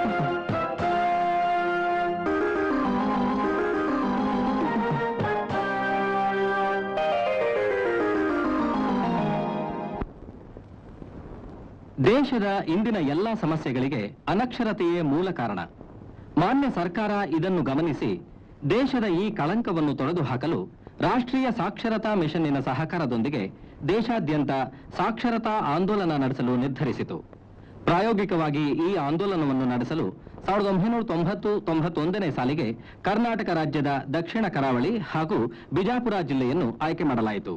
ದೇಶದ ಇಂದಿನ ಎಲ್ಲ ಸಮಸ್ಯೆಗಳಿಗೆ ಅನಕ್ಷರತೆಯೇ ಮೂಲ ಕಾರಣ ಮಾನ್ಯ ಸರ್ಕಾರ ಇದನ್ನು ಗಮನಿಸಿ ದೇಶದ ಈ ಕಳಂಕವನ್ನು ತೊಡೆದು ಹಾಕಲು ರಾಷ್ಟ್ರೀಯ ಸಾಕ್ಷರತಾ ಮಿಷನ್ನಿನ ಸಹಕಾರದೊಂದಿಗೆ ದೇಶಾದ್ಯಂತ ಸಾಕ್ಷರತಾ ಆಂದೋಲನ ನಡೆಸಲು ನಿರ್ಧರಿಸಿತು ಪ್ರಾಯೋಗಿಕವಾಗಿ ಈ ಆಂದೋಲನವನ್ನು ನಡೆಸಲು ಸಾವಿರದ ಒಂಬೈನೂರ ತೊಂಬತ್ತು ತೊಂಬತ್ತೊಂದನೇ ಸಾಲಿಗೆ ಕರ್ನಾಟಕ ರಾಜ್ಯದ ದಕ್ಷಿಣ ಕರಾವಳಿ ಹಾಗೂ ಬಿಜಾಪುರ ಜಿಲ್ಲೆಯನ್ನು ಆಯ್ಕೆ ಮಾಡಲಾಯಿತು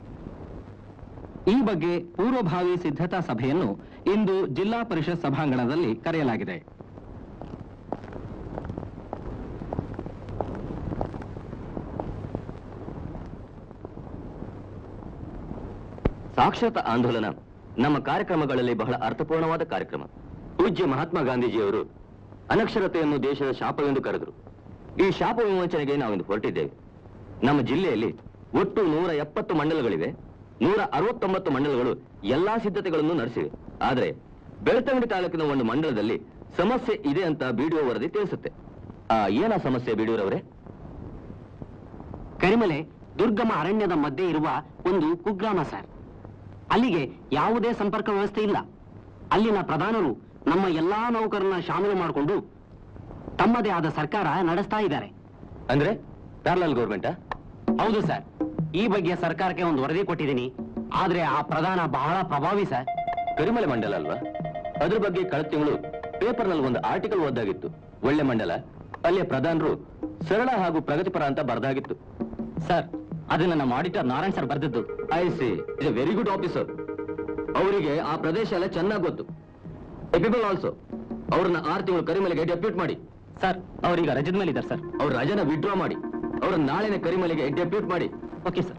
ಈ ಬಗ್ಗೆ ಪೂರ್ವಭಾವಿ ಸಿದ್ಧತಾ ಸಭೆಯನ್ನು ಇಂದು ಜಿಲ್ಲಾ ಪರಿಷತ್ ಸಭಾಂಗಣದಲ್ಲಿ ಕರೆಯಲಾಗಿದೆ ಸಾಕ್ಷರತಾ ಆಂದೋಲನ ನಮ್ಮ ಕಾರ್ಯಕ್ರಮಗಳಲ್ಲಿ ಬಹಳ ಅರ್ಥಪೂರ್ಣವಾದ ಕಾರ್ಯಕ್ರಮ ಪೂಜ್ಯ ಮಹಾತ್ಮ ಗಾಂಧೀಜಿಯವರು ಅನಕ್ಷರತೆಯನ್ನು ದೇಶದ ಶಾಪವೆಂದು ಕರೆದರು ಈ ಶಾಪ ವಿಮೋಚನೆಗೆ ನಾವಿಂದು ಹೊರಟಿದ್ದೇವೆ ನಮ್ಮ ಜಿಲ್ಲೆಯಲ್ಲಿ ಒಟ್ಟು ನೂರ ಎಪ್ಪತ್ತು ಮಂಡಲಗಳಿವೆ ನೂರ ಅರವತ್ತೊಂಬತ್ತು ಮಂಡಲಗಳು ಎಲ್ಲಾ ಸಿದ್ಧತೆಗಳನ್ನು ನಡೆಸಿವೆ ಆದರೆ ಬೆಳ್ತಂಗಡಿ ತಾಲೂಕಿನ ಒಂದು ಮಂಡಲದಲ್ಲಿ ಸಮಸ್ಯೆ ಇದೆ ಅಂತ ಬಿಡಿಒ ವರದಿ ತಿಳಿಸುತ್ತೆ ಆ ಏನ ಸಮಸ್ಯೆ ಬಿಡಿಯೋರವರೇ ಕರಿಮಲೆ ದುರ್ಗಮ ಅರಣ್ಯದ ಮಧ್ಯೆ ಇರುವ ಒಂದು ಕುಗ್ರಾಮ ಸರ್ ಅಲ್ಲಿಗೆ ಯಾವುದೇ ಸಂಪರ್ಕ ವ್ಯವಸ್ಥೆ ಇಲ್ಲ ಅಲ್ಲಿನ ಪ್ರಧಾನರು ನಮ್ಮ ಎಲ್ಲಾ ನೌಕರನ್ನ ಶಾಮೀಲು ಮಾಡಿಕೊಂಡು ತಮ್ಮದೇ ಆದ ಸರ್ಕಾರ ನಡೆಸ್ತಾ ಇದ್ದಾರೆ ಅಂದ್ರೆ ಪ್ಯಾರಲಲ್ ಗೌರ್ಮೆಂಟಾ ಹೌದು ಸರ್ ಈ ಬಗ್ಗೆ ಸರ್ಕಾರಕ್ಕೆ ಒಂದು ವರದಿ ಕೊಟ್ಟಿದ್ದೀನಿ ಆದ್ರೆ ಆ ಪ್ರಧಾನ ಬಹಳ ಪ್ರಭಾವಿ ಸರ್ ಕರಿಮಲೆ ಮಂಡಲ ಅಲ್ವಾ ಅದ್ರ ಬಗ್ಗೆ ಕಳೆದ ತಿಂಗಳು ಪೇಪರ್ನಲ್ಲಿ ಒಂದು ಆರ್ಟಿಕಲ್ ಓದಾಗಿತ್ತು ಒಳ್ಳೆ ಮಂಡಲ ಅಲ್ಲಿಯ ಪ್ರಧಾನರು ಸರಳ ಹಾಗೂ ಪ್ರಗತಿಪರ ಅಂತ ಬರ್ದಾಗಿತ್ತು ಸರ್ ಅದನ್ನ ನಮ್ಮ ಆಡಿಟರ್ ನಾರಾಯಣ್ ಸರ್ ಬರೆದಿದ್ದು I C is a very good officer ಅವರಿಗೆ ಆ ಪ್ರದೇಶ ಎಲ್ಲ ಚೆನ್ನಾಗಿ ಗೊತ್ತು ಎಪಿಬಲ್ ಆಲ್ಸೋ ಅವ್ರನ್ನ ಆರು ತಿಂಗಳು ಕರಿಮಲೆಗೆ ಡೆಪ್ಯೂಟ್ ಮಾಡಿ ಸರ್ ಅವರೀಗ ರಜದ ಮೇಲೆ ಇದ್ದಾರೆ ಸರ್ ಅವ್ರ ರಜನ ವಿಡ್ರಾ ಮಾಡಿ ಅವ್ರ ನಾಳೆನೆ ಕರಿಮಲೆಗೆ ಡೆಪ್ಯೂಟ್ ಮಾಡಿ ಓಕೆ ಸರ್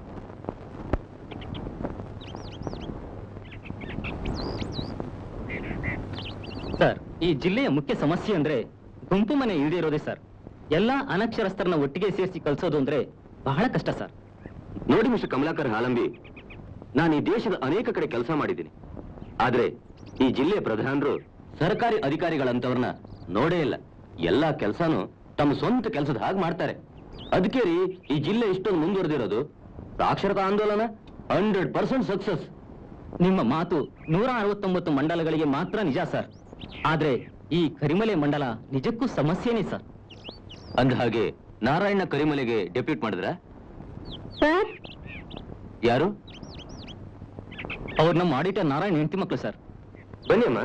ಸರ್ ಈ ಜಿಲ್ಲೆಯ ಮುಖ್ಯ ಸಮಸ್ಯೆ ಅಂದ್ರೆ ಗುಂಪು ಮನೆ ಇಲ್ಲದೆ ಇರೋದೇ ಸರ್ ಎಲ್ಲಾ ಅನಕ್ಷರಸ್ಥರನ್ನ ಒಟ್ಟಿಗೆ ಸೇರಿಸಿ ಕಲ್ಸೋದು ಅಂದ್ರೆ ಬಹಳ ಕಷ್ಟ ಸರ್ ನೋಡಿ ಮಿಸ್ಟರ್ ಕಮಲಾಕರ್ ಹಾಲಂಬಿ ನಾನು ಈ ದೇಶದ ಅನೇಕ ಕಡೆ ಕೆಲಸ ಮಾಡಿದ್ದೀನಿ ಆದ್ರೆ ಈ ಜಿಲ್ಲೆಯ ಪ್ರಧಾನರು ಸರ್ಕಾರಿ ಅಧಿಕಾರಿಗಳಂತವ್ರನ್ನ ನೋಡೇ ಇಲ್ಲ ಎಲ್ಲಾ ಕೆಲಸನೂ ತಮ್ಮ ಸ್ವಂತ ಕೆಲಸದ ಹಾಗೆ ಮಾಡ್ತಾರೆ ಅದಕ್ಕೆ ರೀ ಈ ಜಿಲ್ಲೆ ಇಷ್ಟೊಂದು ಮುಂದುವರೆದಿರೋದು ಸಾಕ್ಷರತಾ ಆಂದೋಲನ ಹಂಡ್ರೆಡ್ ಪರ್ಸೆಂಟ್ ಸಕ್ಸಸ್ ನಿಮ್ಮ ಮಾತು ನೂರ ಅರವತ್ತೊಂಬತ್ತು ಮಂಡಲಗಳಿಗೆ ಮಾತ್ರ ನಿಜ ಸರ್ ಆದ್ರೆ ಈ ಕರಿಮಲೆ ಮಂಡಲ ನಿಜಕ್ಕೂ ಸಮಸ್ಯೆನೇ ಸರ್ ಅಂದ ಹಾಗೆ ನಾರಾಯಣ ಕರಿಮಲೆಗೆ ಡೆಪ್ಯೂಟ್ ಮಾಡಿದ್ರ ಸರ್ ಯಾರು ಅವ್ರು ನಮ್ಮ ಆಡಿಟರ್ ನಾರಾಯಣ್ ಹೆಂಡತಿ ಮಕ್ಕಳು ಸರ್ ಬನ್ನಿ ಅಮ್ಮ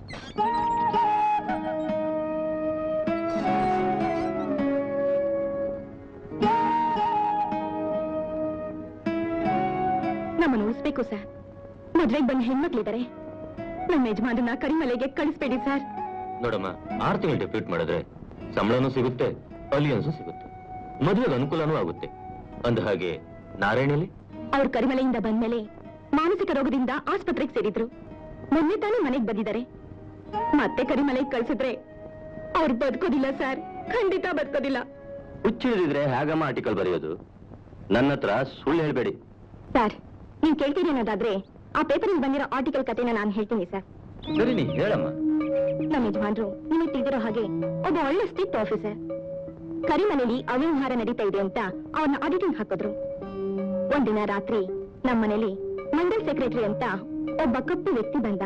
ನಮ್ಮನ್ನು ಉಳಿಸ್ಬೇಕು ಸರ್ ಮದ್ವೆಗೆ ಬಂದ ಹೆಣ್ಮಕ್ಳಿದ್ದಾರೆ ನಮ್ಮ ಯಜಮಾನನ್ನ ಕರಿಮಲೆಗೆ ಕಳಿಸ್ಬೇಡಿ ಸರ್ ನೋಡಮ್ಮ ಆರು ತಿಂಗಳು ಡೆಪ್ಯೂಟ್ ಮಾಡಿದ್ರೆ ಸಂಬಳನೂ ಸಿಗುತ್ತೆ ಅಲಿಯನ್ಸು ಸಿಗುತ್ತೆ ಮದುವೆಗೆ ಅನುಕೂಲನೂ ಆಗುತ್ತೆ ಅಂದ ಹಾಗೆ ನಾರಾಯಣಲ್ಲಿ ಅವ್ರು ಕರಿಮಲೆಯಿಂದ ಬಂದ್ಮೇಲೆ ಮಾನಸಿಕ ರೋಗದಿಂದ ಆಸ್ಪತ್ರೆಗೆ ಸೇರಿದ್ರು ಮೊನ್ನೆ ತಾನೇ ಮನೆಗೆ ಬಂದಿದ್ದಾರೆ ಮತ್ತೆ ಕರಿಮಲೆಗೆ ಕಳ್ಸಿದ್ರೆ ಅವ್ರು ಬದುಕೋದಿಲ್ಲ ಸರ್ ಖಂಡಿತ ಬದುಕೋದಿಲ್ಲ ಹುಚ್ಚಿಳಿದಿದ್ರೆ ಹೇಗಮ್ಮ ಆರ್ಟಿಕಲ್ ಬರೆಯೋದು ನನ್ನ ಹತ್ರ ಸುಳ್ಳು ಹೇಳ್ಬೇಡಿ ಸರ್ ನೀವ್ ಕೇಳ್ತೀರಿ ಅನ್ನೋದಾದ್ರೆ ಆ ಪೇಪರಲ್ಲಿ ಬಂದಿರೋ ಆರ್ಟಿಕಲ್ ಕಥೆನ ನಾನು ಹೇಳ್ತೀನಿ ಸರ್ ಸರಿ ನೀ ಹೇಳಮ್ಮ ನಮ್ಮ ಯಜಮಾನ್ರು ನಿಮಗೆ ತಿಳಿದಿರೋ ಹಾಗೆ ಒಬ್ಬ ಒಳ್ಳೆ ಸ್ಟ್ರಿಕ್ಟ್ ಆಫೀಸರ್ ಕರಿಮನೆಯಲ್ಲಿ ಅವ್ಯವಹಾರ ನಡೀತಾ ಇದೆ ಅಂತ ಅವ್ರನ್ನ ಆಡಿಟಿಂಗ್ ಹಾಕಿದ್ರು ಒಂದಿನ ರಾತ್ರಿ ನಮ್ಮ ಮನೇಲಿ ಮಂಡಲ್ ಸೆಕ್ರೆಟರಿ ಅಂತ ಒಬ್ಬ ಕಪ್ಪು ವ್ಯಕ್ತಿ ಬಂದ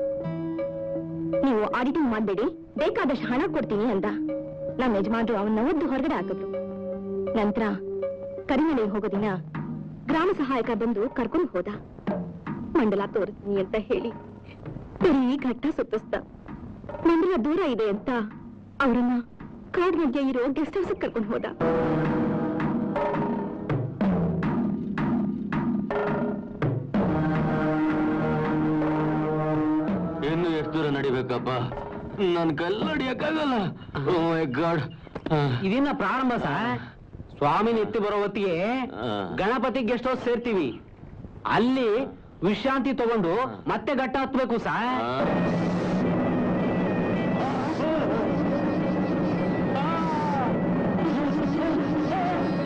ನೀವು ಆಡಿಟಿಂಗ್ ಮಾಡ್ಬೇಡಿ ಬೇಕಾದಷ್ಟು ಹಣ ಕೊಡ್ತೀನಿ ಅಂದ ನಮ್ಮ ಯಜಮಾನ್ರು ಅವನ್ನ ಒದ್ದು ಹೊರಗಡೆ ಹಾಕಿದ್ರು ನಂತರ ಕರಿಮನೆಗೆ ಹೋಗೋ ದಿನ ಗ್ರಾಮ ಸಹಾಯಕ ಬಂದು ಕರ್ಕೊಂಡು ಹೋದ ಮಂಡಲ ತೋರಿಸ್ತೀನಿ ಅಂತ ಹೇಳಿ ಬರೀ ಘಟ್ಟ ಸುತ್ತಿಸ್ದ ಮಂಡಲ ದೂರ ಇದೆ ಅಂತ ಅವರನ್ನ ಕಾಡ್ ಮಧ್ಯೆ ಇರೋ ಗೆಸ್ಟ್ ಹೌಸ್ ಕರ್ಕೊಂಡು ಹೋದ ಇನ್ನು ಎಷ್ಟು ದೂರ ನಡಿಬೇಕಪ್ಪ ನನ್ ಕಲ್ಲ ನಡಿಯಕ್ಕಾಗಲ್ಲ ಓ ಮೈ ಗಾಡ್ ಇದಿನ್ನ ಪ್ರಾರಂಭ ಸರ್ ಸ್ವಾಮಿ ಎತ್ತಿ ಬರೋ ಹೊತ್ತಿಗೆ ಆ. ಗಣಪತಿ ಗೆಸ್ಟ್ ಹೌಸ್ ಸೇರ್ತೀವಿ ಅಲ್ಲಿ ವಿಶ್ರಾಂತಿ ತಗೊಂಡು ಮತ್ತೆ ಘಟ್ಟ ಹತ್ಬೇಕು ಸರ್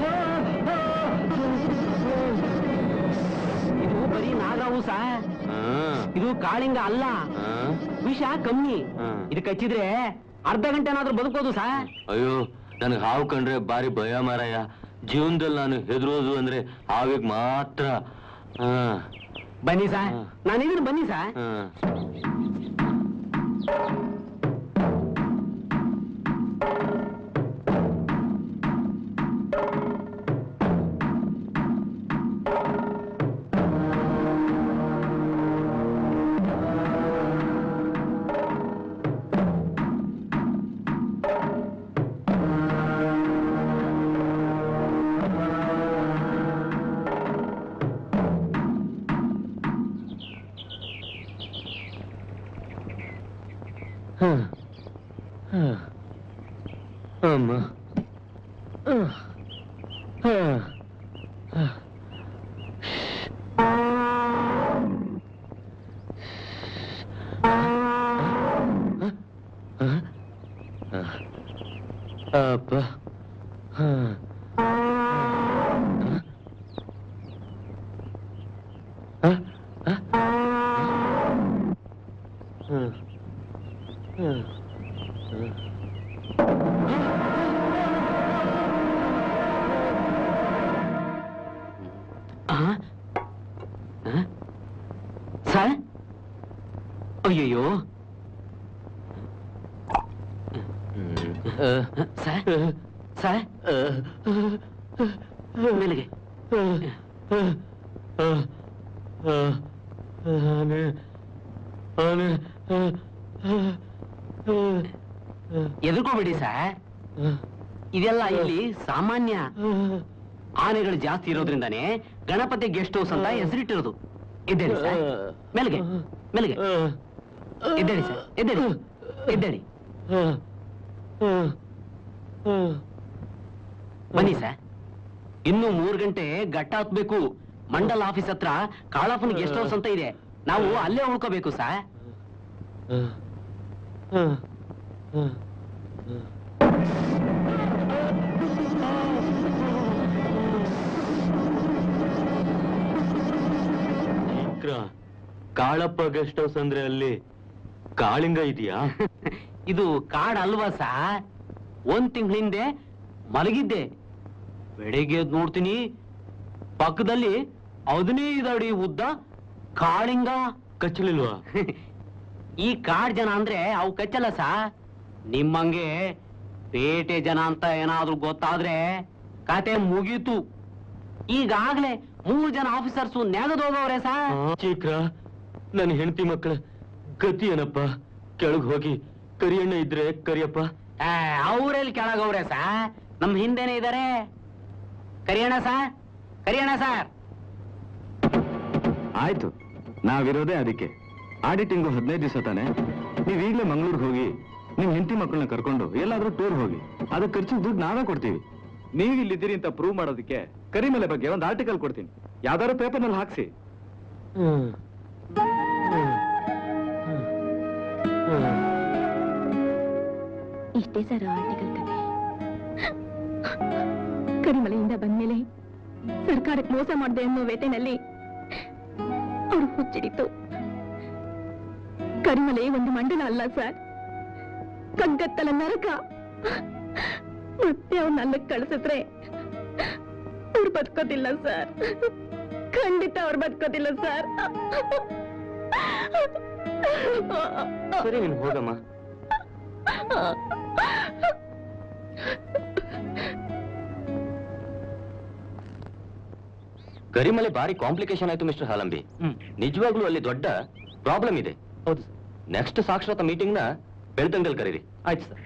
ಇದು ಬರೀ ನಾಗರಾವು ಸರ್ ಇದು ಕಾಳಿಂಗ ಅಲ್ಲ ವಿಷ ಕಮ್ಮಿ ಹ್ಮ್. ಇದಕ್ಕೆ ಹಚ್ಚಿದ್ರೆ ಅರ್ಧ ಗಂಟೆನಾದ್ರೂ ಬದುಕೋದು ಸರ್ ಅಯ್ಯೋ ನನಗೆ ಹಾವು ಕಂಡ್ರೆ ಬಾರಿ ಭಯ ಮಾರಾಯ ಜೀವನದಲ್ಲಿ ನಾನು ಹೆದರೋದು ಅಂದ್ರೆ ಹಾವಿಗೆ ಮಾತ್ರ ಹಾ ಬನ್ನಿ ಸರ್ ಹ್ಮ್. ನಾನಿದ್ದೀನಿ ಬನ್ನಿ ಸರ್ ಹಾ ಅಮ್ಮ ಅಪ್ಪ ಸರ್ ಅಯ್ಯಯ್ಯೋ ಸರ್ ಸರ್ ಮೇಲೆಗೆ ಎದುರ್ಕೋಬೇಡಿ ಸರ್ ಇದೆಲ್ಲ ಇಲ್ಲಿ ಸಾಮಾನ್ಯ ಆನೆಗಳು ಜಾಸ್ತಿ ಇರೋದ್ರಿಂದಾನೇ ಗಣಪತಿ ಗೆಸ್ಟ್ ಹೌಸ್ ಅಂತ ಹೆಸರಿಟ್ಟಿರೋದು ಎದ್ದೇಳಿ ಸರ್ ಮೇಲ್ಗೆ ಮೇಲ್ಗೆ ಎದ್ದೇಳಿ ಸರ್ ಎದ್ದೇಳಿ ಎದ್ದೇಳಿ ಬನ್ನಿ ಸರ್ ಇನ್ನು ಮೂರ್ ಗಂಟೆ ಗಟ್ಟ ಹತ್ಬೇಕು ಮಂಡಲ್ ಆಫೀಸ್ ಹತ್ರ ಕಾಳಪ್ಪನ ಗೆಸ್ಟ್ ಹೌಸ್ ಅಂತ ಇದೆ ನಾವು ಅಲ್ಲೇ ಉಳ್ಕೋಬೇಕು ಸರ್ ಶೀಘ್ರ ಕಾಳಪ್ಪ ಗೆಸ್ಟ್ ಹೌಸ್ ಅಂದ್ರೆ ಅಲ್ಲಿ ಕಾಳಿಂಗ ಇದೆಯಾ ಇದು ಕಾಡ್ ಅಲ್ವಾ ಸರ್ ಒಂದ್ ತಿಂಗಳ ಹಿಂದೆ ಮಲಗಿದ್ದೆ ಬೆಳಿಗ್ಗೆ ಎದ್ದು ನೋಡ್ತೀನಿ ಪಕ್ಕದಲ್ಲಿ ಹದಿನೈದು ಅಡಿ ಉದ್ದ ಕಾಳಿಂಗ ಕಚ್ಚಲಿಲ್ವಾ ಈ ಕಾಡ್ ಜನ ಅಂದ್ರೆ ಅವು ಕಚ್ಚಲ್ಲ ಸಾ ನಿಮ್ಮಂಗೆ ಪೇಟೆ ಜನ ಅಂತ ಏನಾದ್ರೂ ಗೊತ್ತಾದ್ರೆ ಕತೆ ಮುಗೀತು ಈಗಾಗ್ಲೇ ಮೂರು ಜನ ಆಫೀಸರ್ಸು ನೆಗದೋಗವ್ರೆ ಸಾ ಶೀಘ್ರ ನನ್ನ ಹೆಂಡತಿ ಮಕ್ಕಳ ಗತಿ ಏನಪ್ಪ ಕೆಳಗ್ ಹೋಗಿ ಕರಿಯಣ್ಣ ಇದ್ರೆ ಕರಿಯಪ್ಪ ಅವ್ರೆಲ್ಲಿ ಕೆಳಗವ್ರೆ ಸಾ ನಮ್ ಹಿಂದೆನೆ ಇದಾರೆ ಕರಿಯಣ ಸರ್ ಕರಿಯಣ ಸರ್ ಆಯ್ತು ನಾವಿರೋದೇ ಅದಕ್ಕೆ ಆಡಿಟಿಂಗು ಹದಿನೈದು ದಿವಸ ತಾನೆ ನೀವು ಈಗಲೇ ಮಂಗಳೂರಿಗೆ ಹೋಗಿ ನಿಮ್ ಹೆಂಡತಿ ಮಕ್ಕಳನ್ನ ಕರ್ಕೊಂಡು ಎಲ್ಲಾದ್ರೂ ಟೂರ್ ಹೋಗಿ ಅದಕ್ಕೆ ಖರ್ಚು ದುಡ್ಡು ನಾವೇ ಕೊಡ್ತೀವಿ ನೀವು ಇಲ್ಲಿದ್ದೀರಿ ಅಂತ ಪ್ರೂವ್ ಮಾಡೋದಕ್ಕೆ ಕರಿಮಲೆ ಬಗ್ಗೆ ಒಂದು ಆರ್ಟಿಕಲ್ ಕೊಡ್ತೀನಿ ಯಾವ್ದಾದ್ರು ಪೇಪರ್ನಲ್ಲಿ ಹಾಕ್ಸಿ ಇಷ್ಟೇ ಸರ್ ಆರ್ಟಿಕಲ್ ಕತೆ ಕರಿಮಲೆಯಿಂದ ಬಂದ್ಮೇಲೆ ಸರ್ಕಾರಕ್ಕೆ ಮೋಸ ಮಾಡಿದೆ ಅನ್ನೋ ವೇತೆನಲ್ಲಿ ಅವ್ರು ಹುಚ್ಚಿಡಿತು ಕರಿಮಲೆ ಒಂದು ಮಂಡಲ ಅಲ್ಲ ಸರ್ ಕಗ್ಗತ್ತಲ ನರಕ ಮತ್ತೆ ಅವ್ನ ಅಲ್ಲಕ್ಕೆ ಕಳಿಸಿದ್ರೆ ಅವ್ರು ಬದುಕೋದಿಲ್ಲ ಸರ್ ಖಂಡಿತ ಅವ್ರು ಬದುಕೋದಿಲ್ಲ ಸರ್ ಸರಿ ನೀನು ಹೋಗಮ್ಮ ಕರಿಮಲೆ ಬಾರಿ ಕಾಂಪ್ಲಿಕೇಶನ್ ಆಯ್ತು ಮಿಸ್ಟರ್ ಹಾಲಂಬಿ ಹ್ಮ್ ನಿಜವಾಗ್ಲೂ ಅಲ್ಲಿ ದೊಡ್ಡ ಪ್ರಾಬ್ಲಮ್ ಇದೆ ಹೌದು ಸರ್ ನೆಕ್ಸ್ಟ್ ಸಾಕ್ಷರತಾ ಮೀಟಿಂಗ್ ನ ಬೆಳ್ತಂಗಲ್ ಕರೀರಿ ಆಯ್ತು ಸರ್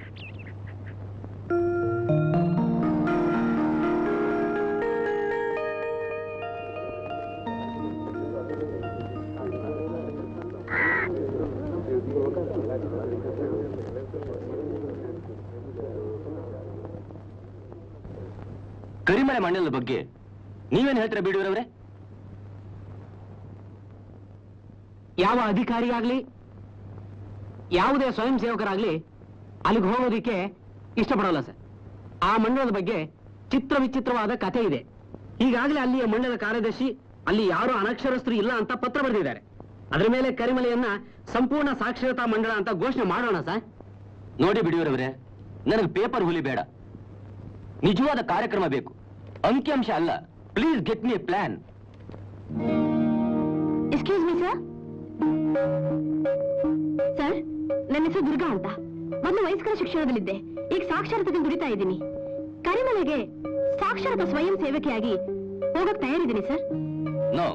ಕರಿಮಲೆ ಮಂಡಲದ ಬಗ್ಗೆ ನೀವೇನ್ ಹೇಳ್ತೀರಾ ಬಿಡುವರವ್ರೆ ಯಾವ ಅಧಿಕಾರಿ ಆಗ್ಲಿ ಯಾವುದೇ ಸ್ವಯಂ ಸೇವಕರಾಗ್ಲಿ ಅಲ್ಲಿಗೆ ಹೋಗೋದಿಕ್ಕೆ ಇಷ್ಟಪಡೋಲ್ಲ ಸರ್ ಆ ಮಂಡಲದ ಬಗ್ಗೆ ಚಿತ್ರ ವಿಚಿತ್ರವಾದ ಕಥೆ ಇದೆ ಈಗಾಗಲೇ ಅಲ್ಲಿಯ ಮಂಡಲದ ಕಾರ್ಯದರ್ಶಿ ಅಲ್ಲಿ ಯಾರು ಅನಕ್ಷರಸ್ಥರು ಇಲ್ಲ ಅಂತ ಪತ್ರ ಬರೆದಿದ್ದಾರೆ ಅದ್ರ ಮೇಲೆ ಕರಿಮಲೆಯನ್ನ ಸಂಪೂರ್ಣ ಸಾಕ್ಷರತಾ ಮಂಡಳ ಅಂತ ಘೋಷಣೆ ಮಾಡೋಣ ಸರ್ ನೋಡಿ ಬಿಡಿಯವರವರೇ ನನಗೆ ಪೇಪರ್ ಹುಲಿ ಬೇಡ ನಿಜವಾದ ಕಾರ್ಯಕ್ರಮ ಬೇಕು ಅಂಕಿಅಂಶ ಅಲ್ಲ please get me plan excuse me sir sir ನನ್ನ ಹೆಸರು ದುರ್ಗಾ ಅಂತ ಮೊದಲು ವಯಸ್ಕರ ಶಿಕ್ಷಣದಲ್ಲಿದ್ದೆ ಈಗ ಸಾಕ್ಷರತೆಗೆ ದುಡಿತಾ ಇದ್ದೀನಿ ಕರಿಮಲೆಗೆ ಸಾಕ್ಷರತಾ ಸ್ವಯಂ ಸೇವಕಿಯಾಗಿ ಹೋಗಕ್ ತಯಾರಿದ್ದೀನಿ ಸರ್ ನೋ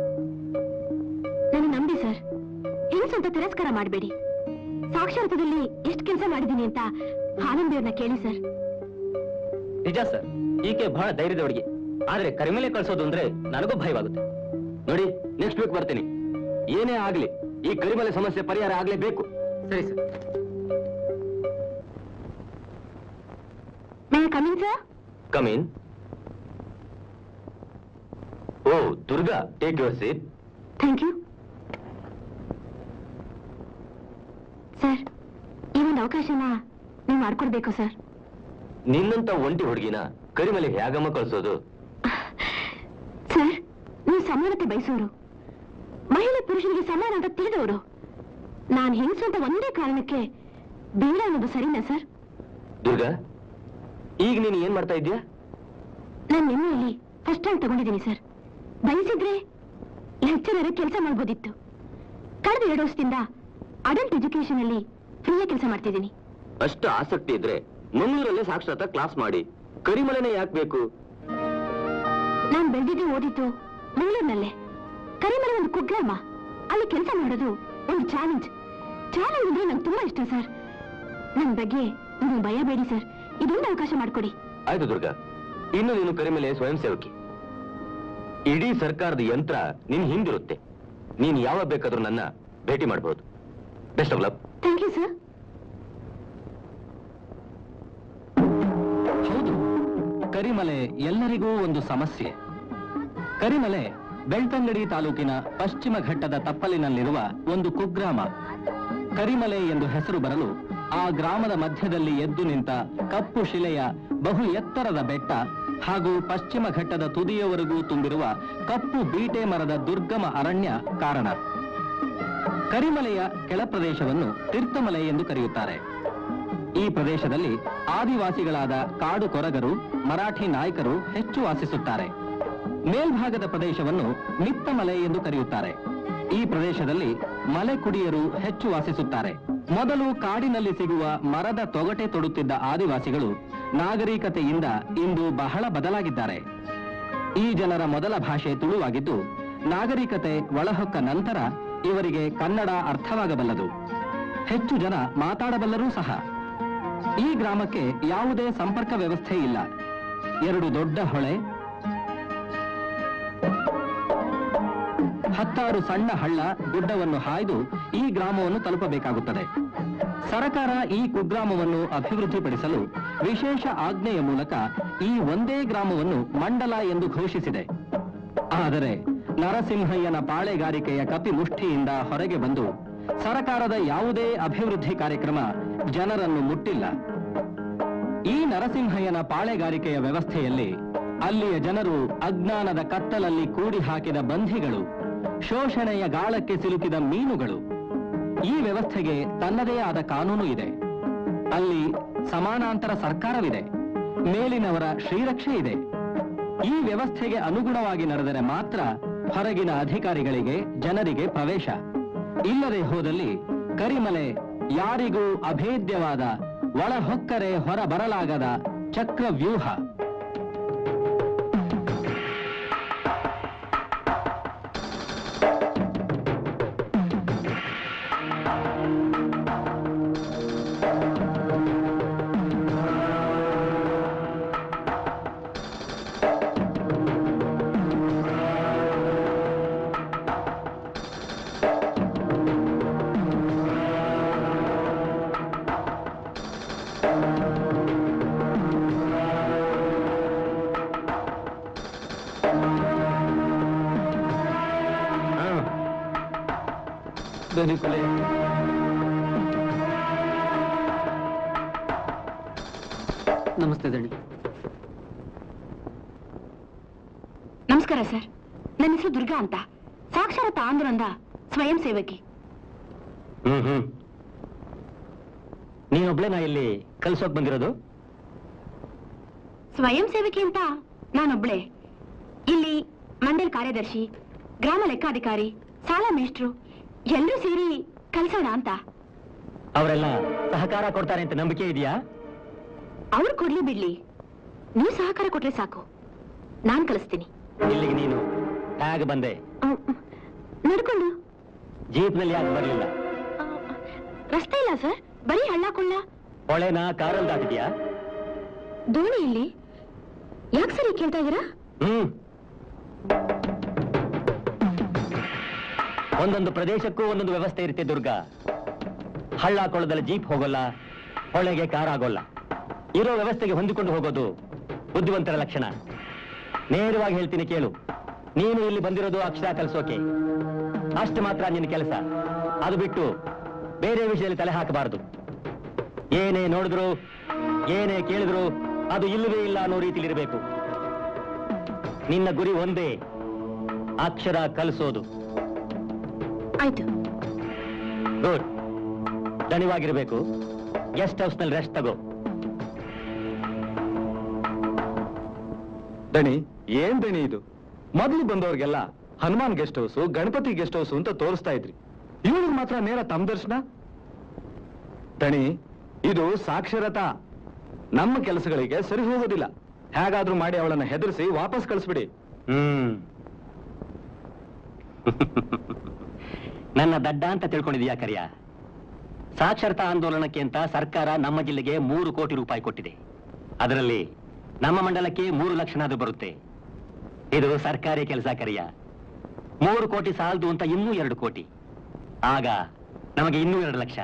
ನನ್ನ ನಂಬಿ ಸರ್ ಹೆಂಗ್ಸ್ ಅಂತ ತಿರಸ್ಕಾರ ಮಾಡಬೇಡಿ ಸಾಕ್ಷರತದಲ್ಲಿ ಎಷ್ಟು ಕೆಲಸ ಮಾಡಿದ್ದೀನಿ ಅಂತ ಆನಂದಿಯವ್ರನ್ನ ಕೇಳಿ ಸರ್ ನಿಜ ಸರ್ ಈಕೆ ಬಹಳ ಧೈರ್ಯದ ಹುಡುಗಿ ಆದ್ರೆ ಕರಿಮೇಲೆ ಕಳ್ಸೋದು ಅಂದ್ರೆ ನನಗೂ ಭಯವಾಗುತ್ತೆ ನೋಡಿ ನೆಕ್ಸ್ಟ್ ವೀಕ್ ಬರ್ತೀನಿ ಏನೇ ಆಗ್ಲಿ ಈ ಕರಿಮಲೆ ಸಮಸ್ಯೆ ಪರಿಹಾರ ಆಗ್ಲೇಬೇಕು ಸರಿ sir may coming sir come in ಓ Durga take your seat thank you sir ಈ ಒಂದು ಅವಕಾಶನ ನೀವು ಮಾಡ್ಕೊಡ್ಬೇಕು ಸರ್ ನಿನ್ನಂತ ಒಂಟಿ ಹುಡುಗಿನ ಕರಿಮಲೆ ಹೇಗಮ್ಮ ಕಳ್ಸೋದು ಸರ್ ನೀವು ಸಮಾನತೆ ಬಯಸೋರು ಮಹಿಳೆ ಪುರುಷನಿಗೆ ಸಮಾನ ಅಂತ ತಿಳಿದವರು ನಾನು ಹೆಂಗಸು ಅಂತ ಒಂದೇ ಕಾರಣಕ್ಕೆ ಬೇಡ ಅನ್ನೋದು ಸರಿನಾ ಸರ್ ದುರ್ಗಾ ಈಗ ನೀನು ಏನ್ ಮಾಡ್ತಾ ಇದ್ಯಾ ನಾನು ನಿನ್ನೆಯಲ್ಲಿ ಫಸ್ಟ್ ರ್ಯಾಂಕ್ ತಗೊಂಡಿದ್ದೀನಿ ಸರ್ ಬಯಸಿದ್ರೆ ಲೆಕ್ಚರರ್ ಕೆಲಸ ಮಾಡ್ಬೋದಿತ್ತು ಕಳೆದ ಎರಡು ವರ್ಷದಿಂದ ಅಡಲ್ಟ್ ಎಜುಕೇಶನ್ ಅಲ್ಲಿ ಫ್ರೀಯಾಗಿ ಕೆಲಸ ಮಾಡ್ತಿದ್ದೀನಿ ಅಷ್ಟು ಆಸಕ್ತಿ ಇದ್ರೆ ಮಂಗಳೂರಲ್ಲೇ ಸಾಕ್ಷರತಾ ಕ್ಲಾಸ್ ಮಾಡಿ ಕರಿಮಲೆನೇ ಯಾಕೆ ಬೇಕು ನಾನು ಬೆಳೆದಿದ್ದು ಓದಿದ್ದು ಮಂಗಳೂರಿನಲ್ಲೇ ಕರಿಮಲೆ ಒಂದು ಕುಗ್ರಾಮ ಅಲ್ಲಿ ಕೆಲಸ ಮಾಡೋದು ಒಂದು ಚಾಲೆಂಜ್ ಚಾಲೆಂಜ್ ಅಂದ್ರೆ ನಂಗೆ ತುಂಬಾ ಇಷ್ಟ ಸರ್ ನನ್ನ ಬಗ್ಗೆ ನೀವು ಭಯ ಬೇಡಿ ಸರ್ ಇದೊಂದು ಅವಕಾಶ ಮಾಡಿಕೊಡಿ ಆಯ್ತು ದುರ್ಗಾ ಇನ್ನು ನೀನು ಕರಿಮಲೆ ಸ್ವಯಂ ಸೇವಕಿ ಇಡೀ ಸರ್ಕಾರದ ಯಂತ್ರ ನಿನ್ ಹಿಂದಿರುತ್ತೆ ನೀನು ಯಾವಾಗ ಬೇಕಾದ್ರೂ ನನ್ನ ಭೇಟಿ ಮಾಡಬಹುದು best of luck thank you sir ಹೌದು ಕರಿಮಲೆ ಎಲ್ಲರಿಗೂ ಒಂದು ಸಮಸ್ಯೆ ಕರಿಮಲೆ ಬೆಳ್ತಂಗಡಿ ತಾಲೂಕಿನ ಪಶ್ಚಿಮ ಘಟ್ಟದ ತಪ್ಪಲಿನಲ್ಲಿರುವ ಒಂದು ಕುಗ್ರಾಮ ಕರಿಮಲೆ ಎಂದು ಹೆಸರು ಬರಲು ಆ ಗ್ರಾಮದ ಮಧ್ಯದಲ್ಲಿ ಎದ್ದು ನಿಂತ ಕಪ್ಪು ಶಿಲೆಯ ಬಹು ಎತ್ತರದ ಬೆಟ್ಟ ಹಾಗೂ ಪಶ್ಚಿಮ ಘಟ್ಟದ ತುದಿಯವರೆಗೂ ತುಂಬಿರುವ ಕಪ್ಪು ಬೀಟೆ ಮರದ ದುರ್ಗಮ ಅರಣ್ಯ ಕಾರಣ ಕರಿಮಲೆಯ ಕೆಳ ಪ್ರದೇಶವನ್ನು ತೀರ್ಥಮಲೆ ಎಂದು ಕರೆಯುತ್ತಾರೆ ಈ ಪ್ರದೇಶದಲ್ಲಿ ಆದಿವಾಸಿಗಳಾದ ಕಾಡು ಕೊರಗರು ಮರಾಠಿ ನಾಯಕರು ಹೆಚ್ಚು ವಾಸಿಸುತ್ತಾರೆ ಮೇಲ್ಭಾಗದ ಪ್ರದೇಶವನ್ನು ಮಿತ್ತಮಲೆ ಎಂದು ಕರೆಯುತ್ತಾರೆ ಈ ಪ್ರದೇಶದಲ್ಲಿ ಮಲೆ ಕುಡಿಯರು ಹೆಚ್ಚು ವಾಸಿಸುತ್ತಾರೆ ಮೊದಲು ಕಾಡಿನಲ್ಲಿ ಸಿಗುವ ಮರದ ತೊಗಟೆ ತೊಡುತ್ತಿದ್ದ ಆದಿವಾಸಿಗಳು ನಾಗರಿಕತೆಯಿಂದ ಇಂದು ಬಹಳ ಬದಲಾಗಿದ್ದಾರೆ ಈ ಜನರ ಮೊದಲ ಭಾಷೆ ತುಳುವಾಗಿದ್ದು ನಾಗರಿಕತೆ ಒಳಹೊಕ್ಕ ನಂತರ ಇವರಿಗೆ ಕನ್ನಡ ಅರ್ಥವಾಗಬಲ್ಲದು ಹೆಚ್ಚು ಜನ ಮಾತಾಡಬಲ್ಲರೂ ಸಹ ಈ ಗ್ರಾಮಕ್ಕೆ ಯಾವುದೇ ಸಂಪರ್ಕ ವ್ಯವಸ್ಥೆ ಇಲ್ಲ ಎರಡು ದೊಡ್ಡ ಹೊಳೆ ಹತ್ತಾರು ಸಣ್ಣ ಹಳ್ಳ ಗುಡ್ಡವನ್ನು ಹಾಯ್ದು ಈ ಗ್ರಾಮವನ್ನು ತಲುಪಬೇಕಾಗುತ್ತದೆ ಸರಕಾರ ಈ ಕುಗ್ರಾಮವನ್ನು ಅಭಿವೃದ್ಧಿಪಡಿಸಲು ವಿಶೇಷ ಆಜ್ಞೆಯ ಮೂಲಕ ಈ ಒಂದೇ ಗ್ರಾಮವನ್ನು ಮಂಡಲ ಎಂದು ಘೋಷಿಸಿದೆ ಆದರೆ ನರಸಿಂಹಯ್ಯನ ಪಾಳೆಗಾರಿಕೆಯ ಕಪಿ ಮುಷ್ಟಿಯಿಂದ ಹೊರಗೆ ಬಂದು ಸರಕಾರದ ಯಾವುದೇ ಅಭಿವೃದ್ಧಿ ಕಾರ್ಯಕ್ರಮ ಜನರನ್ನು ಮುಟ್ಟಿಲ್ಲ ಈ ನರಸಿಂಹಯ್ಯನ ಪಾಳೆಗಾರಿಕೆಯ ವ್ಯವಸ್ಥೆಯಲ್ಲಿ ಅಲ್ಲಿಯ ಜನರು ಅಜ್ಞಾನದ ಕತ್ತಲಲ್ಲಿ ಕೂಡಿ ಹಾಕಿದ ಬಂಧಿಗಳು ಶೋಷಣೆಯ ಗಾಳಕ್ಕೆ ಸಿಲುಕಿದ ಮೀನುಗಳು ಈ ವ್ಯವಸ್ಥೆಗೆ ತನ್ನದೇ ಆದ ಕಾನೂನು ಇದೆ ಅಲ್ಲಿ ಸಮಾನಾಂತರ ಸರ್ಕಾರವಿದೆ ಮೇಲಿನವರ ಶ್ರೀರಕ್ಷೆ ಇದೆ ಈ ವ್ಯವಸ್ಥೆಗೆ ಅನುಗುಣವಾಗಿ ನಡೆದರೆ ಮಾತ್ರ ಹೊರಗಿನ ಅಧಿಕಾರಿಗಳಿಗೆ ಜನರಿಗೆ ಪ್ರವೇಶ ಇಲ್ಲದೆ ಹೋದಲ್ಲಿ ಕರಿಮಲೆ ಯಾರಿಗೂ ಅಭೇದ್ಯವಾದ ಒಳಹೊಕ್ಕರೆ ಹೊರ ಬರಲಾಗದ ಚಕ್ರವ್ಯೂಹ ಬೆನಿಕುಲೆ ನಮಸ್ತೆ ದಣಿ ನಮಸ್ಕಾರ ಸರ್ ನನ್ನ ಹೆಸರು ದುರ್ಗಾ ಅಂತ ಸಾಕ್ಷರತಾ ಆಂದೋಲನದ ಸ್ವಯಂ ಸೇವಕಿ ಹ್ಮ್ ಹ್ಮ್ ನೀನೊಬ್ಳೇನಾ ಇಲ್ಲಿ ಕಲ್ಸೋಕ್ ಬಂದಿರೋದು ಸ್ವಯಂ ಸೇವಕಿ ಅಂತ ನಾನೊಬ್ಳೆ ಇಲ್ಲಿ ಮಂಡಲ್ ಕಾರ್ಯದರ್ಶಿ ಗ್ರಾಮ ಲೆಕ್ಕಾಧಿಕಾರಿ ಸಾಲ ಮೇಷ್ಟ್ರು ಎಲ್ಲರೂ ಸೇರಿ ಕಲ್ಸೋಣ ಅಂತ ಅವರೆಲ್ಲ ಸಹಕಾರ ಕೊಡ್ತಾರೆ ಅಂತ ನಂಬಿಕೆ ಇದೆಯಾ ಅವ್ರು ಕೊಡ್ಲಿ ಬಿಡ್ಲಿ ನೀವು ಸಹಕಾರ ಕೊಟ್ರೆ ಸಾಕು ನಾನ್ ಕಲಿಸ್ತೀನಿ ಇಲ್ಲಿಗೆ ನೀನು ಹೇಗೆ ಬಂದೆ ಅಹ್, ನಡ್ಕೊಂಡು ಜೀಪ್ನಲ್ಲಿ ಯಾಕೆ ಬರಲಿಲ್ಲ ಅಹ್, ರಸ್ತೆ ಇಲ್ಲ ಸರ್ ಬರೀ ಹಳ್ಳ ಕೊಳ್ಳ ಹೊಳೆನ ಕಾರಲ್ಲಿ ದಾಟಿದ್ಯಾ ದೋಣಿ ಇಲ್ಲಿ ಯಾಕೆ ಸರಿ ಕೇಳ್ತಾ ಇದೀರಾ ಹ್ಮ್ ಒಂದೊಂದು ಪ್ರದೇಶಕ್ಕೂ ಒಂದೊಂದು ವ್ಯವಸ್ಥೆ ಇರುತ್ತೆ ದುರ್ಗ ಹಳ್ಳ ಕೊಳ್ಳದಲ್ಲಿ ಜೀಪ್ ಹೋಗೋಲ್ಲ ಹೊಳೆಗೆ ಕಾರ್ ಆಗೋಲ್ಲ ಇರೋ ವ್ಯವಸ್ಥೆಗೆ ಹೊಂದಿಕೊಂಡು ಹೋಗೋದು ಬುದ್ಧಿವಂತರ ಲಕ್ಷಣ ನೇರವಾಗಿ ಹೇಳ್ತೀನಿ ಕೇಳು ನೀನು ಇಲ್ಲಿ ಬಂದಿರೋದು ಅಕ್ಷರ ಕಲಿಸೋಕೆ ಅಷ್ಟು ಮಾತ್ರ ನಿನ್ನ ಕೆಲಸ ಅದು ಬಿಟ್ಟು ಬೇರೆ ವಿಷಯದಲ್ಲಿ ತಲೆ ಹಾಕಬಾರದು ಏನೇ ನೋಡಿದ್ರು ಏನೇ ಕೇಳಿದ್ರು ಅದು ಇಲ್ಲವೇ ಇಲ್ಲ ಅನ್ನೋ ರೀತಿಲಿ ಇರಬೇಕು ನಿನ್ನ ಗುರಿ ಒಂದೇ ಅಕ್ಷರ ಕಲಿಸೋದು ಆಯ್ತು ಗುಡ್ ದಣಿವಾಗಿರ್ಬೇಕು ಗೆಸ್ಟ್ ಹೌಸ್ ನಲ್ಲಿ ರೆಸ್ಟ್ ತಗೋ ದಣಿ ಏನ್ ದಣಿ ಇದು ಮೊದಲು ಬಂದವ್ರಿಗೆಲ್ಲ Hanuman guest house Ganapati guest house ಅಂತ ತೋರಿಸ್ತಾ ಇದ್ರಿ ಇವ್ರಿಗೆ ಮಾತ್ರ ನೇರ ತಮ್ಮ ದರ್ಶನ ದಣಿ ಇದು ಸಾಕ್ಷರತಾ ನಮ್ಮ ಕೆಲಸಗಳಿಗೆ ಸರಿ ಹೋಗೋದಿಲ್ಲ ಹೇಗಾದ್ರೂ ಮಾಡಿ ಅವಳನ್ನ ಹೆದರಿಸಿ ವಾಪಸ್ ಕಳಿಸ್ಬಿಡಿ ಹ್ಮ್ ನನ್ನ ದಡ್ಡ ಅಂತ ತಿಳ್ಕೊಂಡಿದ್ಯಾ ಕರಿಯ ಸಾಕ್ಷರತಾ ಆಂದೋಲನಕ್ಕೆ ಅಂತ ಸರ್ಕಾರ ನಮ್ಮ ಜಿಲ್ಲೆಗೆ ಮೂರು ಕೋಟಿ ರೂಪಾಯಿ ಕೊಟ್ಟಿದೆ ಅದರಲ್ಲಿ ನಮ್ಮ ಮಂಡಲಕ್ಕೆ ಮೂರು ಲಕ್ಷನಾದ್ರೂ ಬರುತ್ತೆ ಇದು ಸರ್ಕಾರಿ ಕೆಲಸ ಕರಿಯ ಮೂರು ಕೋಟಿ ಸಾಲದು ಅಂತ ಇನ್ನೂ ಎರಡು ಕೋಟಿ ಆಗ ನಮಗೆ ಇನ್ನೂ ಎರಡು ಲಕ್ಷ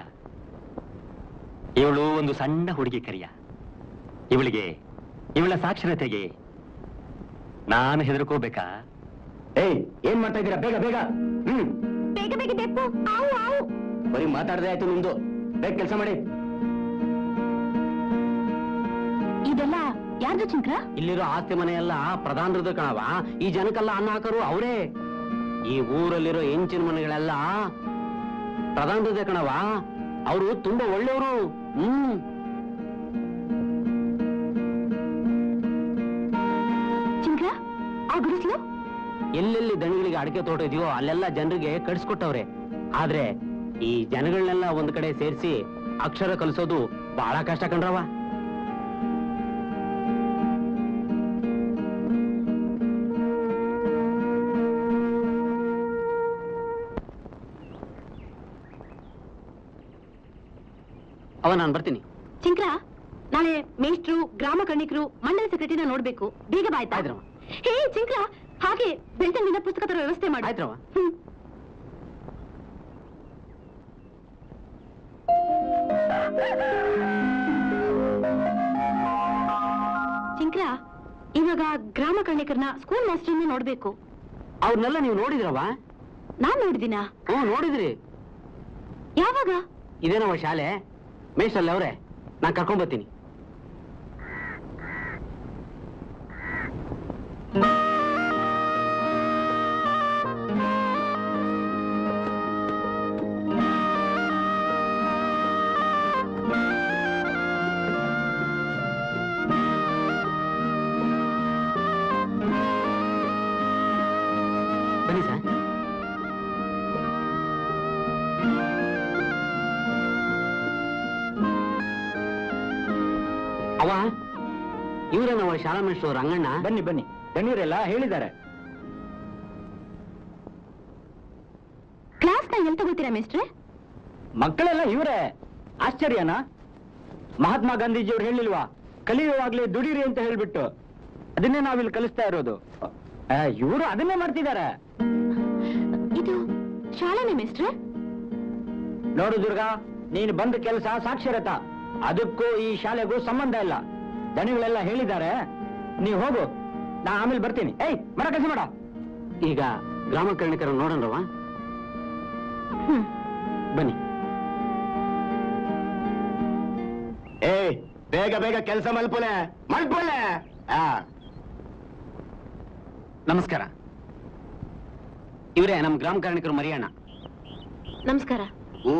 ಇವಳು ಒಂದು ಸಣ್ಣ ಹುಡುಗಿ ಕರಿಯ ಇವಳಿಗೆ ಇವಳ ಸಾಕ್ಷರತೆಗೆ ನಾನು ಹೆದರ್ಕೋಬೇಕಾ ಏಯ್ ಏನ್ ಮಾಡ್ತಾ ಇದ್ದೀರಾ ಬೇಗ ಬೇಗ ಹ್ಮ್ ಬೇಗ ಬೇಗ ತೆಪ್ಪು ಆವು ಆವು ಬರೀ ಮಾತಾಡದೆ ಆಯ್ತು ನಿಮ್ದು ಬೇಗ ಕೆಲಸ ಮಾಡಿ ಇದೆಲ್ಲ ಯಾರ್ದು ಚಿಂಕ್ರ ಇಲ್ಲಿರೋ ಆಸ್ತಿ ಮನೆ ಎಲ್ಲ ಪ್ರಧಾನರದ ಕಣವ ಈ ಜನಕ್ಕೆಲ್ಲ ಅನ್ನ ಹಾಕರು ಅವರೇ ಈ ಊರಲ್ಲಿರೋ ಹೆಂಚಿನ ಮನೆಗಳೆಲ್ಲ ಪ್ರಧಾನದ ಕಣವ ಅವರು ತುಂಬಾ ಒಳ್ಳೆಯವರು ಹ್ಮ್ ಚಿಂಕ್ರ ಆ ಗುಡಿಸ್ಲು ಎಲ್ಲೆಲ್ಲಿ ದಣಿಗಳಿಗೆ ಅಡಿಕೆ ತೋಟ ಇದೆಯೋ ಅಲ್ಲೆಲ್ಲ ಜನರಿಗೆ ಕಟ್ಸ್ಕೊಟ್ಟವ್ರೆ ಆದ್ರೆ ಈ ಜನಗಳನ್ನೆಲ್ಲ ಒಂದ್ ಕಡೆ ಸೇರಿಸಿ ಅಕ್ಷರ ಕಲಿಸೋದು ಬಹಳ ಕಷ್ಟ ಕಣ್ರವ ಅವ ನಾನು ಬರ್ತೀನಿ ಚಿಂಕ್ರ ನಾಳೆ ಮೇಷ್ಟ್ರು ಗ್ರಾಮ ಕಣ್ಣಿಕರು ಮಂಡಲ ಸೆಕ್ರೆಟರಿನ ನೋಡ್ಬೇಕು ಬೇಗ ಬಾಯ್ತಾ ಆಯ್ತ್ರಮ್ಮ. ಹೇ ಚಿಂಕ್ರ ಹಾಗೆ ಬೆಳ್ತಂಗಿನ ಪುಸ್ತಕ ತರೋ ವ್ಯವಸ್ಥೆ ಮಾಡಿ ಆಯ್ತ್ರಮ್ಮ. ಹ್ಮ್ ಚಿಂಕ್ರ ಇವಾಗ ಗ್ರಾಮ ಕಣ್ಣಿಕರ್ನ ಸ್ಕೂಲ್ ಮಾಸ್ಟರ್ನ ನೋಡ್ಬೇಕು ಅವ್ರನ್ನೆಲ್ಲ ನೀವು ನೋಡಿದ್ರವ ನಾನ್ ನೋಡಿದಿನ ಹ್ಞೂ ನೋಡಿದ್ರಿ ಯಾವಾಗ ಇದೇನವ ಶಾಲೆ ಮೇಷಲ್ಲಿ ಅವ್ರೆ ನಾನ್ ಕರ್ಕೊಂಡ್ ಬರ್ತೀನಿ ಬನ್ನಿ ಸರ್ ಅವ ಇವರೇನವ ಶಾಲಾ ಮೇಷ್ಟ್ರು ರಂಗಣ್ಣ ಬನ್ನಿ ಬನ್ನಿ ದಣಿಯವರೆಲ್ಲ ಹೇಳಿದ್ದಾರೆ ಕ್ಲಾಸ್ನ ಎಲ್ ತಗೋತೀರಾ ಮೇಸ್ಟ್ರೆ ಮಕ್ಕಳೆಲ್ಲ ಇವರೇ ಆಶ್ಚರ್ಯನಾ ಮಹಾತ್ಮ ಗಾಂಧೀಜಿಯವ್ರು ಹೇಳಿಲ್ವಾ ಕಲಿಯುವಾಗ್ಲೇ ದುಡೀರಿ ಅಂತ ಹೇಳ್ಬಿಟ್ಟು ಅದನ್ನೇ ನಾವಿಲ್ಲಿ ಕಲಿಸ್ತಾ ಇರೋದು ಇವರು ಅದನ್ನೇ ಮಾಡ್ತಿದ್ದಾರೆ ಇದು ಶಾಲೆನೇ ಮೇಸ್ಟ್ರೆ ನೋಡು ದುರ್ಗಾ ನೀನು ಬಂದ ಕೆಲಸ ಸಾಕ್ಷರತಾ ಅದಕ್ಕೂ ಈ ಶಾಲೆಗೂ ಸಂಬಂಧ ಇಲ್ಲ ದಣಿಗಳೆಲ್ಲ ಹೇಳಿದ್ದಾರೆ ನೀವು ಹೋಗು ನಾ ಆಮೇಲೆ ಬರ್ತೀನಿ ಏಯ್ ಮರ ಕೆಲಸ ಮಾಡ ಈಗ ಗ್ರಾಮ ಕರ್ಣಿಕರ ನೋಡೋಣವ ಹ್ಮ್ ಬನ್ನಿ ಏಯ್ ಬೇಗ ಬೇಗ ಕೆಲಸ ಮಲ್ಪುಲೆ ಮಲ್ಪುಲೆ ನಮಸ್ಕಾರ ಇವರೇ ನಮ್ಮ ಗ್ರಾಮ ಕರ್ಣಿಕರು ಮರಿಯಣ್ಣ ನಮಸ್ಕಾರ ಓ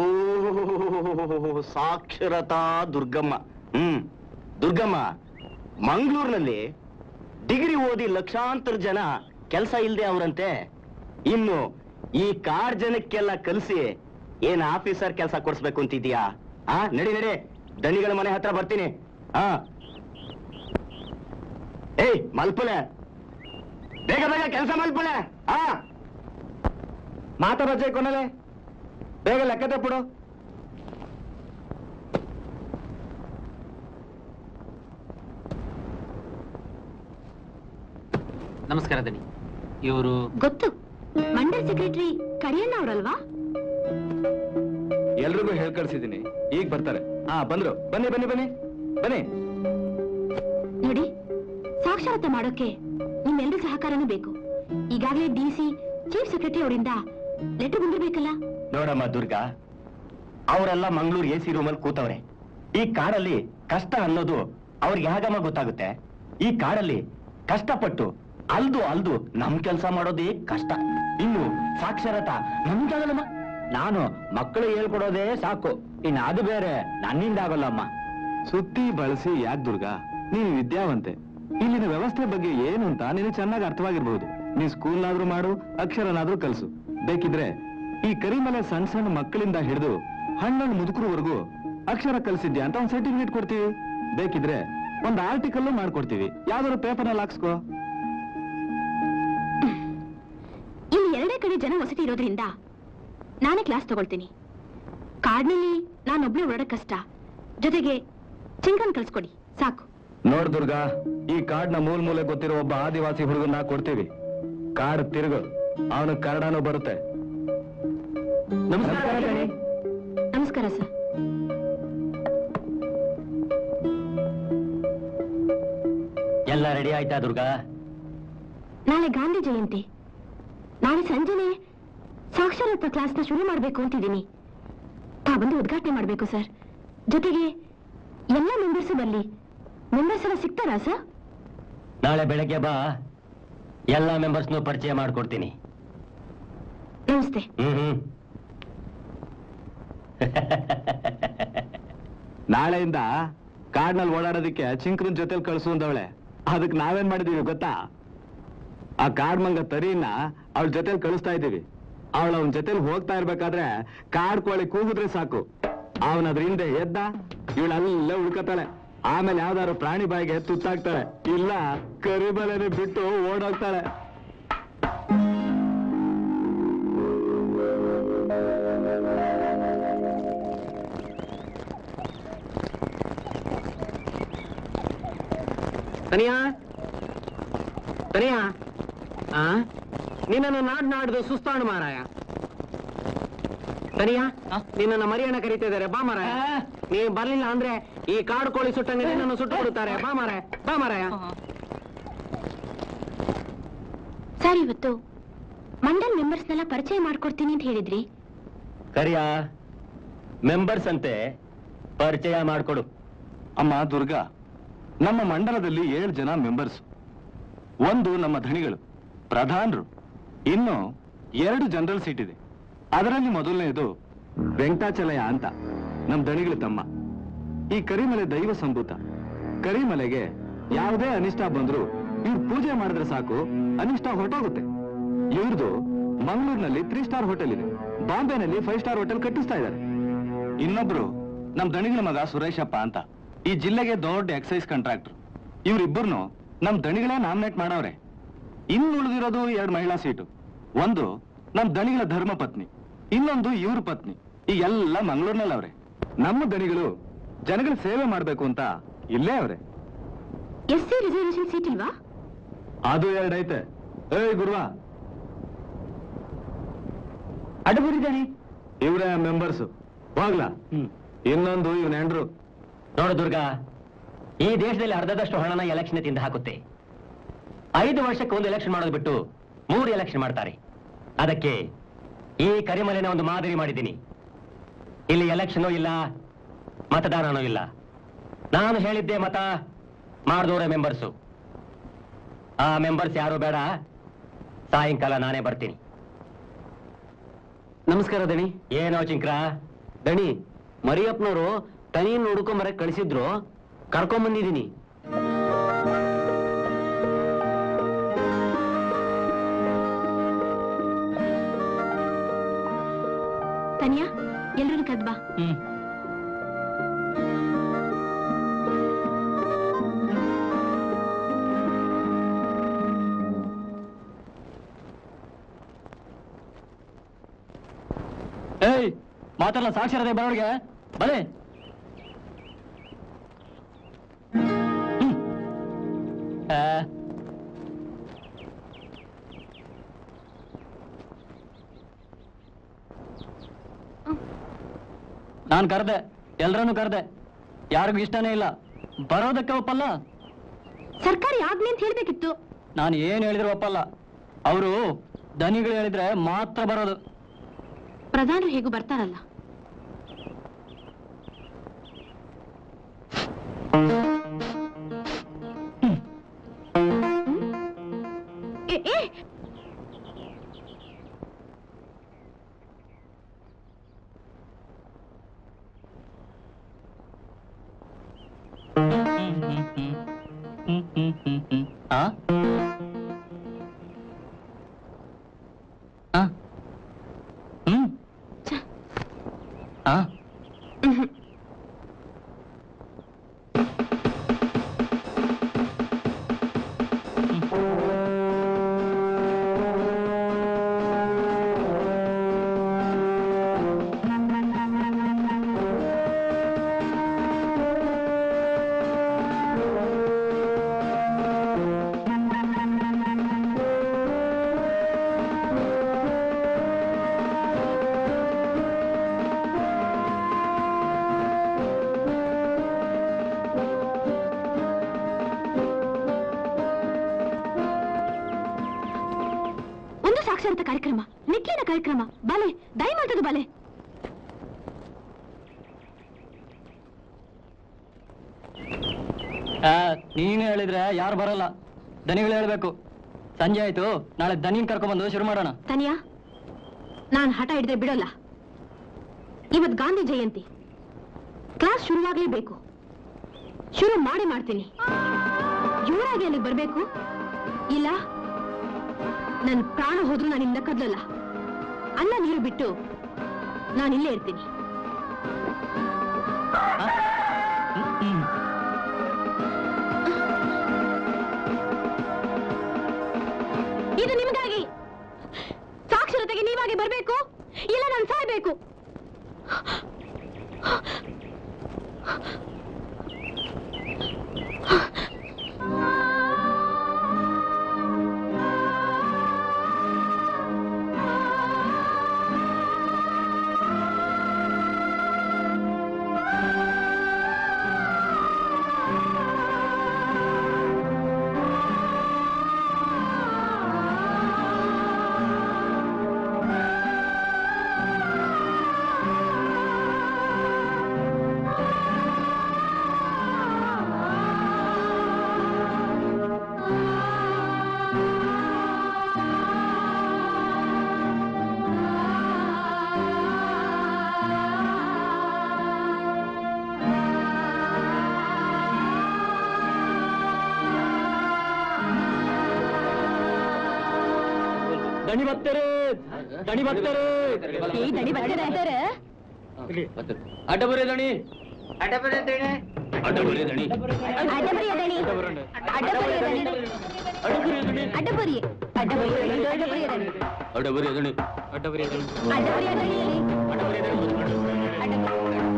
ಸಾಕ್ಷರತಾ ದುರ್ಗಮ್ಮ ಹ್ಮ್ ದುರ್ಗಮ್ಮ ಮಂಗಳೂರಿನಲ್ಲಿ ಡಿಗ್ರಿ ಓದಿ ಲಕ್ಷಾಂತರ ಜನ ಕೆಲಸ ಇಲ್ಲದೆ ಅವರಂತೆ ಇನ್ನು ಈ ಕಾರ್ ಜನಕ್ಕೆಲ್ಲ ಕಲಿಸಿ ಏನ್ ಆಫೀಸರ್ ಕೆಲಸ ಕೊಡ್ಸ್ಬೇಕು ಅಂತಿದ್ಯಾ ಆ ನಡಿ ನಡಿ ದಣಿಗಳ ಮನೆ ಹತ್ರ ಬರ್ತೀನಿ ಹಾ ಏಯ್ ಮಲ್ಪಲೆ ಬೇಗ ಬೇಗ ಕೆಲಸ ಮಲ್ಪಲೆ ಹಾ ಮಾತಾಡೋಜೆ ಕೊನೆಲೆ ಬೇಗ ಲೆಕ್ಕ ತಪ್ಪಿಡು ನಮಸ್ಕಾರ ದನಿ ಇವರು ಗೊತ್ತು ಮಂಡಲ್ ಸೆಕ್ರೆಟರಿ ಕರಿಯಣ್ಣ ಅವರಲ್ವಾ ಎಲ್ರಿಗೂ ಹೇಳ್ ಕಳ್ಸಿದೀನಿ ಈಗ ಬರ್ತಾರೆ ಹಾ ಬಂದ್ರು ಬನ್ನಿ ಬನ್ನಿ ಬನ್ನಿ ಬನ್ನಿ ನೋಡಿ ಸಾಕ್ಷರತೆ ಮಾಡೋಕೆ ನಿಮ್ಮೆಲ್ಲರ ಸಹಕಾರನೂ ಬೇಕು ಈಗಾಗಲೇ ಡಿ ಸಿ ಚೀಫ್ ಸೆಕ್ರೆಟರಿ ಅವರಿಂದ ಲೆಟರ್ ಬಂದಿರ್ಬೇಕಲ್ಲ ನೋಡಮ್ಮ ದುರ್ಗಾ ಅವರೆಲ್ಲ ಮಂಗಳೂರು ಎ ಸಿ ರೂಮಲ್ಲಿ ಕೂತವ್ರೆ ಈ ಕಾಡಲ್ಲಿ ಕಷ್ಟ ಅನ್ನೋದು ಅವ್ರಿಗೆ ಹೇಗಮ್ಮ ಗೊತ್ತಾಗುತ್ತೆ ಈ ಕಾಡಲ್ಲಿ ಕಷ್ಟಪಟ್ಟು ಅಲ್ದು ಅಲ್ದು ನಮ್ ಕೆಲಸ ಮಾಡೋದೇ ಕಷ್ಟ ಇನ್ನು ಸಾಕ್ಷರತಾ ನಮ್ಗಾಗಲ್ಲಮ್ಮ ನಾನು ಮಕ್ಕಳು ಹೇಳ್ಕೊಡೋದೇ ಸಾಕು ಇನ್ನು ಅದು ಬೇರೆ ನನ್ನಿಂದ ಆಗಲ್ಲಮ್ಮ ಸುತ್ತಿ ಬಳಸಿ ಯಾಕ್ ದುರ್ಗಾ ನೀನು ವಿದ್ಯಾವಂತೆ ಇಲ್ಲಿನ ವ್ಯವಸ್ಥೆ ಬಗ್ಗೆ ಏನು ಅಂತ ನಿನಗೆ ಚೆನ್ನಾಗಿ ಅರ್ಥವಾಗಿರ್ಬಹುದು ನೀ ಸ್ಕೂಲ್ನಾದ್ರೂ ಮಾಡು ಅಕ್ಷರನಾದ್ರೂ ಕಲ್ಸು ಬೇಕಿದ್ರೆ ಈ ಕರಿಮಲೆ ಸಣ್ಣ ಸಣ್ಣ ಮಕ್ಕಳಿಂದ ಹಿಡಿದು ಹಣ್ಣಣ್ಣು ಮುದುಕರವರೆಗೂ ಅಕ್ಷರ ಕಲ್ಸಿದ್ಯಾ ಅಂತ ಒಂದು ಸರ್ಟಿಫಿಕೇಟ್ ಕೊಡ್ತೀವಿ ಬೇಕಿದ್ರೆ ಒಂದು ಆರ್ಟಿಕಲ್ ಮಾಡ್ಕೊಡ್ತೀವಿ ಯಾವ್ದಾದ್ರು ಪೇಪರ್ನಲ್ಲಿ ಹಾಕ್ಸ್ಕೋ ಇಲ್ಲಿ ಎರಡೇ ಕಡೆ ಜನ ವಸತಿ ಇರೋದ್ರಿಂದ ನಾನೇ ಕ್ಲಾಸ್ ತಗೊಳ್ತೀನಿ ಕಾಡ್ನಲ್ಲಿ ನಾನೊಬ್ಳೆ ಓಡಾಡಕ್ ಕಷ್ಟ ಜೊತೆಗೆ ಚಿಂಕನ್ ಕಲ್ಸ್ಕೊಡಿ ಸಾಕು ನೋಡ್ ದುರ್ಗಾ ಈ ಕಾಡ್ನ ಮೂಲ್ ಮೂಲೆ ಗೊತ್ತಿರೋ ಒಬ್ಬ ಆದಿವಾಸಿ ಹುಡುಗನ್ನ ಕೊಡ್ತೀವಿ ಕಾಡ್ ತಿರುಗು ಅವನು ಕನ್ನಡನೂ ಬರುತ್ತೆ ನಮಸ್ಕಾರ ದಣಿ. ನಮಸ್ಕಾರ ಸರ್ ಎಲ್ಲ ರೆಡಿ ಆಯ್ತಾ ದುರ್ಗಾ ನಾಳೆ ಗಾಂಧಿ ಜಯಂತಿ ನಾಳೆ ಸಂಜೆನೆ ಸಾಕ್ಷರತಾ ಕ್ಲಾಸ್ನ ಶುರು ಮಾಡಬೇಕು ಅಂತಿದ್ದೀನಿ ತಾ ಬಂದು ಉದ್ಘಾಟನೆ ಮಾಡಬೇಕು ಸರ್ ಜೊತೆಗೆ ಎಲ್ಲ ಮೆಂಬರ್ಸು ಬರಲಿ ಮೆಂಬರ್ಸ್ ಎಲ್ಲ ಸಿಗ್ತಾರಾ ಸರ್ ನಾಳೆ ಬೆಳಗ್ಗೆ ಬಾ ಎಲ್ಲ ಮೆಂಬರ್ಸ್ನು ಪರಿಚಯ ಮಾಡ್ಕೊಡ್ತೀನಿ ನಮಸ್ತೆ ಹ್ಮ್ ಹ್ಮ್ ನಾಳೆಯಿಂದ ಕಾಡ್ನಲ್ಲಿ ಓಡಾಡೋದಕ್ಕೆ ಚಿಂಕ್ರನ್ ಜೊತೆಲಿ ಕಳ್ಸು ಅಂದವಳೆ ಅದಕ್ಕೆ ನಾವೇನ್ ಮಾಡಿದೀವಿ ಗೊತ್ತಾ ಆ ಕಾಡ್ ಮಂಗ ತರಿನ ಅವಳ ಜೊತೆಲಿ ಕಳಿಸ್ತಾ ಇದ್ದೀವಿ ಅವಳ ಅವನ ಜೊತೆಲಿ ಹೋಗ್ತಾ ಇರ್ಬೇಕಾದ್ರೆ ಕಾಡ್ ಕೋಳಿ ಕೂಗಿದ್ರೆ ಸಾಕು ಅವನ ಅದ್ರ ಹಿಂದೆ ಎದ್ದ ಇವಳು ಅಲ್ಲೇ ಉಳ್ಕತಾಳೆ ಆಮೇಲೆ ಯಾವ್ದಾದ್ರು ಪ್ರಾಣಿ ಬಾಯಿಗೆ ತುತ್ತಾಗ್ತಾಳೆ ಇಲ್ಲ ಕರಿಬಲೆನೆ ಬಿಟ್ಟು ಓಡೋಗ್ತಾಳೆ ತನಿಯಾ ತನಿಯಾ ಆ ನಿನ್ನನ್ನು ನಾಡ್ ನಾಡ್ದು ಸುಸ್ತಾಣು ಮಾರಾಯ ತನಿಯಾ ನಿನ್ನನ್ನು ಮರಿಯಣ್ಣ ಕರೀತಿದ್ದಾರೆ ಬಾ ಮಾರಾಯ ನೀ ಬರ್ಲಿಲ್ಲ ಅಂದ್ರೆ ಈ ಕಾಡು ಕೋಳಿ ಸುಟ್ಟ ನಿನ್ನನ್ನು ಸುಟ್ಟು ಬಿಡುತ್ತಾರೆ ಬಾ ಮಾರಾಯ ಬಾ ಮಾರಾಯ ಸರ್ ಇವತ್ತು ಮಂಡಲ್ ಮೆಂಬರ್ಸ್ನೆಲ್ಲ ಪರಿಚಯ ಮಾಡ್ಕೊಡ್ತೀನಿ ಅಂತ ಹೇಳಿದ್ರಿ ಕರಿಯಾ ಮೆಂಬರ್ಸ್ ಅಂತೆ ಪರಿಚಯ ಮಾಡ್ಕೊಡು ಅಮ್ಮ ದುರ್ಗಾ ನಮ್ಮ ಮಂಡಲದಲ್ಲಿ ಏಳು ಜನ ಮೆಂಬರ್ಸ್ ಒಂದು ನಮ್ಮ ಧಣಿಗಳು ಪ್ರಧಾನರು ಇನ್ನು ಎರಡು ಜನರಲ್ ಸೀಟ್ ಇದೆ ಅದರಲ್ಲಿ ಮೊದಲನೆಯದು ವೆಂಕಟಾಚಲಯ ಅಂತ ನಮ್ಮ ದಣಿಗಳ ತಮ್ಮ ಈ ಕರಿಮಲೆ ದೈವ ಸಂಭೂತ ಕರಿಮಲೆಗೆ ಯಾವುದೇ ಅನಿಷ್ಟ ಬಂದ್ರು ಇವ್ರು ಪೂಜೆ ಮಾಡಿದ್ರೆ ಸಾಕು ಅನಿಷ್ಟ ಹೊರಟೋಗುತ್ತೆ ಇವ್ರದು ಮಂಗಳೂರಿನಲ್ಲಿ ತ್ರೀ ಸ್ಟಾರ್ ಹೋಟೆಲ್ ಇದೆ ಬಾಂಬೆನಲ್ಲಿ ಫೈವ್ ಸ್ಟಾರ್ ಹೋಟೆಲ್ ಕಟ್ಟಿಸ್ತಾ ಇದ್ದಾರೆ ಇನ್ನೊಬ್ರು ನಮ್ ದಣಿಗಳ ಮಗ ಸುರೇಶಪ್ಪ ಅಂತ ಈ ಜಿಲ್ಲೆಗೆ ದೊಡ್ಡ ಎಕ್ಸೈಸ್ ಕಾಂಟ್ರಾಕ್ಟರ್ ಇವ್ರಿಬ್ಬರನ್ನು ನಮ್ ದಣಿಗಳೇ ನಾಮಿನೇಟ್ ಮಾಡವ್ರೆ ಇನ್ನು ಉಳಿದಿರೋದು ಎರಡು ಮಹಿಳಾ ಸೀಟು ಒಂದು ನಮ್ ದಣಿಗಳ ಧರ್ಮ ಪತ್ನಿ ಇನ್ನೊಂದು ಇವ್ರ ಪತ್ನಿ ಈ ಎಲ್ಲ ಮಂಗಳೂರಿನಲ್ಲಿ ಅವ್ರೆ ನಮ್ಮ ದಣಿಗಳು ಜನಗಳ ಸೇವೆ ಮಾಡ್ಬೇಕು ಅಂತ ಇಲ್ಲೇ ಅವ್ರೆ ಎಸ್ ಸಿ ರಿಸರ್ವೇಶನ್ ಸೀಟ್ ಇಲ್ವಾ ಅದು ಎರಡೈತೆ ಏಯ್ ಗುರುವಾ ಅಡ್ಬುರಿದ್ದಾನೆ ಇವ್ರೇ ಮೆಂಬರ್ಸ್ ಹೋಗ್ಲಾ ಇನ್ನೊಂದು ಇವ್ನ ಹೆಂಡ್ರು ನೋಡು ದುರ್ಗಾ ಈ ದೇಶದಲ್ಲಿ ಅರ್ಧದಷ್ಟು ಹಣನ ಎಲೆಕ್ಷನ್ ತಿಂದು ಹಾಕುತ್ತೆ ಐದು ವರ್ಷಕ್ಕೆ ಒಂದು ಎಲೆಕ್ಷನ್ ಮಾಡೋದು ಬಿಟ್ಟು ಮೂರು ಎಲೆಕ್ಷನ್ ಮಾಡ್ತಾರೆ ಅದಕ್ಕೆ ಈ ಕರಿಮಲೆನ ಒಂದು ಮಾದರಿ ಮಾಡಿದ್ದೀನಿ ಇಲ್ಲಿ ಎಲೆಕ್ಷನ್ ಇಲ್ಲ ಮತದಾನನೂ ಇಲ್ಲ ನಾನು ಹೇಳಿದ್ದೆ ಮತ ಮಾಡಿದವರ ಮೆಂಬರ್ಸು ಆ ಮೆಂಬರ್ಸ್ ಯಾರು ಬೇಡ ಸಾಯಂಕಾಲ ನಾನೇ ಬರ್ತೀನಿ ನಮಸ್ಕಾರ ದಣಿ ಏನೋ ಚಿಂಕ್ರ ದಣಿ ಮರಿಯಪ್ಪನವರು ತನಿಯನ್ನು ಹುಡ್ಕೊಂಬರಕ್ ಕಳಿಸಿದ್ರು ಕರ್ಕೊಂಬಂದಿದ್ದೀನಿ ತನಿಯಾ ಎಲ್ರನ್ನೂ ಕದ್ಬಾ ಹ್ಮ್ ಏಯ್ ಮಾತಲ್ಲ ಸಾಕ್ಷರತೆ ಬರೋರಿಗೆ ಬಲೆ ಹ್ಮ್. ಆ. ನಾನ್ ಕರೆದೆ ಎಲ್ರನ್ನೂ ಕರೆದೆ ಯಾರಿಗೂ ಇಷ್ಟನೇ ಇಲ್ಲ ಬರೋದಕ್ಕೆ ಒಪ್ಪಲ್ಲ ಸರ್ಕಾರಿ ಆಜ್ಞೆ ಅಂತ ಹೇಳ್ಬೇಕಿತ್ತು ನಾನು ಏನು ಹೇಳಿದ್ರು ಒಪ್ಪಲ್ಲ ಅವರು ದನಿಗಳು ಹೇಳಿದ್ರೆ ಮಾತ್ರ ಬರೋದು ಪ್ರಧಾನರು ಹೇಗೂ ಬರ್ತಾರಲ್ಲ ಏ, ಏ, ಆ? ಆ? ಹ್ಮ್ ಛೆ, ಆ? ಮ್ಹ್ಮ್. ಒಂದು ಸಾಕ್ಷರತಾ ಕಾರ್ಯಕ್ರಮ ನಿಟ್ಲಿನ ಕಾರ್ಯಕ್ರಮ ಬಾಲೆ ದಯಮಾಡ್ತದು ಬಾಲೆ ಆ, ನೀನು ಹೇಳಿದ್ರೆ ಯಾರು ಬರಲ್ಲ ದನಿಗಳು ಹೇಳ್ಬೇಕು ಸಂಜೆ ಆಯ್ತು ನಾಳೆ ದನಿನ್ ಕರ್ಕೊಂಡ್ಬಂದು ಶುರು ಮಾಡೋಣ ತನಿಯಾ ನಾನ್ ಹಠ ಹಿಡಿದ್ರೆ ಬಿಡೋಲ್ಲ ಇವತ್ ಗಾಂಧಿ ಜಯಂತಿ ಕ್ಲಾಸ್ ಶುರುವಾಗ್ಲೇಬೇಕು ಶುರು ಮಾಡಿ ಮಾಡ್ತೀನಿ ಜೋರಾಗಿ ಅಲ್ಲಿಗೆ ಬರ್ಬೇಕು ಇಲ್ಲ ನನ್ ಪ್ರಾಣ ಹೋದ್ರೂ ನಾನು ಇಂದ ಕದ್ಲಲ್ಲ ಅನ್ನ ನೀರು ಬಿಟ್ಟು ನಾನು ಇಲ್ಲೇ ಇರ್ತೀನಿ ಹ್ಮ್. ಇದು ನಿಮಗಾಗಿ ಸಾಕ್ಷರತೆಗೆ ನೀವಾಗಿ ಬರ್ಬೇಕು ಇಲ್ಲ ನಾನು ಸಾಯ್ಬೇಕು ದಣಿ ಬರ್ತಾರೆ ದಣಿ ಬರ್ತಾರೆ ಈ ದಡಿ ಬರ್ತಾರೆ ಅಡ್ಡ ಬರೀ ದಣಿ ಅಡ್ಡ ಬರೀ ದಣಿ ಅಡ್ಡಬರಿಯ ದಣಿ ಅಡ್ಡಬರಿಯ ದಣಿ ಅಡ್ಡಬರಿ ಅಡ್ಡಬರಿಯ ದಣಿ ಅಡ್ಡಬರಿಯ ದಣಿ ಅಡ್ಡ ಬರೀ ದಣಿ ಅಡ್ಡಬರಿಯ ದಣಿ ಅಡ್ಡ-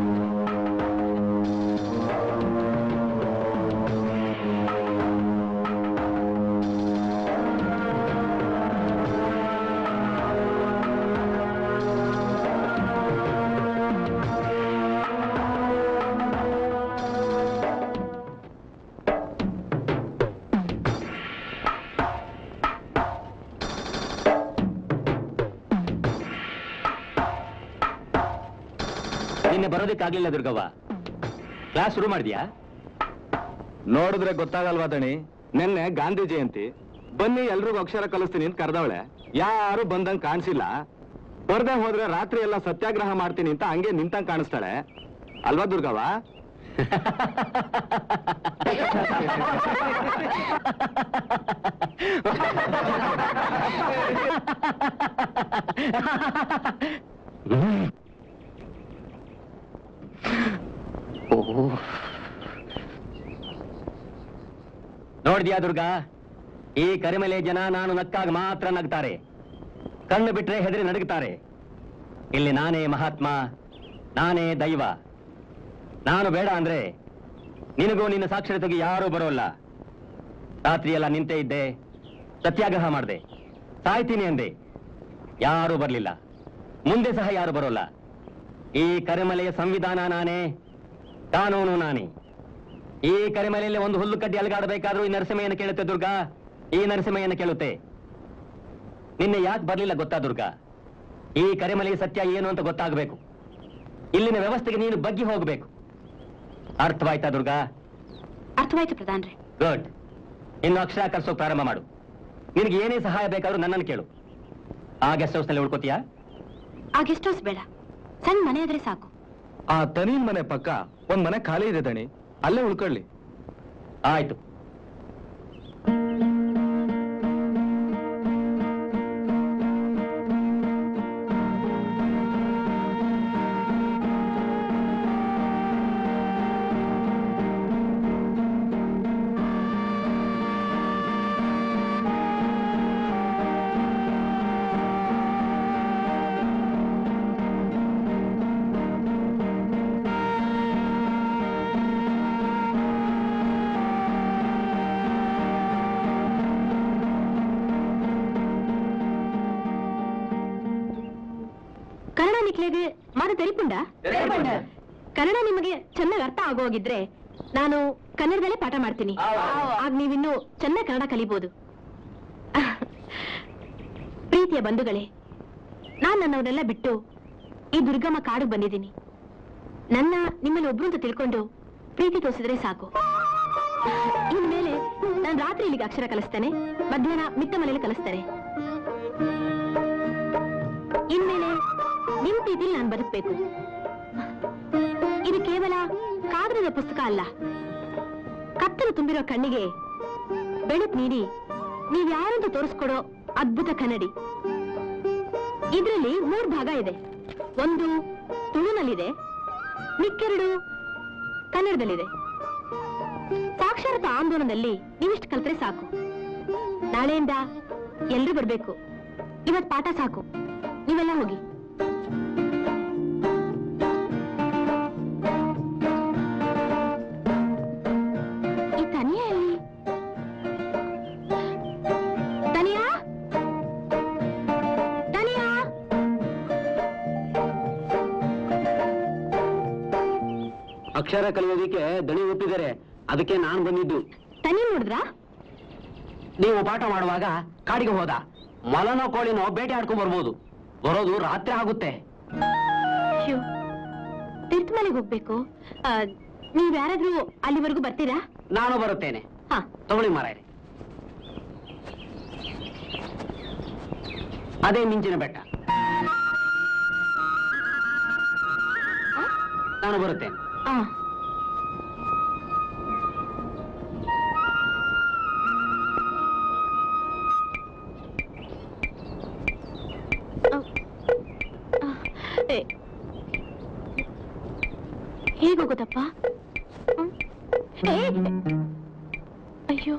ನಿನ್ನೆ ಬರೋದಕ್ಕಾಗ್ಲಿಲ್ಲ ದುರ್ಗವ್ವ ಕ್ಲಾಸ್ ಶುರು ಮಾಡಿದ್ಯಾ ನೋಡಿದ್ರೆ ಗೊತ್ತಾಗಲ್ವಾ ದಣಿ ನಿನ್ನೆ ಗಾಂಧಿ ಜಯಂತಿ ಬನ್ನಿ ಎಲ್ರಿಗೂ ಅಕ್ಷರ ಕಲಿಸ್ತೀನಿ ಅಂತ ಕರೆದವಳೆ ಯಾರು ಬಂದಂಗ್ ಕಾಣಿಸಿಲ್ಲ ಬರ್ದೆ ಹೋದ್ರೆ ರಾತ್ರಿ ಎಲ್ಲ ಸತ್ಯಾಗ್ರಹ ಮಾಡ್ತೀನಿ ಅಂತ ಹಂಗೆ ನಿಂತಂಗ್ ಕಾಣಿಸ್ತಾಳೆ ಅಲ್ವಾ ದುರ್ಗವ್ವ ನೋಡಿದ್ಯಾ ದುರ್ಗಾ ಈ ಕರಿಮಲೆ ಜನ ನಾನು ನಕ್ಕಾಗ ಮಾತ್ರ ನಗ್ತಾರೆ ಕಣ್ಣು ಬಿಟ್ರೆ ಹೆದರಿ ನಡುಗುತ್ತಾರೆ ಇಲ್ಲಿ ನಾನೇ ಮಹಾತ್ಮ ನಾನೇ ದೈವ ನಾನು ಬೇಡ ಅಂದ್ರೆ ನಿನಗೂ ನಿನ್ನ ಸಾಕ್ಷರತೆಗೆ ಯಾರೂ ಬರೋಲ್ಲ ರಾತ್ರಿ ಎಲ್ಲ ನಿಂತೇ ಇದ್ದೆ ಸತ್ಯಾಗ್ರಹ ಮಾಡಿದೆ ಸಾಯ್ತೀನಿ ಅಂದೆ ಯಾರೂ ಬರಲಿಲ್ಲ ಮುಂದೆ ಸಹ ಯಾರು ಬರೋಲ್ಲ ಈ ಕರಿಮಲೆಯ ಸಂವಿಧಾನ ನಾನೇ ಕಾನೂನು ನಾನೇ ಈ ಕರಿಮಲೆಯಲ್ಲಿ ಒಂದು ಹುಲ್ಲು ಕಡ್ಡಿ ಅಲಗಾಡಬೇಕಾದ್ರೂ ಈ ನರಸಿಂಹಯ್ಯನ ಕೇಳುತ್ತೆ ದುರ್ಗಾ ಈ ನರಸಿಂಹಯ್ಯನ ಕೇಳುತ್ತೆ ನಿನ್ನೆ ಯಾಕೆ ಬರ್ಲಿಲ್ಲ ಗೊತ್ತಾ ದುರ್ಗಾ ಈ ಕರಿಮಲೆಯ ಸತ್ಯ ಏನು ಅಂತ ಗೊತ್ತಾಗಬೇಕು ಇಲ್ಲಿನ ವ್ಯವಸ್ಥೆಗೆ ನೀನು ಬಗ್ಗಿ ಹೋಗಬೇಕು ಅರ್ಥವಾಯ್ತಾ ದುರ್ಗಾ ಅರ್ಥವಾಯ್ತು ಪ್ರಧಾನ್ರೆ ಗುಡ್ ಇನ್ನು ಅಕ್ಷರ ಕರ್ಸೋಕ್ ಪ್ರಾರಂಭ ಮಾಡು ನಿನಗೆ ಏನೇ ಸಹಾಯ ಬೇಕಾದ್ರೂ ನನ್ನನ್ನು ಕೇಳು ಆ ಗೆಸ್ಟ್ ಹೌಸ್ನಲ್ಲಿ ಉಳ್ಕೋತೀಯಾ ಆ ಗೆಸ್ಟ್ ಹೌಸ್ ಬೇಡ ಸಣ್ಣ ಮನೆ ಆದ್ರೆ ಸಾಕು ಆ ತನೀನ್ ಮನೆ ಪಕ್ಕ ಒಂದ್ ಮನೆ ಖಾಲಿ ಇದೆ ದಣಿ ಅಲ್ಲೇ ಉಳ್ಕೊಳ್ಳಿ ಆಯ್ತು ಕನ್ನಡ ನಿಕ್ಲೆಗೆ ಮಾತು ತೆರಿಪುಂಡ ತೆರಿಪುಂಡ. ಕನ್ನಡ ನಿಮಗೆ ಚೆನ್ನಾಗಿ ಅರ್ಥ ಆಗೋಗಿದ್ರೆ ನಾನು ಕನ್ನಡದಲ್ಲೇ ಪಾಠ ಮಾಡ್ತೀನಿ ಆಗ ನೀವಿನ್ನು ಚೆನ್ನಾಗಿ ಕನ್ನಡ ಕಲಿಬಹುದು ಪ್ರೀತಿಯ ಬಂಧುಗಳೇ ನಾನ್ ನನ್ನವನ್ನೆಲ್ಲ ಬಿಟ್ಟು ಈ ದುರ್ಗಮ್ಮ ಕಾಡು ಬಂದಿದ್ದೀನಿ ನನ್ನ ನಿಮ್ಮಲ್ಲಿ ಒಬ್ರು ಅಂತ ತಿಳ್ಕೊಂಡು ಪ್ರೀತಿ ತೋರಿಸಿದ್ರೆ ಸಾಕು ಇನ್ಮೇಲೆ ನಾನು ರಾತ್ರಿ ಇಲ್ಲಿಗೆ ಅಕ್ಷರ ಕಲಿಸ್ತೇನೆ ಮಧ್ಯಾಹ್ನ ಮಿತ್ತ ಮನೇಲಿ ಕಲಿಸ್ತೇನೆ ಇನ್ಮೇಲೆ ನಿಮ್ ಪ್ರೀತಿಲಿ ನಾನು ಬದುಕಬೇಕು ಇದು ಕೇವಲ ಕಾಗದದ ಪುಸ್ತಕ ಅಲ್ಲ ಕತ್ತಲು ತುಂಬಿರೋ ಕಣ್ಣಿಗೆ ಬೆಳಕು ನೀಡಿ ನೀವ್ ಯಾರಂತ ತೋರಿಸ್ಕೊಡೋ ಅದ್ಭುತ ಕನ್ನಡಿ ಇದರಲ್ಲಿ ಮೂರ್ ಭಾಗ ಇದೆ ಒಂದು ತುಳುನಲ್ಲಿದೆ ಮಿಕ್ಕೆರಡು ಕನ್ನಡದಲ್ಲಿದೆ ಸಾಕ್ಷರತಾ ಆಂದೋಲನದಲ್ಲಿ ನೀವಿಷ್ಟು ಕಲ್ತ್ರೆ ಸಾಕು ನಾಳೆಯಿಂದ ಎಲ್ರೂ ಬರ್ಬೇಕು ಇವತ್ ಪಾಠ ಸಾಕು ನೀವೆಲ್ಲ ಹೋಗಿ ಈ ತನಿಯ ಎಲ್ಲಿ ತನಿಯಾ ತನಿಯಾ ಅಕ್ಷರ ಕಲಿಯೋದಿಕ್ಕೆ ದಣಿ ಒಪ್ಪಿದ್ದಾರೆ ಅದಕ್ಕೆ ನಾನು ಬಂದಿದ್ದು ತನಿ ನೋಡಿದ್ರಾ ನೀವು ಪಾಠ ಮಾಡುವಾಗ ಕಾಡಿಗೆ ಹೋದ ಮೊಲನೋ ಕೋಳಿನೋ ಬೇಟೆ ಆಡ್ಕೊಂಡ್ ಬರ್ಬೋದು ಬರೋದು ರಾತ್ರಿ ಆಗುತ್ತೆ ಅಯ್ಯೋ ತೀರ್ಥಮಲೆಗೆ ಹೋಗ್ಬೇಕು ಆ, ನೀವ್ ಯಾರಾದ್ರೂ ಅಲ್ಲಿವರೆಗೂ ಬರ್ತೀರಾ ನಾನು ಬರುತ್ತೇನೆ ಹಾ ತಗೊಳ್ಳಿ ಮಾರಾಯರೆ ಅದೇ ಮಿಂಚಿನ ಬೆಟ್ಟ ನಾನು ಬರುತ್ತೇನೆ ಆ ಹೇಗೋಗೋದಪ್ಪ ಹ್ಮ್? ಏ, ಅಯ್ಯೋ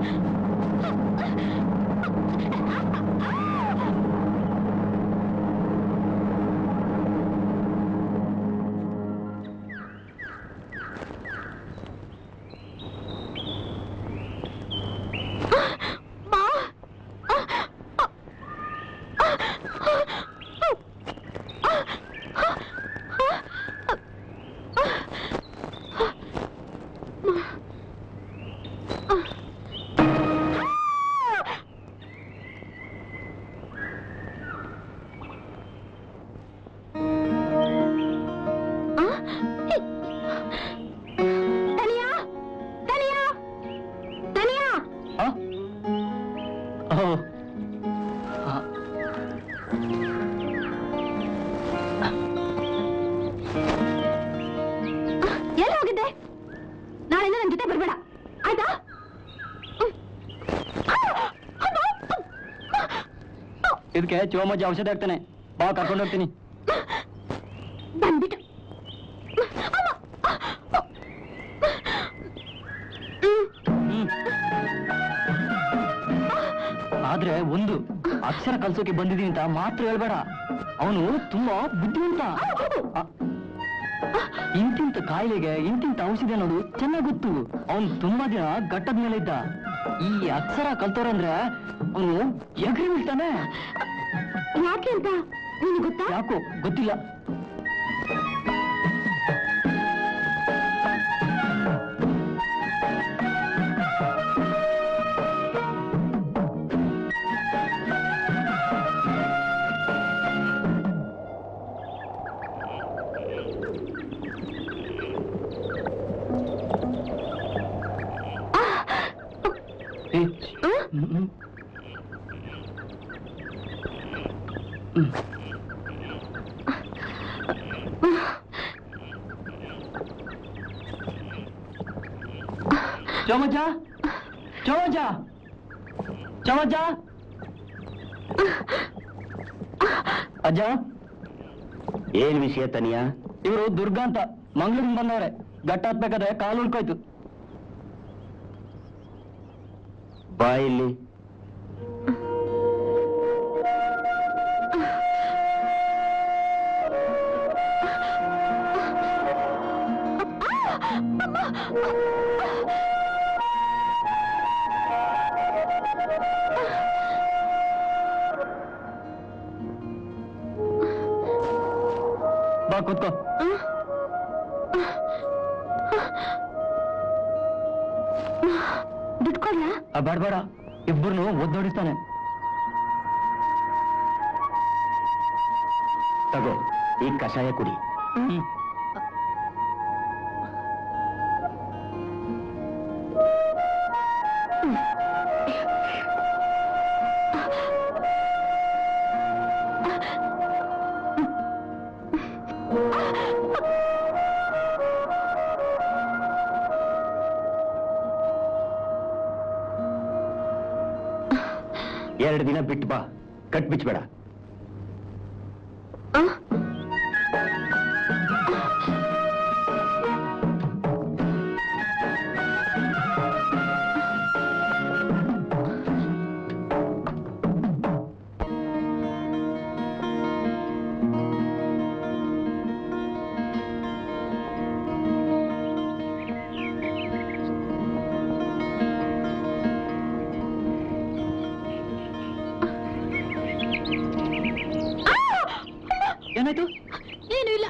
ತನಿಯಾ ತನಿಯಾ ತನಿಯಾ ಎಲ್ಲಿ ಹೋಗಿದ್ದೆ ನಾಳೆಯಿಂದ ನನ್ನ ಜೊತೆ ಬರ್ಬೇಡ ಆಯ್ತಾ ಇದಕ್ಕೆ ಚೋಮಜ್ಜಿ ಔಷಧಿ ಹಾಕ್ತಾನೆ ಬಾ ಕರ್ಕೊಂಡು ಹೋಗ್ತೀನಿ ಬಂದ್ಬಿಟ್ಟು ಆದ್ರೆ ಒಂದು ಅಕ್ಷರ ಕಲ್ಸೋಕೆ ಬಂದಿದ್ದೀನಿ ಅಂತ ಮಾತ್ರ ಹೇಳ್ಬೇಡ ಅವನು ತುಂಬಾ ಬುದ್ಧಿವಂತ ಆ, ಇಂತಿಂತ ಕಾಯಿಲೆಗೆ ಇಂತಿಂತ ಔಷಧಿ ಅನ್ನೋದು ಚೆನ್ನಾಗ್ ಗೊತ್ತು ಅವನು ತುಂಬಾ ದಿನ ಘಟ್ಟದ ಮೇಲೆ ಇದ್ದ ಈ ಅಕ್ಷರ ಕಲ್ತವ್ರಂದ್ರೆ ಅವನು ಎಗರಿ ಬೀಳ್ತಾನೆ ಯಾಕೆ ಅಂತ ನಿನಗೆ ಗೊತ್ತಾ ಯಾಕೋ ಗೊತ್ತಿಲ್ಲ ಏ, ಹ್ಮ್, ಹ್ಮ್. ಚಮಚ ಚಮಚ ಚಮಚ ಅಜ್ಜ ಏನ್ ವಿಷಯ ತನಿಯಾ ಇವರು ದುರ್ಗಾ ಅಂತ ಮಂಗಳೂರಿಂದ ಬಂದವ್ರೆ ಗಟ್ಟ ಹತ್ಬೇಕಾದ್ರೆ ಕಾಲು ಉಳ್ಕೋಯ್ತು ಬಾ ಇಲ್ಲಿ ಬಾ ಕೂತ್ಕೋ ದುಡ್ಡು ಕೊಡ್ಲಾ ಆ, ಬೇಡ ಬೇಡ ಇಬ್ಬರನ್ನು ಒದ್ದೋಡಿಸ್ತಾನೆ ತಗೋ ಈ ಕಷಾಯ ಕುಡಿ ಹ್ಮ್ ಎರಡು ದಿನ ಬಿಟ್ಟು ಬಾ ಕಟ್ ಬಿಚ್ಬೇಡ ಏನಾಯ್ತು ಏನು ಇಲ್ಲ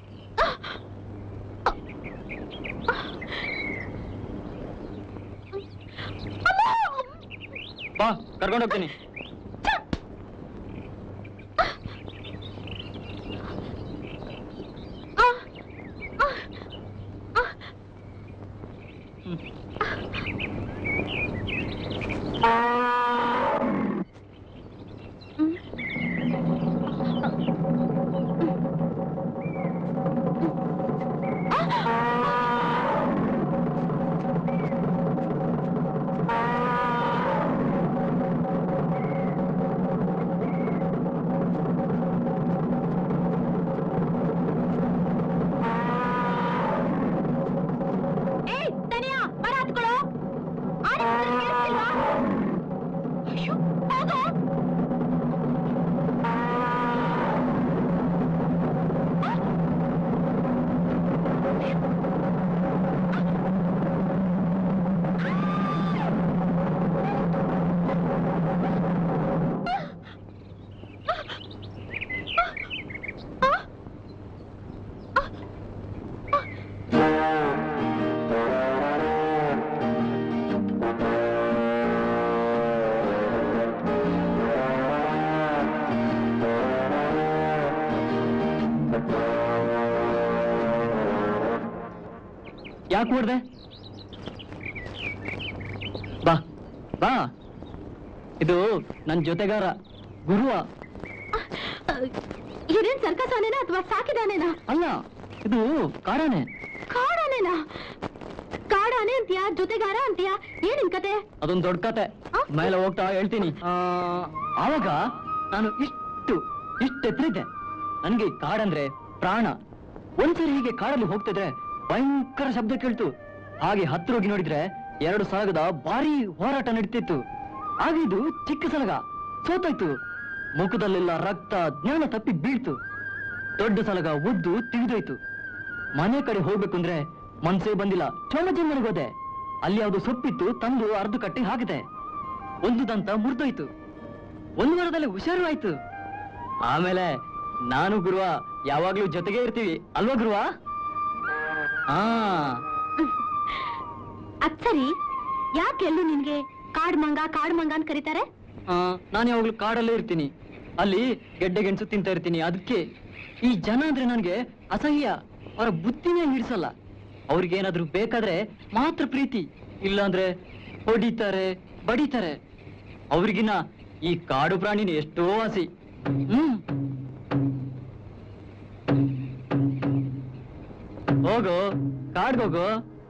ಬಾ ಕರ್ಕೊಂಡು ಹೋಗ್ತೀನಿ ಯಾಕೆ ಹೊಡ್ದೆ ಬಾ ಬಾ ಇದು ನನ್ನ ಜೊತೆಗಾರ ಗುರುವ ಇದೇನ್ ಸರ್ಕಸ್ ಆನೆನಾ ಅಥವಾ ಸಾಕಿದಾನೇನಾ ಅಲ್ಲ ಇದು ಕಾಡಾನೆ ಕಾಡಾನೇನಾ ಕಾಡಾನೆ ಅಂತೀಯಾ ಜೊತೆಗಾರ ಅಂತೀಯಾ ಏನಿನ್ ಕತೆ ಅದೊಂದು ದೊಡ್ಡ ಕತೆ ಆ? ಮೇಲೆ ಹೋಗ್ತಾ ಹೇಳ್ತೀನಿ ಆ, ಆವಾಗ ನಾನು ಇಷ್ಟು ಇಷ್ಟು ಎತ್ತರಿದ್ದೆ ನನಗೆ ಕಾಡಂದ್ರೆ ಪ್ರಾಣ ಒಂದ್ಸರಿ ಹೀಗೆ ಕಾಡಲ್ಲಿ ಹೋಗ್ತಿದ್ರೆ ಭಯಂಕರ ಶಬ್ದ ಕೇಳ್ತು ಹಾಗೆ ಹತ್ರ ಹೋಗಿ ನೋಡಿದ್ರೆ ಎರಡು ಸಲಗದ ಭಾರಿ ಹೋರಾಟ ನಡೀತಿತ್ತು ಆಗ ಇದು ಚಿಕ್ಕ ಸಲಗ ಸೋತಾಯ್ತು ಮುಖದಲ್ಲೆಲ್ಲ ರಕ್ತ ಜ್ಞಾನ ತಪ್ಪಿ ಬೀಳ್ತು ದೊಡ್ಡ ಸಲಗ ಉದ್ದು ತಿಳಿದೋಯ್ತು ಮನೆ ಕಡೆ ಹೋಗ್ಬೇಕು ಅಂದ್ರೆ ಮನ್ಸೇ ಬಂದಿಲ್ಲ ಚೋಮಜಿ ಮನೆಗೆ ಹೋದೆ ಅಲ್ಲಿ ಯಾವ್ದು ಸೊಪ್ಪಿತ್ತು ತಂದು ಅರ್ಧ ಕಟ್ಟಿ ಹಾಕಿದೆ ಒಂದು ದಂತ ಮುರಿದೋಯ್ತು ಒಂದು ವಾರದಲ್ಲಿ ಹುಷಾರು ಆಯ್ತು ಆಮೇಲೆ ನಾನು ಗುರುವ ಯಾವಾಗ್ಲೂ ಜೊತೆಗೆ ಇರ್ತೀವಿ ಅಲ್ವಾ ಗುರುವ ಆ ಅದ್ ಸರಿ ಯಾಕೆಲ್ಲೂ ನಿನ್ಗೆ ಕಾಡ್ ಮಂಗ ಕಾಡ್ ಮಂಗ ಅಂತ ಕರೀತಾರೆ ಆ, ನಾನು ಯಾವಾಗ್ಲೂ ಕಾಡಲ್ಲೇ ಇರ್ತೀನಿ ಅಲ್ಲಿ ಗೆಡ್ಡೆ ಗೆಣಸು ತಿಂತಾ ಇರ್ತೀನಿ ಅದಕ್ಕೆ ಈ ಜನ ಅಂದ್ರೆ ನನಗೆ ಅಸಹ್ಯ ಅವರ ಬುದ್ಧಿನೇ ಹಿಡಿಸಲ್ಲ ಅವ್ರಿಗೇನಾದ್ರೂ ಬೇಕಾದ್ರೆ ಮಾತ್ರ ಪ್ರೀತಿ ಇಲ್ಲಾಂದ್ರೆ ಹೊಡಿತಾರೆ ಬಡಿತಾರೆ ಅವ್ರಿಗಿನ್ನ ಈ ಕಾಡು ಪ್ರಾಣಿನ ಎಷ್ಟೋ ಆಸಿ ಹ್ಮ್ ಹೋಗು ಕಾಡ್ಗೋಗು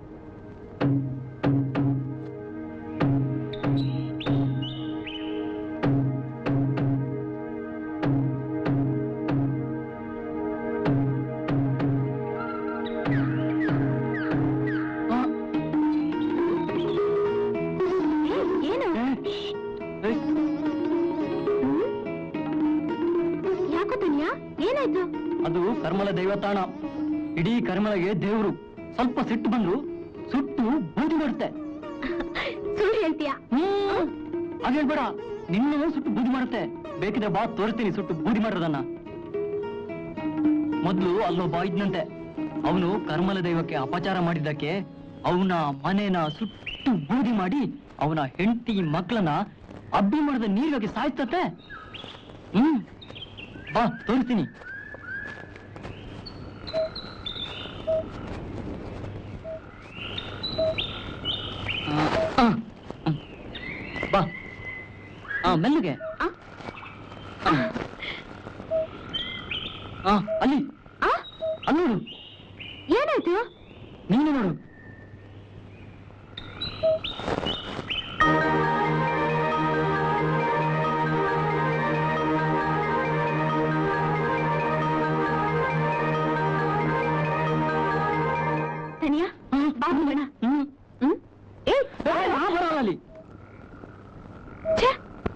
ಆ, ಏ, ಏನು ಏ, ಯಾಕೋ ತನ್ಯಾ ಏನಾಯ್ತು ಅದು ಕರ್ಮಲ ದೈವತಾಣ ಇಡೀ ಕರ್ಮಲಗೆ ದೇವ್ರು ಸ್ವಲ್ಪ ಸಿಟ್ಟು ಬಂದ್ರು ಸುಟ್ಟು ಬೂದಿ ಮಾಡುತ್ತೆ ಸುಳ್ಳು ಹೇಳ್ತೀಯಾ ಹ್ಮ್ ಹಾಗೆ ಹೇಳ್ಬೇಡ ನಿನ್ನೂ ಸುಟ್ಟು ಬೂದಿ ಮಾಡುತ್ತೆ ಬೇಕಿದ್ರೆ ಬಾ ತೋರಿಸ್ತೀನಿ ಸುಟ್ಟು ಬೂದಿ ಮಾಡೋದನ್ನ ಮೊದ್ಲು ಅಲ್ಲೊಬ್ಬ ಇದ್ನಂತೆ ಅವನು ಕರ್ಮಲ ದೈವಕ್ಕೆ ಅಪಚಾರ ಮಾಡಿದ್ದಕ್ಕೆ ಅವನ ಮನೇನ ಸುಟ್ಟು ಬೂದಿ ಮಾಡಿ ಅವನ ಹೆಂಡತಿ ಮಕ್ಕಳನ್ನ ಅಬ್ಬಿ ಮಾಡದ ನೀರಿಗೆ ಸಾಯ್ತತೆ ಹ್ಮ್ ಬಾ ತೋರಿಸ್ತೀನಿ ಆ, ಆ, ಹ್ಮ್. ಬಾ ಆ ಮೆಲ್ಲಗೆ ಆ? ಆ. ಆ, ಅಲ್ಲಿ ಆ? ಅಲ್ಲಿ ನೋಡು ಏನಾಯ್ತು ನೀನು ನೋಡು ತನಿಯಾ ಬಾ ಹೋಗೋಣ ಹ್ಮ್ ಹ್ಮ್ ಏ ಬಾ, ಬಾ, ಬಾ, ಅಲ್ಲಿ ಛೆ!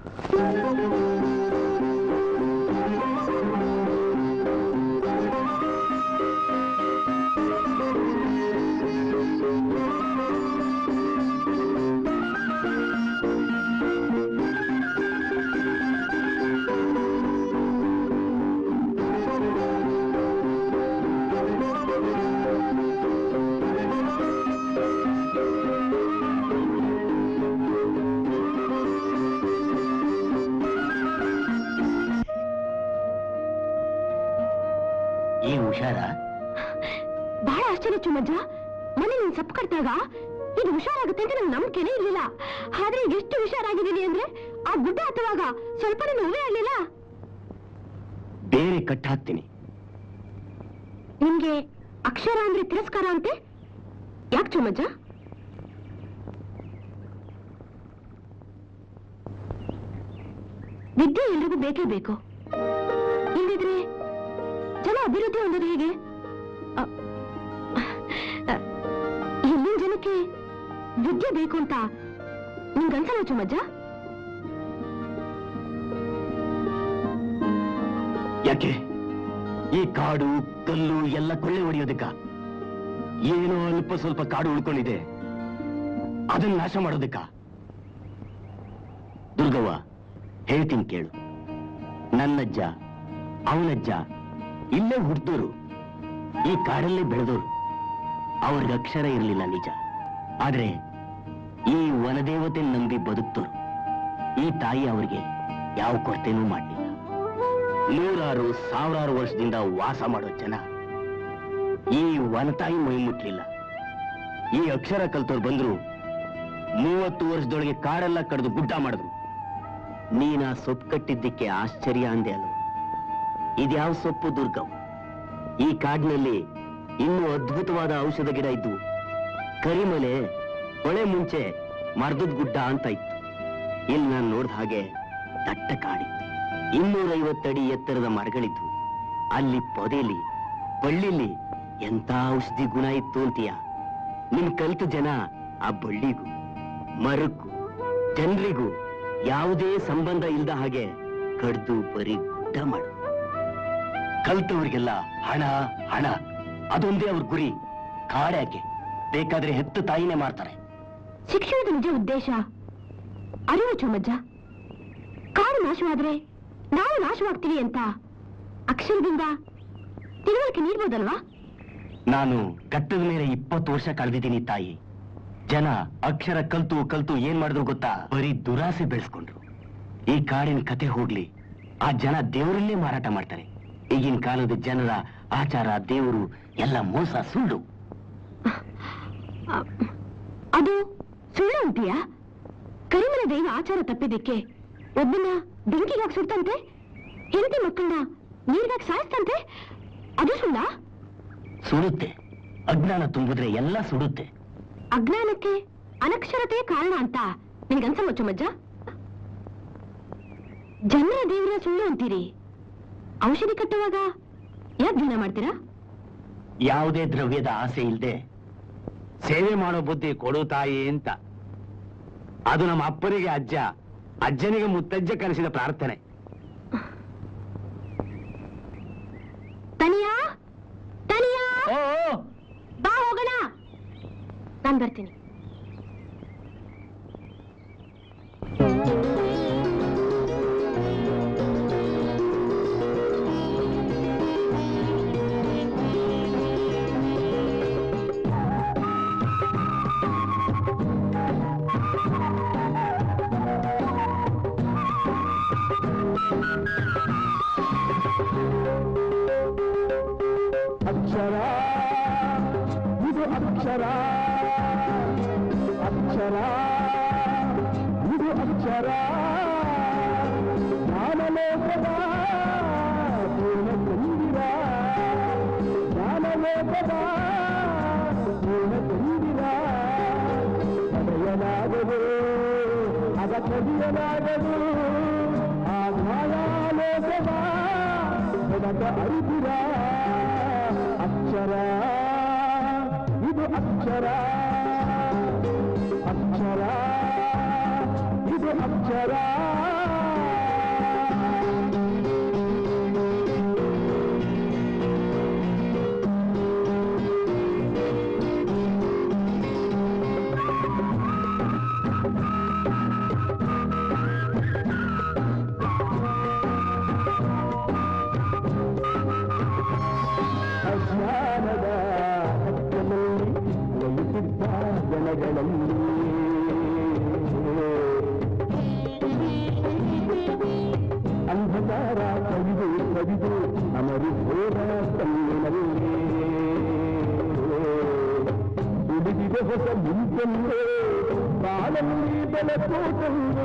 ಏನ್ ಹುಷಾರ ಬಹಳ ಆಶ್ಚರ್ಯ ಚುಮ್ಮಜ್ಜ ಮನೆ ನೀನ್ ಸಪ್ಪು ಕಟ್ಟಾಗ ಇದು ಹುಷಾರಾಗುತ್ತೆ ಅಂತ ನಂಗೆ ನಂಬಿಕೆನೇ ಇರ್ಲಿಲ್ಲ ಆದ್ರೆ ಈಗ ಎಷ್ಟು ಹುಷಾರಾಗಿದ್ದೀನಿ ಅಂದ್ರೆ ಆ ಗುಡ್ಡ ಹತ್ತುವಾಗ ಸ್ವಲ್ಪ ನೋವೇ ಆಗ್ಲಿಲ್ಲ ಬೇರೆ ಕಟ್ ಹಾಕ್ತೀನಿ ನಿಮ್ಗೆ ಅಕ್ಷರ ಅಂದ್ರೆ ತಿರಸ್ಕಾರ ಅಂತೆ ಯಾಕೆ ಚುಮ್ಮಜ್ಜ ವಿದ್ಯೆ ಎಲ್ರಿಗೂ ಬೇಕೇ ಬೇಕು ಇಲ್ಲದಿದ್ರೆ ಜನ ಅಭಿವೃದ್ಧಿ ಹೊಂದೋದು ಹೇಗೆ ಅ, ಅ, ಇಲ್ಲಿನ ಜನಕ್ಕೆ ವಿದ್ಯೆ ಬೇಕು ಅಂತ ನಿಮ್ಗನ್ಸಲ್ಲ ಚುಮ್ಮಜ್ಜ ಯಾಕೆ ಈ ಕಾಡು ಕಲ್ಲು ಎಲ್ಲ ಕೊಳ್ಳೆ ಹೊಡೆಯೋದಕ್ಕ ಏನೋ ಅಲ್ಪ ಸ್ವಲ್ಪ ಕಾಡು ಉಳ್ಕೊಂಡಿದೆ ಅದನ್ನ ನಾಶ ಮಾಡೋದಕ್ಕ ದುರ್ಗವ್ವ ಹೇಳ್ತೀನಿ ಕೇಳು ನನ್ನಜ್ಜ ಅವನಜ್ಜ ಇಲ್ಲೇ ಹುಟ್ಟಿದೋರು ಈ ಕಾಡಲ್ಲೇ ಬೆಳೆದೋರು ಅವ್ರಿಗೆ ಅಕ್ಷರ ಇರಲಿಲ್ಲ ನಿಜ ಆದ್ರೆ ಈ ವನದೇವತೆ ನಂಬಿ ಬದುಕ್ತೋರು ಈ ತಾಯಿ ಅವರಿಗೆ ಯಾವ ಕೊರತೆನೂ ಮಾಡಲಿಲ್ಲ ನೂರಾರು ಸಾವಿರಾರು ವರ್ಷದಿಂದ ವಾಸ ಮಾಡೋ ಜನ ಈ ವನತಾಯಿ ಮೈ ಮುಟ್ಲಿಲ್ಲ ಈ ಅಕ್ಷರ ಕಲ್ತವ್ರು ಬಂದ್ರು ಮೂವತ್ತು ವರ್ಷದೊಳಗೆ ಕಾಡೆಲ್ಲ ಕಡ್ದು ಗುಡ್ಡ ಮಾಡಿದ್ರು ನೀನ ಸೊಪ್ಪು ಕಟ್ಟಿದ್ದಕ್ಕೆ ಆಶ್ಚರ್ಯ ಅಂದೆ ಅಲ್ವ ಇದ್ಯಾವ ಸೊಪ್ಪು ದುರ್ಗವ್ ಈ ಕಾಡಿನಲ್ಲಿ ಇನ್ನೂ ಅದ್ಭುತವಾದ ಔಷಧ ಗಿಡ ಇದ್ವು ಕರಿಮಲೆ ಹೊಳೆ ಮುಂಚೆ ಮರ್ದದ್ ಗುಡ್ಡ ಅಂತ ಇತ್ತು ಇಲ್ಲಿ ನಾನು ನೋಡ್ದ ಹಾಗೆ ದಟ್ಟ ಕಾಡಿತ್ತು ಇನ್ನೂರೈವತ್ತಡಿ ಎತ್ತರದ ಮರಗಳಿದ್ವು ಅಲ್ಲಿ ಪೊದೆಲಿ ಬಳ್ಳಿಲಿ ಎಂತ ಔಷಧಿ ಗುಣ ಇತ್ತು ಅಂತೀಯ ನಿಮ್ ಕಲಿತ ಜನ ಆ ಬಳ್ಳಿಗೂ ಮರಕ್ಕೂ ಜನರಿಗೂ ಯಾವುದೇ ಸಂಬಂಧ ಇಲ್ದ ಹಾಗೆ ಕಡ್ದು ಬರೀ ಗುಡ್ಡ ಮಾಡು ಕಲ್ತವ್ರಿಗೆಲ್ಲ ಹಣ ಹಣ ಅದೊಂದೇ ಅವ್ರ ಗುರಿ ಕಾಡ್ಯಾಕೆ ಬೇಕಾದ್ರೆ ಹೆತ್ತು ತಾಯಿನೇ ಮಾಡ್ತಾರೆ ಶಿಕ್ಷಣದ ನಿಜ ಉದ್ದೇಶ ಅರಿವು ಚುಮ್ಮಜ್ಜ ಕಾಡು ನಾಶವಾದ್ರೆ ನಾವು ನಾಶವಾಗ್ತೀವಿ ಅಂತ ಅಕ್ಷರದಿಂದ ತಿಳುವಳಿಕೆ ನೀಡ್ಬೋದಲ್ವಾ ನಾನು ಘಟ್ಟದ ಮೇಲೆ ಇಪ್ಪತ್ತು ವರ್ಷ ಕಳೆದಿದ್ದೀನಿ ತಾಯಿ ಜನ ಅಕ್ಷರ ಕಲ್ತು ಕಲ್ತು ಏನ್ ಮಾಡಿದ್ರು ಗೊತ್ತಾ ಬರೀ ದುರಾಸೆ ಬೆಳೆಸ್ಕೊಂಡ್ರು ಈ ಕಾಡಿನ ಕತೆ ಹೋಗ್ಲಿ ಆ ಜನ ದೇವರಲ್ಲೇ ಮಾರಾಟ ಮಾಡ್ತಾರೆ ಈಗಿನ ಕಾಲದ ಜನರ ಆಚಾರ ದೇವರು ಎಲ್ಲ ಮೋಸ ಸುಳ್ಳು ಅ, ಅದು ಸುಳ್ಳು ಅಂತೀಯಾ ಕರಿಮನೆ ದೈವ ಆಚಾರ ತಪ್ಪಿದ್ದಕ್ಕೆ ಒಬ್ಬನ ಬೆಂಕಿಗಾಗಿ ಸುಡ್ತಂತೆ ಹೆಂಡತಿ ಮಕ್ಕಳನ್ನ ನೀರ್ಗಾಗಿ ಸಾಯಿಸ್ತಂತೆ ಅದು ಸುಳ್ಳ ಸುಡುತ್ತೆ ಅಜ್ಞಾನ ತುಂಬಿದ್ರೆ ಎಲ್ಲ ಸುಡುತ್ತೆ ಅಜ್ಞಾನಕ್ಕೆ ಅನಕ್ಷರತೆ ಕಾರಣ ಅಂತ ನಿನ್ಗನ್ಸಲ್ವ ಚುಮ್ಮಜ್ಜ ಜನರ ದೇವರ ಸುಳ್ಳು ಅಂತೀರಿ ಔಷಧಿ ಕಟ್ಟುವಾಗ ಯಾಕೆ ಧ್ಯಾನ ಮಾಡ್ತೀರಾ ಯಾವುದೇ ದ್ರವ್ಯದ ಆಸೆ ಇಲ್ದೆ ಸೇವೆ ಮಾಡೋ ಬುದ್ಧಿ ಕೊಡು ತಾಯಿ ಅಂತ ಅದು ನಮ್ಮ ಅಪ್ಪನಿಗೆ ಅಜ್ಜ ಅಜ್ಜನಿಗೆ ಮುತ್ತಜ್ಜ ಕಲಿಸಿದ ಪ್ರಾರ್ಥನೆ ತನಿಯಾ ತನಿಯಾ ಬಾ ಹೋಗೋಣ ನಾನ್ ಬರ್ತೀನಿ ಅಕ್ಷರ ಇದು ಅಕ್ಷರ ಅಕ್ಷರ ಇದು ಅಕ್ಷರ ಜ್ಞಾನಲೋಕದ ಪೂರ್ಣ ಚಂದಿರ ಜ್ಞಾನಲೋಕದ ಪೂರ್ಣ ಚಂದಿರ ಪಡೆಯಲಾಗದು ಅದ ಕದಿಯಲಾಗದು ಆ ಜ್ಞಾನಾಲೋಕದ ಬೆಳಕ ಅರಿದಿರ ಅಕ್ಷರ ಇದು ಅಕ್ಷರ ಅಕ್ಷರ ಇದು ಅಕ್ಷರ ಅಜ್ಞಾನದ ಹಕ್ಕನಲ್ಲಿ ಲಯಿಸಿದ್ದ ಜನಗಳಲ್ಲಿ ಅಂಧಕಾರ ಕವಿದು ಕವಿದು ಅಮರು ಹೋದ ಕಣ್ಣಿನಲ್ಲಿ ಉಳಿದಿದೆ ಹೊಸ ಮುಂಚೆಂದು ಬಾಳಲ್ಲಿ ಬೆಳಕು ತಂದು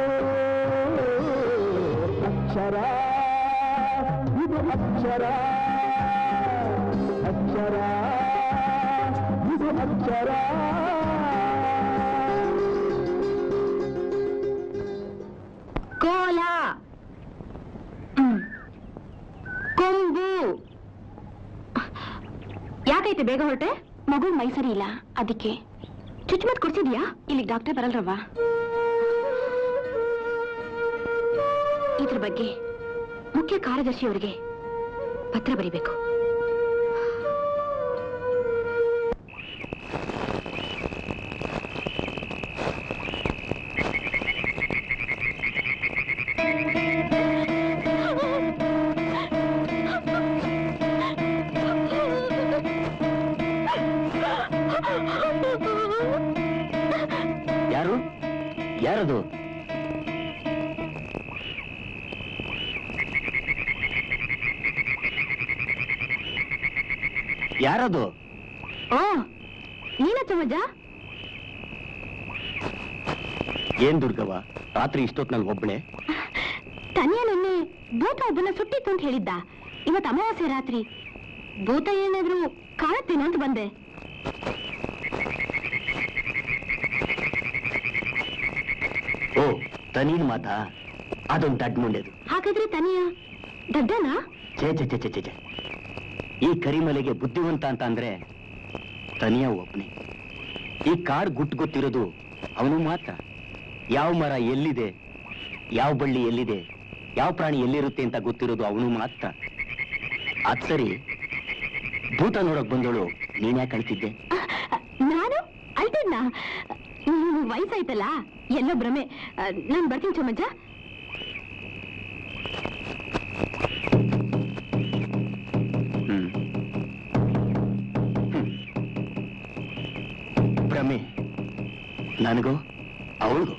ಅಕ್ಷರ ಇದು ಅಕ್ಷರ ಅಕ್ಷರ ಇದು ಅಕ್ಷರ ಕೋಲ ಹ್ಮ್. ಕೊಂಬು ಯಾಕೈತೆ ಬೇಗ ಹೊರಟೆ ಮಗು ಮೈ ಸರಿ ಇಲ್ಲ ಅದಕ್ಕೆ ಚುಚ್ಚುಮತ್ ಕೊಡ್ಸಿದ್ಯಾ ಇಲ್ಲಿ ಡಾಕ್ಟರ್ ಬರಲ್ರವ್ವ ಇದ್ರ ಬಗ್ಗೆ ಮುಖ್ಯ ಕಾರ್ಯದರ್ಶಿಯವರಿಗೆ ಪತ್ರ ಬರೀಬೇಕು ಯಾರು ಯಾರದು ಯಾರದು ಓ ನೀನ ಚಮಜ ಏನ್ ದುರ್ಗವ್ವ ರಾತ್ರಿ ಇಷ್ಟೊತ್ನಲ್ಲಿ ಒಬ್ಳೆ ತನಿಯ ನಿನ್ನೆ ಭೂತ ಒಬ್ಬನ ಸುಟ್ಟಿತ್ತು ಅಂತ ಹೇಳಿದ್ದ ಇವತ್ತು ಅಮಾವಾಸ್ಯೆ ರಾತ್ರಿ ಭೂತ ಏನಾದ್ರೂ ಕಾಣುತ್ತೇನೋ ಅಂತ ಬಂದೆ ಓ ತನೀನ್ ಮಾತಾ ಅದೊಂದು ದಡ್ ಮುಂಡೆದು ಹಾಗಾದ್ರೆ ತನಿಯ ದಡ್ಡನಾ ಛೇ ಛೇ ಛೇ ಛೇ ಛೇ ಛೇ. ಈ ಕರಿಮಲೆಗೆ ಬುದ್ಧಿವಂತ ಅಂತ ಅಂದ್ರೆ ತನಿಯ ಒಬ್ನೇ ಈ ಕಾಡ್ ಗುಟ್ಟು ಗೊತ್ತಿರೋದು ಅವನು ಮಾತ್ರ ಯಾವ ಮರ ಎಲ್ಲಿದೆ ಯಾವ ಬಳ್ಳಿ ಎಲ್ಲಿದೆ ಯಾವ ಪ್ರಾಣಿ ಎಲ್ಲಿರುತ್ತೆ ಅಂತ ಗೊತ್ತಿರೋದು ಅವನು ಮಾತ್ರ ಅದ್ ಸರಿ ಭೂತ ನೋಡಕ್ ಬಂದೋಳು ನೀನ್ಯಾಕೆ ಕಳ್ತಿದ್ದೆ ನಾನು ಅಲ್ಟಿದ್ನ ನೀನು ವಯಸ್ಸಾಯ್ತಲ್ಲ ಎಲ್ಲೋ ಭ್ರಮೆ ನಾನು ಬರ್ತೀನಿ ಚಮಜ್ಜ ಹ್ಮ್ ಹ್ಮ್. ಭ್ರಮೆ ನನಗೂ ಅವಳಿಗೂ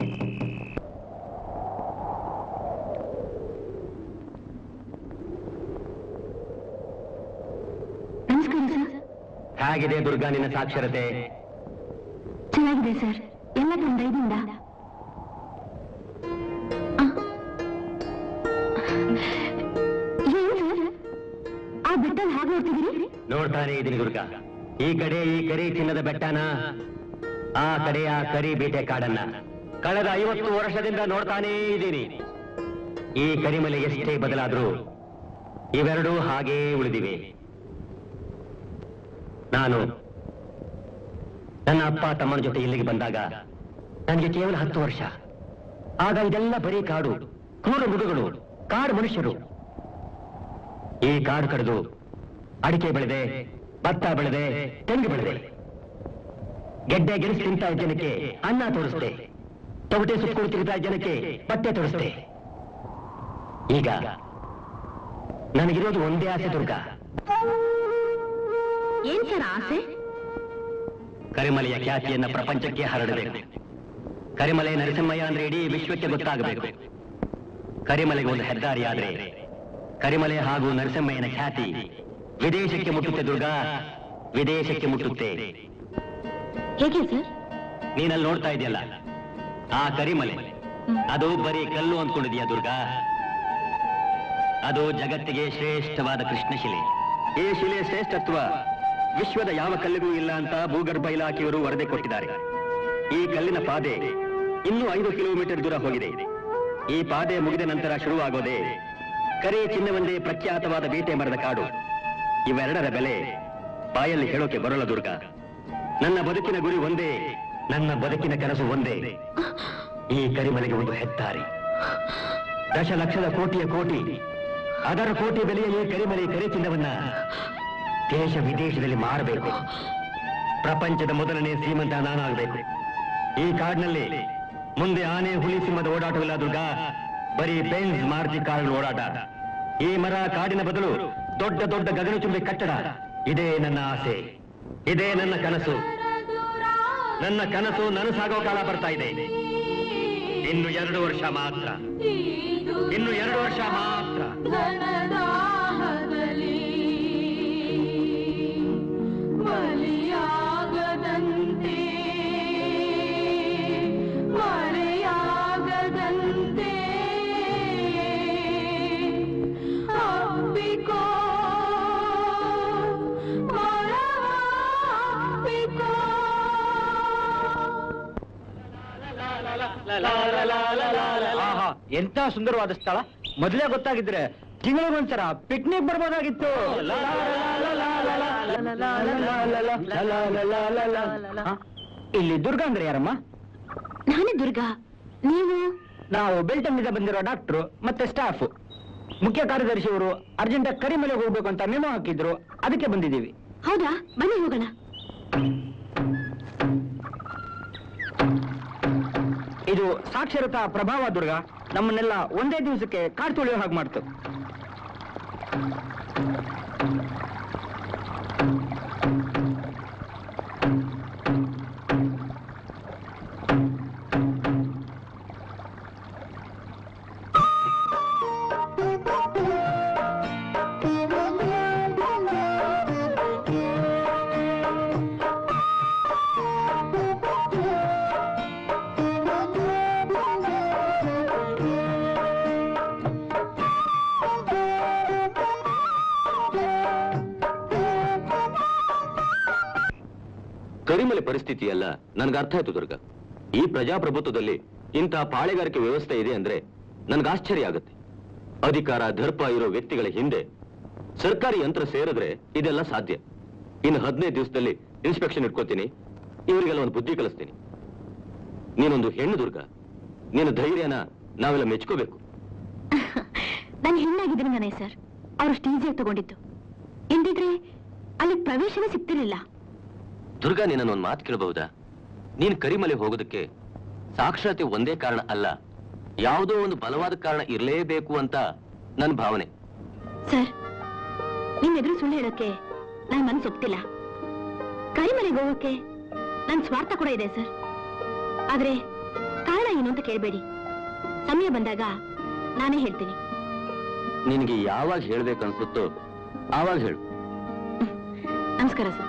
ನಮಸ್ಕಾರ ಸರ್ ಹೇಗಿದೆ ದುರ್ಗಾ ನಿನ್ನ ಸಾಕ್ಷರತೆ ಚೆನ್ನಾಗಿದೆ ಸರ್ ಎಲ್ಲ ನನ್ನ ದಯದಿಂದ ಆ. ಏನು ಸರ್ ಆ ಬೆಟ್ಟಲ್ಲಿ ಹಾಗೆ ನೋಡ್ತಿದ್ದೀರಿ ನೋಡ್ತಾನೆ ಇದೀನಿ ದುರ್ಗ ಈ ಕಡೆ ಈ ಕರಿ ಚಿನ್ನದ ಬೆಟ್ಟನ ಆ ಕಡೆ ಆ ಕರಿ ಬೇಟೆ ಕಾಡನ್ನ ಕಳೆದ ಐವತ್ತು ವರ್ಷದಿಂದ ನೋಡ್ತಾನೇ ಇದ್ದೀನಿ ಈ ಕರಿಮಲೆ ಎಷ್ಟೇ ಬದಲಾದ್ರೂ ಇವೆರಡೂ ಹಾಗೇ ಉಳಿದಿವೆ ನಾನು ನನ್ನ ಅಪ್ಪ ತಮ್ಮನ ಜೊತೆ ಇಲ್ಲಿಗೆ ಬಂದಾಗ ನನಗೆ ಕೇವಲ ಹತ್ತು ವರ್ಷ ಆಗ ಇದೆಲ್ಲ ಬರೀ ಕಾಡು ಕ್ರೂರ ಮೃಗಗಳು ಕಾಡು ಮನುಷ್ಯರು ಈ ಕಾಡು ಕಡಿದು ಅಡಿಕೆ ಬೆಳೆದೆ ಭತ್ತ ಬೆಳೆದೆ ತೆಂಗು ಬೆಳೆದೆ ಗೆಡ್ಡೆ ಗೆಣಸು ತಿಂತಾ ಇದ್ದ ಜನಕ್ಕೆ ಅನ್ನ ತೋರಿಸ್ದೆ ತೊಗಟೆ ಸುತ್ಕೊಂಡು ತಿರುಗ್ತಾ ಇದ್ದ ಜನಕ್ಕೆ ಬಟ್ಟೆ ತೋರಿಸ್ದೆ ಈಗ ನನಗಿರೋದು ಒಂದೇ ಆಸೆ ದುರ್ಗ ಏನ್ ಸರ್ ಆಸೆ ಕರಿಮಲೆಯ ಖ್ಯಾತಿಯನ್ನ ಪ್ರಪಂಚಕ್ಕೆ ಹರಡಬೇಕು ಕರಿಮಲೆ ನರಸಿಂಹಯ್ಯ ಅಂದ್ರೆ ಇಡೀ ವಿಶ್ವಕ್ಕೆ ಗೊತ್ತಾಗಬೇಕು ಕರಿಮಲೆಗೆ ಒಂದು ಹೆದ್ದಾರಿ ಆದ್ರೆ ಕರಿಮಲೆ ಹಾಗೂ ನರಸಿಂಹಯ್ಯನ ಖ್ಯಾತಿ ವಿದೇಶಕ್ಕೆ ಮುಟ್ಟುತ್ತೆ ದುರ್ಗಾ ವಿದೇಶಕ್ಕೆ ಮುಟ್ಟುತ್ತೆ ಹೇಗೆ ಸರ್ ನೀನಲ್ಲಿ ನೋಡ್ತಾ ಇದೆಯಲ್ಲ ಆ ಕರಿಮಲೆ ಅದು ಬರೀ ಕಲ್ಲು ಅಂದ್ಕೊಂಡಿದೀಯ ದುರ್ಗಾ ಅದು ಜಗತ್ತಿಗೆ ಶ್ರೇಷ್ಠವಾದ ಕೃಷ್ಣ ಶಿಲೆ ಈ ಶಿಲೆ ಶ್ರೇಷ್ಠತ್ವ ವಿಶ್ವದ ಯಾವ ಕಲ್ಲಿಗೂ ಇಲ್ಲ ಅಂತ ಭೂಗರ್ಭ ಇಲಾಖೆಯವರು ವರದಿ ಕೊಟ್ಟಿದ್ದಾರೆ ಈ ಕಲ್ಲಿನ ಪಾದೆ ಇನ್ನೂ ಐದು ಕಿಲೋಮೀಟರ್ ದೂರ ಹೋಗಿದೆ ಈ ಪಾದೆ ಮುಗಿದ ನಂತರ ಶುರುವಾಗೋದೆ ಕರಿ ಚಿನ್ನವೊಂದೇ ಪ್ರಖ್ಯಾತವಾದ ಬೀಟೆ ಮರದ ಕಾಡು ಇವೆರಡರ ಬೆಲೆ ಬಾಯಲ್ಲಿ ಹೇಳೋಕೆ ಬರೋಲ್ಲ ದುರ್ಗ ನನ್ನ ಬದುಕಿನ ಗುರಿ ಒಂದೇ ನನ್ನ ಬದುಕಿನ ಕನಸು ಒಂದೇ ಈ ಕರಿಮಲೆಗೆ ಒಂದು ಹೆದ್ದಾರಿ ದಶಲಕ್ಷದ ಕೋಟಿಯ ಕೋಟಿ ಅದರ ಕೋಟಿ ಬೆಲೆಯ ಈ ಕರಿಮಲೆ ಕರಿ ಚಿನ್ನವನ್ನ ದೇಶ ವಿದೇಶದಲ್ಲಿ ಮಾರಬೇಕು ಪ್ರಪಂಚದ ಮೊದಲನೇ ಶ್ರೀಮಂತ ನಾನಾಗಬೇಕು ಈ ಕಾಡಿನಲ್ಲಿ ಮುಂದೆ ಆನೆ ಹುಲಿ ಸಿಂಹದ ಓಡಾಟವಿಲ್ಲ ದುರ್ಗಾ ಬರೀ ಬೆಂಜ್ ಮಾರುತಿ ಕಾರುಗಳ ಓಡಾಟ ಈ ಮರ ಕಾಡಿನ ಬದಲು ದೊಡ್ಡ ದೊಡ್ಡ ಗಗನಚುಂಬಿ ಕಟ್ಟಡ ಇದೇ ನನ್ನ ಆಸೆ ಇದೇ ನನ್ನ ಕನಸು ನನ್ನ ಕನಸು ನನಸಾಗೋ ಕಾಲ ಬರ್ತಾ ಇದೆ ಇನ್ನು ಎರಡು ವರ್ಷ ಮಾತ್ರ ಇನ್ನು ಎರಡು ವರ್ಷ ಮಾತ್ರ ಧನದಾಹದಲ್ಲಿ ಬಲಿಯಾಗದಂತೆ ಮರೆಯಾಗದಂತೆ ಅಪ್ಪಿಕೋ ಮರಪ್ಪಿಕೋ ಆಹಾ ಎಂತ ಸುಂದರವಾದ ಸ್ಥಳ ಮೊದಲೇ ಗೊತ್ತಾಗಿದ್ರೆ ತಿಂಗಳಿಗೊಂದ್ಸರ ಪಿಕ್ನಿಕ್ ಬರ್ಬೋದಾಗಿತ್ತು ಹ? ಇಲ್ಲಿ ದುರ್ಗಾ ಅಂದ್ರೆ ಯಾರಮ್ಮ ನಾನೇ ದುರ್ಗಾ ನೀವು ನಾವು ಬೆಲ್ಟನ್ನಿಂದ ಬಂದಿರೋ ಡಾಕ್ಟ್ರು ಮತ್ತೆ ಸ್ಟಾಫ್ ಮುಖ್ಯ ಕಾರ್ಯದರ್ಶಿ ಅವರು ಅರ್ಜೆಂಟ್ ಕರಿಮಲೆಗೆ ಹೋಗ್ಬೇಕು ಅಂತ ಮೆಮೊ ಹಾಕಿದ್ರು ಅದಕ್ಕೆ ಬಂದಿದ್ದೀವಿ ಹೌದಾ ಬನ್ನಿ ಹೋಗೋಣ ಇದು ಸಾಕ್ಷರತಾ ಪ್ರಭಾವ ದುರ್ಗ ನಮ್ಮನ್ನೆಲ್ಲ ಒಂದೇ ದಿವಸಕ್ಕೆ ಕಾಡ್ ತುಳಿಯೋ ಹಾಗೆ ಮಾಡ್ತು ಕರಿಮಲೆ ಪರಿಸ್ಥಿತಿ ಎಲ್ಲ ನನ್ಗೆ ಅರ್ಥ ಆಯ್ತು ದುರ್ಗ ಈ ಪ್ರಜಾಪ್ರಭುತ್ವದಲ್ಲಿ ಇಂತಹ ಪಾಳೆಗಾರಿಕೆ ವ್ಯವಸ್ಥೆ ಇದೆ ಅಂದ್ರೆ ನನ್ಗೆ ಆಶ್ಚರ್ಯ ಆಗುತ್ತೆ ಅಧಿಕಾರ ದರ್ಪ ಇರೋ ವ್ಯಕ್ತಿಗಳ ಹಿಂದೆ ಸರ್ಕಾರಿ ಯಂತ್ರ ಸೇರಿದ್ರೆ ಇದೆಲ್ಲ ಸಾಧ್ಯ ಇನ್ನು ಹದಿನೈದು ದಿವಸದಲ್ಲಿ ಇನ್ಸ್ಪೆಕ್ಷನ್ ಇಟ್ಕೋತೀನಿ ಇವರಿಗೆಲ್ಲ ಒಂದು ಬುದ್ಧಿ ಕಲಿಸ್ತೀನಿ ನೀನೊಂದು ಹೆಣ್ಣು ದುರ್ಗ ನಿನ್ನ ಧೈರ್ಯನ ನಾವೆಲ್ಲ ಮೆಚ್ಕೋಬೇಕು ನಾನು ಹೆಣ್ಣಾಗಿದ್ದೀನಿ ಸರ್ ಅವರಷ್ಟು ಈಸಿಯಾಗಿ ತಗೊಂಡಿದ್ದು ಇಲ್ದಿದ್ರೆ ಅಲ್ಲಿ ಪ್ರವೇಶವೇ ಸಿಗ್ತಿರ್ಲಿಲ್ಲ ದುರ್ಗಾ ನಿನ್ನೊಂದು ಮಾತು ಕೇಳಬಹುದಾ ನೀನ್ ಕರಿಮಲೆ ಹೋಗೋದಕ್ಕೆ ಸಾಕ್ಷರತೆ ಒಂದೇ ಕಾರಣ ಅಲ್ಲ ಯಾವುದೋ ಒಂದು ಬಲವಾದ ಕಾರಣ ಇರಲೇಬೇಕು ಅಂತ ನನ್ನ ಭಾವನೆ ಸರ್ ನಿಮ್ ಎದುರು ಸುಳ್ಳು ಹೇಳೋಕೆ ನನ್ನ ಮನಸ್ಸು ಒಪ್ತಿಲ್ಲ ಕರಿಮನೆಗೆ ಹೋಗೋಕೆ ನನ್ನ ಸ್ವಾರ್ಥ ಕೂಡ ಇದೆ ಸರ್ ಆದ್ರೆ ಕಾರಣ ಏನು ಅಂತ ಕೇಳಬೇಡಿ ಸಮಯ ಬಂದಾಗ ನಾನೇ ಹೇಳ್ತೀನಿ ನಿನಗೆ ಯಾವಾಗ ಹೇಳ್ಬೇಕನ್ಸುತ್ತೋ ಆವಾಗ ಹೇಳು ನಮಸ್ಕಾರ ಸರ್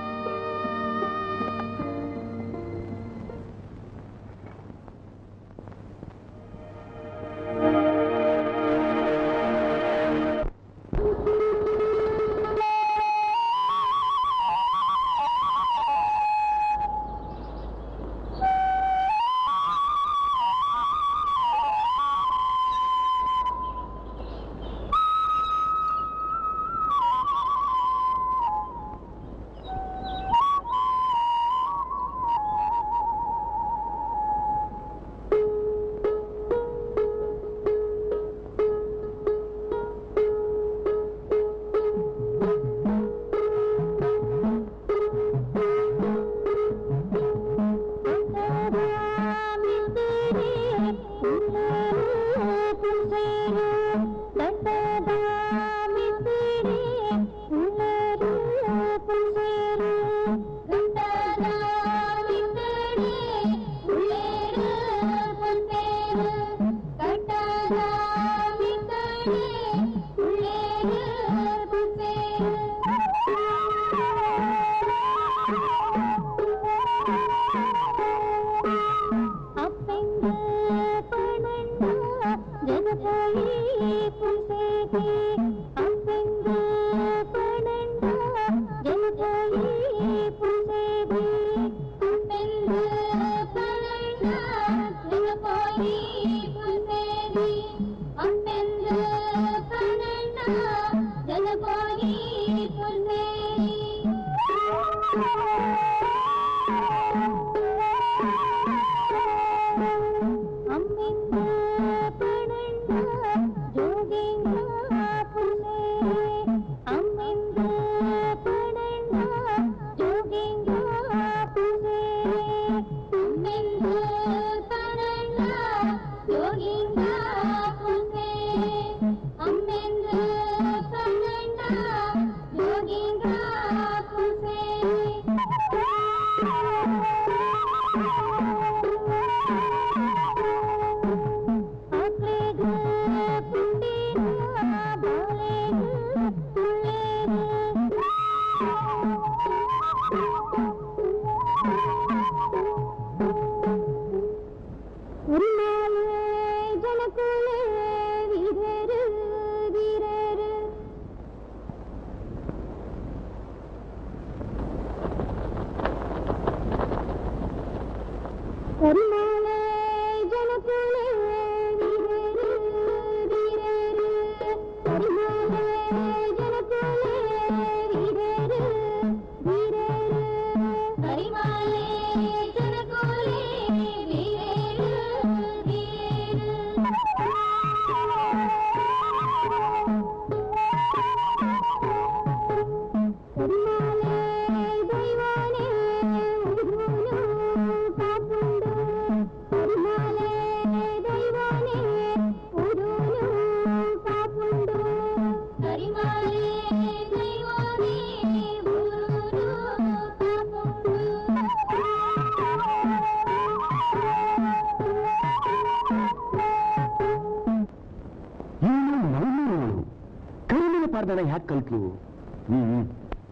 ಕರಿಮಲೆ ಪಾರ್ದನ ಯಾಕೆ ಕಲ್ತ್ಲು ಹ್ಮ್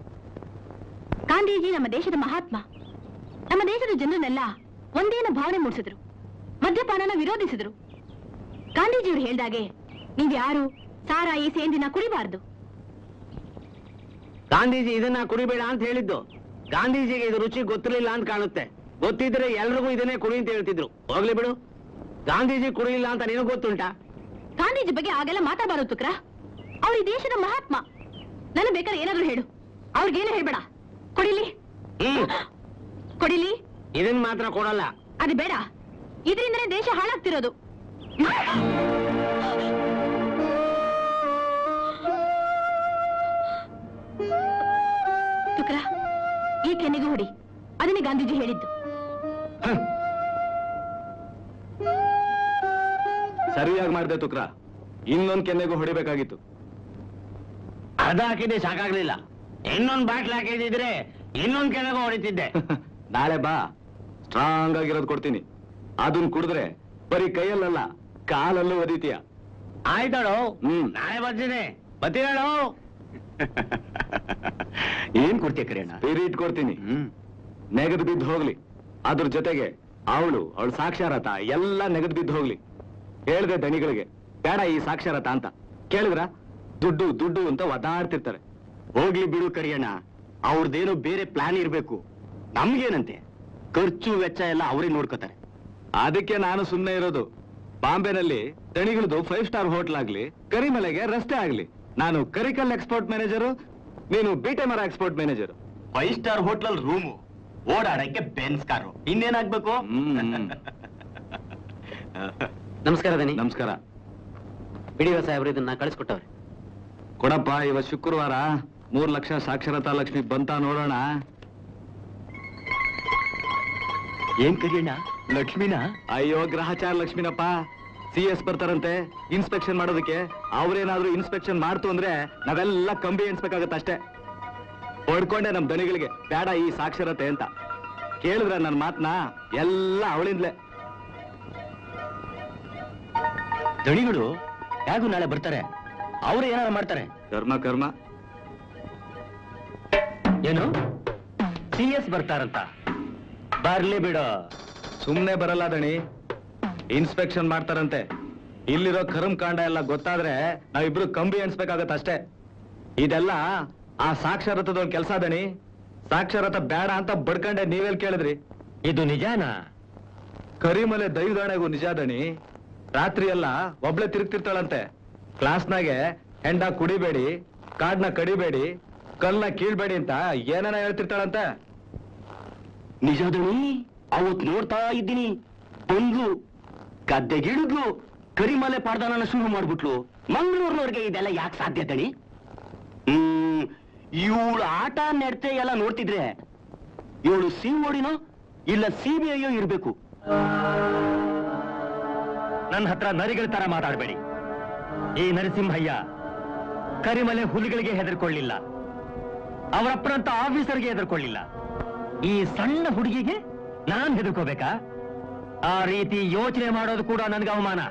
ಗಾಂಧೀಜಿ ನಮ್ಮ ದೇಶದ ಮಹಾತ್ಮ ನಮ್ಮ ದೇಶದ ಜನರನ್ನೆಲ್ಲ ಒಂದೇನ ಭಾವನೆ ಮೂಡಿಸಿದ್ರು ಮದ್ಯಪಾನನ ವಿರೋಧಿಸಿದ್ರು ಗಾಂಧೀಜಿಯವರು ಹೇಳ್ದಾಗೆ ನೀವ್ಯಾರು ಸಾರಾಯಿ ಸೇಂದಿನ ಕುಡಿಬಾರ್ದು ಗಾಂಧೀಜಿ ಇದನ್ನ ಕುಡಿಬೇಡ ಅಂತ ಹೇಳಿದ್ದು ಗಾಂಧೀಜಿಗೆ ಇದು ರುಚಿ ಗೊತ್ತಿರಲಿಲ್ಲ ಅಂತ ಕಾಣುತ್ತೆ ಗೊತ್ತಿದ್ರೆ ಎಲ್ರಿಗೂ ಇದನ್ನೇ ಕುಡಿ ಅಂತ ಹೇಳ್ತಿದ್ರು ಹೋಗ್ಲಿ ಬಿಡು ಗಾಂಧೀಜಿ ಕುಡಿಲಿಲ್ಲ ಅಂತ ನಿನಗೆ ಗೊತ್ತುಂಟಾ ಗಾಂಧೀಜಿ ಬಗ್ಗೆ ಆಗೆಲ್ಲ ಮಾತಾಡಬಾರದು ತುಕ್ರ ಅವ್ರ ಈ ದೇಶದ ಮಹಾತ್ಮ ನನಗೆ ಬೇಕಾದ್ರೆ ಏನಾದ್ರು ಹೇಳು ಅವ್ರಿಗೇನು ಹೇಳ್ಬೇಡ ಕೊಡಿಲಿ ಹ್ಮ್ ಕೊಡಿಲಿ ಇದನ್ ಮಾತ್ರ ಕೊಡಲ್ಲ ಅದು ಬೇಡ ಇದರಿಂದನೇ ದೇಶ ಹಾಳಾಗ್ತಿರೋದು ತುಕ್ರ ಈ ಕೆನ್ನೆಗೂ ಹೊಡಿ ಅದನ್ನೇ ಗಾಂಧೀಜಿ ಹೇಳಿದ್ದು ಸರಿಯಾಗಿ ಮಾಡ್ದೆ ತುಕ್ರ ಇನ್ನೊಂದ್ ಕೆನ್ನೆಗೂ ಹೊಡಿಬೇಕಾಗಿತ್ತು ಅರ್ಧ ಹಾಕಿದ್ದೆ ಸಾಕಾಗ್ಲಿಲ್ಲ ಇನ್ನೊಂದ್ ಬಾಟ್ಲ್ ಹಾಕಿದ್ರೆ ಇನ್ನೊಂದ್ ಕೆಳಗೆ ಹೊಡಿತಿದ್ದೆ ನಾಳೆ ಬಾ ಸ್ಟ್ರಾಂಗ್ ಆಗಿರೋದು ಕೊಡ್ತೀನಿ ಅದನ್ ಕುಡಿದ್ರೆ ಬರೀ ಕೈಯಲ್ಲಲ್ಲ ಕಾಲಲ್ಲೂ ಒದಿತೀಯ ಆಯ್ತಾಳು ಹ್ಮ್. ನಾಳೆ ಬರ್ತೀನಿ ಬರ್ತೀರಾಳು ಏನ್ ಕೊಡ್ತೀಯ ಕರಿಯಣ್ಣ ಸ್ಪಿರಿಟ್ ಕೊಡ್ತೀನಿ ಹ್ಮ್ ನೆಗದು ಬಿದ್ದು ಹೋಗ್ಲಿ ಅದ್ರ ಜೊತೆಗೆ ಅವಳು ಅವಳ ಸಾಕ್ಷಾರತ ಎಲ್ಲ ನೆಗದು ಬಿದ್ದು ಹೋಗ್ಲಿ ಹೇಳ್ದೆ ದಣಿಗಳಿಗೆ ಬೇಡ ಈ ಸಾಕ್ಷಾರತ ಅಂತ ಕೇಳಿದ್ರ ದುಡ್ಡು ದುಡ್ಡು ಅಂತ ಒದಾಡ್ತಿರ್ತಾರೆ ಹೋಗ್ಲಿ ಬಿಡು ಕರಿಯಣ್ಣ ಅವ್ರದ್ದೇನೋ ಬೇರೆ ಪ್ಲಾನ್ ಇರ್ಬೇಕು ನಮ್ಗೇನಂತೆ ಖರ್ಚು ವೆಚ್ಚ ಎಲ್ಲ ಅವರೇ ನೋಡ್ಕೋತಾರೆ ಅದಕ್ಕೆ ನಾನು ಸುಮ್ಮನೆ ಇರೋದು ಬಾಂಬೆನಲ್ಲಿ ದಣಿಗಳದು ಫೈವ್ ಸ್ಟಾರ್ ಹೋಟ್ಲ್ ಆಗ್ಲಿ ಕರಿಮಲೆಗೆ ರಸ್ತೆ ಆಗ್ಲಿ ನಾನು ಕರಿಕಲ್ ಎಕ್ಸ್ಪೋರ್ಟ್ ಮ್ಯಾನೇಜರು ನೀನು ಬಿಟೆ ಮರ ಎಕ್ಸ್ಪೋರ್ಟ್ ಮ್ಯಾನೇಜರು ಫೈವ್ ಸ್ಟಾರ್ ಹೋಟ್ಲಲ್ ರೂಮು ಓಡಾಡಕ್ಕೆ ಬೆನ್ಸ್ ಕಾರು ಇನ್ನೇನಾಗ್ಬೇಕು ನಮಸ್ಕಾರ ದನಿ ನಮಸ್ಕಾರ ಬಿಡಿವ ಸಾಹೇಬ್ರು ಇದನ್ನ ಕಳಿಸ್ಕೊಟ್ಟವ್ರೆ ಕೊಡಪ್ಪ ಇವತ್ ಶುಕ್ರವಾರ ಮೂರ್ ಲಕ್ಷ ಸಾಕ್ಷರತಾ ಲಕ್ಷ್ಮಿ ಬಂತ ನೋಡೋಣ ಏನ್ ಕರಿಯಣ್ಣ ಲಕ್ಷ್ಮಿನ ಅಯ್ಯೋ ಗ್ರಹಚಾರ ಲಕ್ಷ್ಮಿನಪ್ಪ ಸಿ ಎಸ್ ಬರ್ತಾರಂತೆ ಇನ್ಸ್ಪೆಕ್ಷನ್ ಮಾಡೋದಕ್ಕೆ ಅವ್ರೇನಾದ್ರೂ ಇನ್ಸ್ಪೆಕ್ಷನ್ ಮಾಡ್ತು ಅಂದ್ರೆ ನಾವೆಲ್ಲ ಕಂಬಿ ಎಣಿಸ್ಬೇಕಾಗತ್ತೆ ಅಷ್ಟೇ ಹೊಡ್ಕೊಂಡೆ ನಮ್ ದಣಿಗಳಿಗೆ ಬೇಡ ಈ ಸಾಕ್ಷರತೆ ಅಂತ ಕೇಳಿದ್ರ ನನ್ನ ಮಾತನ್ನ ಎಲ್ಲ ಅವಳಿಂದಲೇ ದಣಿಗಳು ಯಾಗೂ ನಾಳೆ ಬರ್ತಾರೆ ಅವ್ರು ಏನಾರ ಮಾಡ್ತಾರೆ ಕರ್ಮ ಕರ್ಮ ಏನು ಸಿ ಎಸ್ ಬರ್ತಾರಂತ ಬರ್ಲಿ ಬಿಡು ಸುಮ್ನೆ ಬರಲ್ಲ ದಣಿ ಇನ್ಸ್ಪೆಕ್ಷನ್ ಮಾಡ್ತಾರಂತೆ ಇಲ್ಲಿರೋ ಕರ್ಮ ಕಾಂಡ ಎಲ್ಲ ಗೊತ್ತಾದ್ರೆ ನಾವಿಬ್ರು ಕಂಬಿ ಎಣಿಸ್ಬೇಕಾಗತ್ತೆ ಅಷ್ಟೇ ಇದೆಲ್ಲ ಆ ಸಾಕ್ಷರತದ ಕೆಲಸ ದಣಿ ಸಾಕ್ಷರತ ಬೇಡ ಅಂತ ಬಡ್ಕಂಡೆ ನೀವೆಲ್ ಕೇಳಿದ್ರಿ ಇದು ನಿಜಾನಾ ಕರಿಮಲೆ ದೈವದಾಣೆಗೂ ನಿಜ ದಣಿ ರಾತ್ರಿ ಎಲ್ಲ ಒಬ್ಳೆ ತಿರುಗ್ತಿರ್ತಾಳಂತೆ ಕ್ಲಾಸ್ನಾಗೆ ಹೆಂಡ ಕುಡಿಬೇಡಿ ಕಾಡ್ನ ಕಡಿಬೇಡಿ ಕಲ್ನ ಕೀಳ್ಬೇಡಿ ಅಂತ ಏನೇನ ಹೇಳ್ತಿರ್ತಾಳಂತೆ ನಿಜ ದಣಿ ಅವತ್ ನೋಡ್ತಾ ಇದ್ದೀನಿ ಬಂದ್ಲು ಗದ್ದೆಗಿಳಿದ್ಲು ಕರಿಮಲೆ ಪಾಡ್ದಾನ ಶುರು ಮಾಡ್ಬಿಟ್ಲು ಮಂಗಳೂರಿನವ್ರಿಗೆ ಇದೆಲ್ಲ ಯಾಕೆ ಸಾಧ್ಯ ದಣಿ ಹ್ಮ್ ಇವಳು ಆಟ ನಡತೆ ಎಲ್ಲ ನೋಡ್ತಿದ್ರೆ ಇವಳು ಸಿ ಓಡಿನೋ ಇಲ್ಲ ಸಿ ಬಿ ಐಯೋ ಇರ್ಬೇಕು ನನ್ನ ಹತ್ರ ನರಿಗಳ ತರ ಮಾತಾಡಬೇಡಿ ಈ ನರಸಿಂಹಯ್ಯ ಕರಿಮಲೆ ಹುಲಿಗಳಿಗೆ ಹೆದರ್ಕೊಳ್ಳಿಲ್ಲ ಅವರಪ್ಪನಂತ ಆಫೀಸರ್ಗೆ ಹೆದರ್ಕೊಳ್ಳಿಲ್ಲ ಈ ಸಣ್ಣ ಹುಡುಗಿಗೆ ನಾನ್ ಹೆದರ್ಕೋಬೇಕಾ ಆ ರೀತಿ ಯೋಚನೆ ಮಾಡೋದು ಕೂಡ ನನ್ಗೆ ಅವಮಾನ